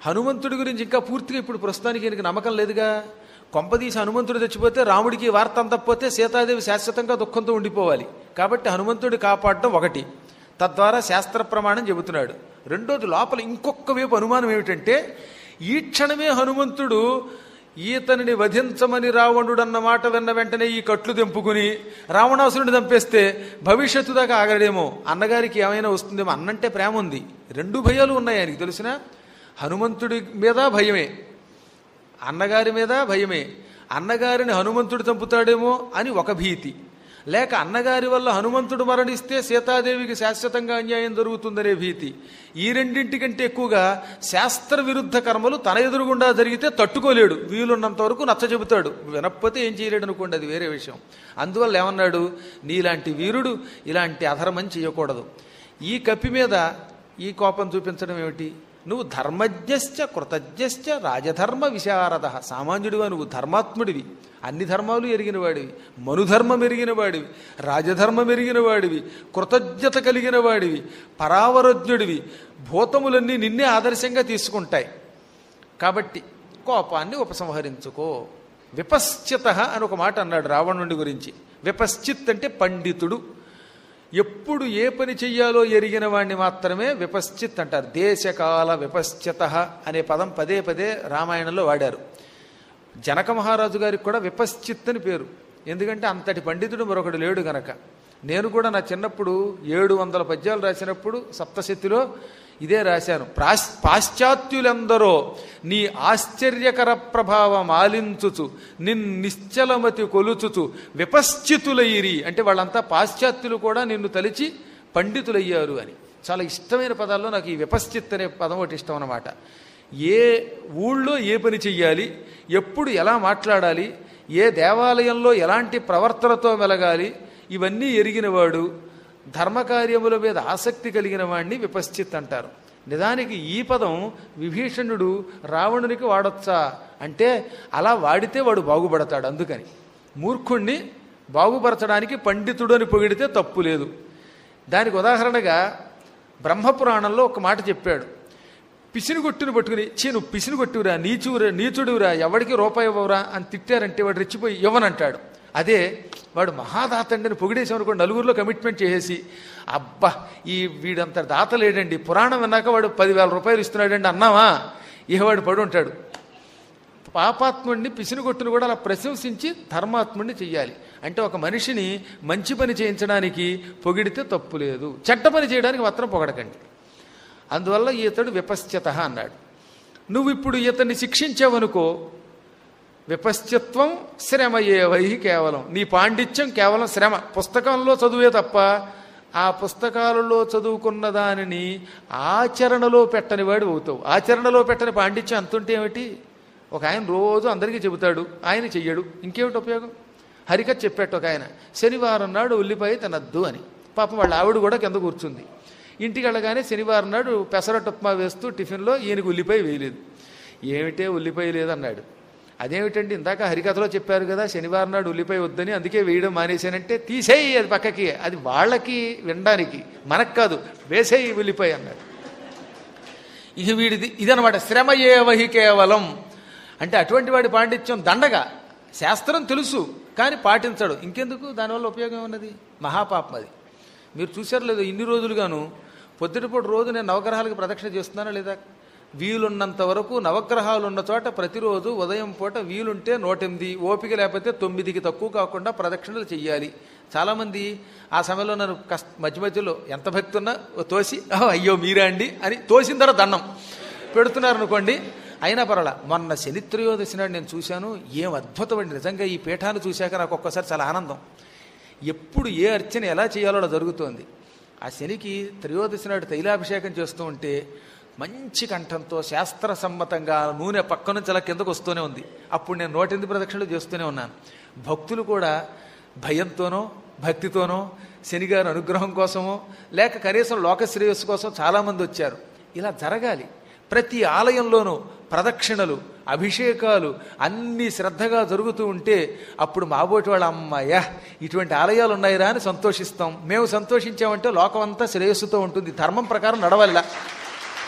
హనుమంతుడి గురించి ఇంకా పూర్తిగా ఇప్పుడు ప్రస్తుతానికి ఈయనకి నమ్మకం లేదుగా కొంపదీసి హనుమంతుడు చచ్చిపోతే రాముడికి వార్త అందకపోతే సీతాదేవి శాశ్వతంగా దుఃఖంతో ఉండిపోవాలి కాబట్టి హనుమంతుడి కాపాడడం ఒకటి తద్వారా శాస్త్ర ప్రమాణం చెబుతున్నాడు రెండోది లోపల ఇంకొక వైపు అనుమానం ఏమిటంటే ఈ క్షణమే హనుమంతుడు ఈతనిని వధించమని రావణుడు అన్న మాట విన్న వెంటనే ఈ కట్లు తెంపుకుని రావణాసురుని చంపేస్తే భవిష్యత్తు దాకా ఆగడేమో అన్నగారికి ఏమైనా వస్తుందేమో అన్నంటే ప్రేమ ఉంది రెండు భయాలు ఉన్నాయి ఆయనకి తెలిసిన హనుమంతుడి మీద భయమే అన్నగారి మీద భయమే అన్నగారిని హనుమంతుడు చంపుతాడేమో అని ఒక భీతి లేక అన్నగారి వల్ల హనుమంతుడు మరణిస్తే సీతాదేవికి శాశ్వతంగా అన్యాయం జరుగుతుందనే భీతి ఈ రెండింటికంటే ఎక్కువగా శాస్త్ర విరుద్ధ కర్మలు తన ఎదురుగుండా జరిగితే తట్టుకోలేడు వీలున్నంత వరకు నచ్చ చెబుతాడు వినకపోతే ఏం చేయలేడు అనుకోండి అది వేరే విషయం అందువల్ల ఏమన్నాడు నీలాంటి వీరుడు ఇలాంటి అధర్మం చేయకూడదు ఈ కప్పి మీద ఈ కోపం చూపించడం ఏమిటి నువ్వు ధర్మజ్ఞశ్చ కృతజ్ఞశ్చ రాజధర్మ విశారద సామాన్యుడివా నువ్వు ధర్మాత్ముడివి అన్ని ధర్మాలు ఎరిగిన వాడివి మనుధర్మం ఎరిగిన వాడివి రాజధర్మం ఎరిగిన వాడివి కృతజ్ఞత కలిగిన వాడివి పరావరజ్ఞుడివి భూతములన్నీ నిన్నే ఆదర్శంగా తీసుకుంటాయి కాబట్టి కోపాన్ని ఉపసంహరించుకో విపశ్చిత అని ఒక మాట అన్నాడు రావణుడి గురించి విపశ్చిత్ అంటే పండితుడు ఎప్పుడు ఏ పని చెయ్యాలో ఎరిగిన వాడిని మాత్రమే విపశ్చిత్ అంటారు దేశకాల విపశ్చిత అనే పదం పదే పదే రామాయణంలో వాడారు జనక మహారాజు గారికి కూడా విపశ్చిత్ అని పేరు ఎందుకంటే అంతటి పండితుడు మరొకడు లేడు గనక నేను కూడా నా చిన్నప్పుడు ఏడు వందల పద్యాలు రాసినప్పుడు సప్తశతిలో ఇదే రాశాను ప్రాశ్ పాశ్చాత్యులెందరో నీ ఆశ్చర్యకర ప్రభావం ఆలించుచు నిన్ నిశ్చలమతి కొలుచుచు విపశ్చితులైరి అంటే వాళ్ళంతా పాశ్చాత్యులు కూడా నిన్ను తలిచి పండితులయ్యారు అని చాలా ఇష్టమైన పదాల్లో నాకు ఈ విపశ్చిత్ అనే పదం ఒకటి ఇష్టం అన్నమాట ఏ ఊళ్ళో ఏ పని చెయ్యాలి ఎప్పుడు ఎలా మాట్లాడాలి ఏ దేవాలయంలో ఎలాంటి ప్రవర్తనతో మెలగాలి ఇవన్నీ ఎరిగినవాడు ధర్మకార్యముల మీద ఆసక్తి కలిగిన వాడిని విపశ్చిత్ అంటారు నిజానికి ఈ పదం విభీషణుడు రావణునికి వాడొచ్చా అంటే అలా వాడితే వాడు బాగుపడతాడు అందుకని మూర్ఖుణ్ణి బాగుపరచడానికి పండితుడు అని పొగిడితే తప్పు లేదు దానికి ఉదాహరణగా బ్రహ్మపురాణంలో ఒక మాట చెప్పాడు పిసినిగొట్టుని పట్టుకుని చీ నువ్వు పిసినిగొట్టువురా నీచురా నీచుడురా ఎవడికి రూపాయి ఇవ్వరా అని తిట్టారంటే వాడు రెచ్చిపోయి ఇవ్వనంటాడు అదే వాడు మహాదాతండి అని పొగిడేసామనుకోండి నలుగురిలో కమిట్మెంట్ చేసేసి అబ్బా ఈ వీడంత దాత లేడండి పురాణం విన్నాక వాడు పదివేల రూపాయలు ఇస్తున్నాడండి అన్నావా ఇహ వాడు పడి ఉంటాడు పాపాత్ముడిని పిసినిగొట్టుని కూడా అలా ప్రశంసించి ధర్మాత్ముడిని చెయ్యాలి అంటే ఒక మనిషిని మంచి పని చేయించడానికి పొగిడితే తప్పు లేదు చెడ్డ పని చేయడానికి మాత్రం పొగడకండి అందువల్ల ఈతడు విపశ్చిత అన్నాడు నువ్వు ఇప్పుడు ఇతన్ని శిక్షించావనుకో విపశ్చిత్వం శ్రమయేవై కేవలం నీ పాండిత్యం కేవలం శ్రమ పుస్తకంలో చదువే తప్ప ఆ పుస్తకాలలో చదువుకున్న దానిని ఆచరణలో పెట్టని వాడు అవుతావు ఆచరణలో పెట్టని పాండిత్యం అంతుంటే ఏమిటి ఒక ఆయన రోజు అందరికీ చెబుతాడు ఆయన చెయ్యడు ఇంకేమిటి ఉపయోగం హరికథ చెప్పాడు ఒక ఆయన శనివారం నాడు ఉల్లిపాయ తినద్దు అని పాపం వాళ్ళ ఆవిడ కూడా కింద కూర్చుంది ఇంటికి వెళ్ళగానే శనివారం నాడు పెసరట్టు ఉప్మా వేస్తూ టిఫిన్లో ఈయనకు ఉల్లిపాయ వేయలేదు ఏమిటే ఉల్లిపాయ లేదన్నాడు అదేమిటండి ఇందాక హరికథలో చెప్పారు కదా శనివారం నాడు ఉల్లిపాయ వద్దని అందుకే వేయడం మానేశానంటే తీసేయి అది పక్కకి అది వాళ్ళకి వినడానికి మనకు కాదు వేసేయి ఉల్లిపాయ అన్నాడు ఇది వీడిది ఇదనమాట శ్రమ ఏవహి కేవలం అంటే అటువంటి వాడి పాండిత్యం దండగా శాస్త్రం తెలుసు కానీ పాటించడు ఇంకెందుకు దానివల్ల ఉపయోగం ఉన్నది మహాపాపం అది మీరు చూశారు లేదు ఇన్ని రోజులుగాను పొద్దుటిపూట రోజు నేను నవగ్రహాలకు ప్రదక్షిణ చేస్తున్నానా లేదా వీలున్నంత వరకు నవగ్రహాలు ఉన్న చోట ప్రతిరోజు ఉదయం పూట వీలుంటే నూటెనిమిది ఓపిక లేకపోతే తొమ్మిదికి తక్కువ కాకుండా ప్రదక్షిణలు చెయ్యాలి చాలామంది ఆ సమయంలో నన్ను కష్ట మధ్య మధ్యలో ఎంత భక్తి ఉన్నా ఓ తోసి "ఆహ్, అయ్యో మీరా అండి అని తోసిన తర్వాత దండం పెడుతున్నారు అనుకోండి అయినా పర్వాలా మొన్న శని త్రయోదశి నాడు నేను చూశాను ఏం అద్భుతం అండి నిజంగా ఈ పీఠాన్ని చూశాక నాకు ఒక్కోసారి చాలా ఆనందం ఎప్పుడు ఏ అర్చన ఎలా చేయాలో అలా జరుగుతోంది ఆ శనికి త్రయోదశి నాడు తైలాభిషేకం చేస్తూ ఉంటే మంచి కంఠంతో శాస్త్ర సమ్మతంగా నూనె పక్క నుంచి అలా కిందకు వస్తూనే ఉంది అప్పుడు నేను నూటెనిమిది ప్రదక్షిణలు చేస్తూనే ఉన్నాను భక్తులు కూడా భయంతోనో భక్తితోనో శనిగారి అనుగ్రహం కోసమో లేక కనీసం లోక శ్రేయస్సు కోసం చాలామంది వచ్చారు ఇలా జరగాలి ప్రతి ఆలయంలోనూ ప్రదక్షిణలు అభిషేకాలు అన్నీ శ్రద్ధగా జరుగుతూ ఉంటే అప్పుడు మాబోటి వాళ్ళ అమ్మాయ ఇటువంటి ఆలయాలు ఉన్నాయిరా అని సంతోషిస్తాం మేము సంతోషించామంటే లోకమంతా శ్రేయస్సుతో ఉంటుంది ధర్మం ప్రకారం నడవల్ల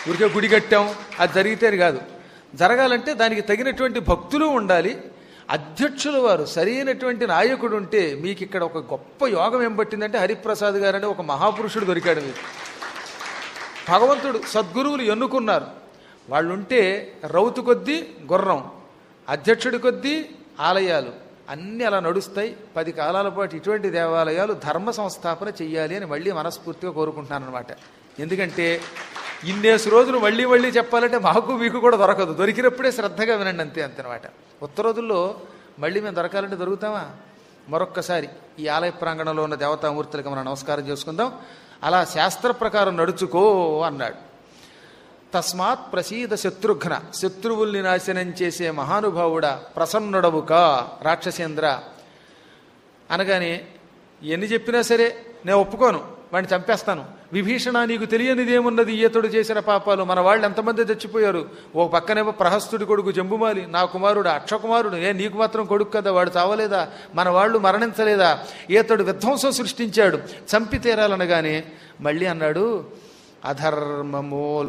ఊరికే గుడి కట్టాం అది జరిగితే అది కాదు జరగాలంటే దానికి తగినటువంటి భక్తులు ఉండాలి అధ్యక్షుల వారు సరైనటువంటి నాయకుడు ఉంటే మీకు ఇక్కడ ఒక గొప్ప యోగం ఏం పట్టిందంటే హరిప్రసాద్ గారు అనే ఒక మహాపురుషుడు దొరికాడు మీకు భగవంతుడు సద్గురువులు ఎన్నుకున్నారు వాళ్ళుంటే రౌతు కొద్దీ గుర్రం అధ్యక్షుడి కొద్దీ ఆలయాలు అన్నీ అలా నడుస్తాయి పది కాలాల పాటు ఇటువంటి దేవాలయాలు ధర్మ సంస్థాపన చెయ్యాలి అని మళ్ళీ మనస్ఫూర్తిగా కోరుకుంటున్నాను అనమాట ఎందుకంటే ఇన్నేసి రోజులు మళ్ళీ మళ్ళీ చెప్పాలంటే మాకు మీకు కూడా దొరకదు దొరికినప్పుడే శ్రద్ధగా వినండి అంతే అంతనమాట ఉత్త రోజుల్లో మళ్ళీ మేము దొరకాలంటే దొరుకుతామా మరొక్కసారి ఈ ఆలయ ప్రాంగణంలో ఉన్న దేవతామూర్తులకు మనం నమస్కారం చేసుకుందాం అలా శాస్త్ర ప్రకారం నడుచుకో అన్నాడు తస్మాత్ ప్రసీద శత్రుఘ్న శత్రువుల్ని నాశనం చేసే మహానుభావుడా ప్రసన్నుడవుకా రాక్షసేంద్ర అనగానే ఎన్ని చెప్పినా సరే నేను ఒప్పుకోను వాడిని చంపేస్తాను విభీషణ నీకు తెలియనిదేమున్నది ఈతడు చేసిన పాపాలు మన వాళ్ళు ఎంతమంది చచ్చిపోయారు ఓ పక్కనేమో ప్రహస్తుడి కొడుకు జంబుమాలి నా కుమారుడు అక్షకుమారుడు ఏ నీకు మాత్రం కొడుకు కదా వాడు చావలేదా మన వాళ్ళు మరణించలేదా ఈతడు విధ్వంసం సృష్టించాడు చంపి తీరాలనగానే మళ్ళీ అన్నాడు అధర్మమూల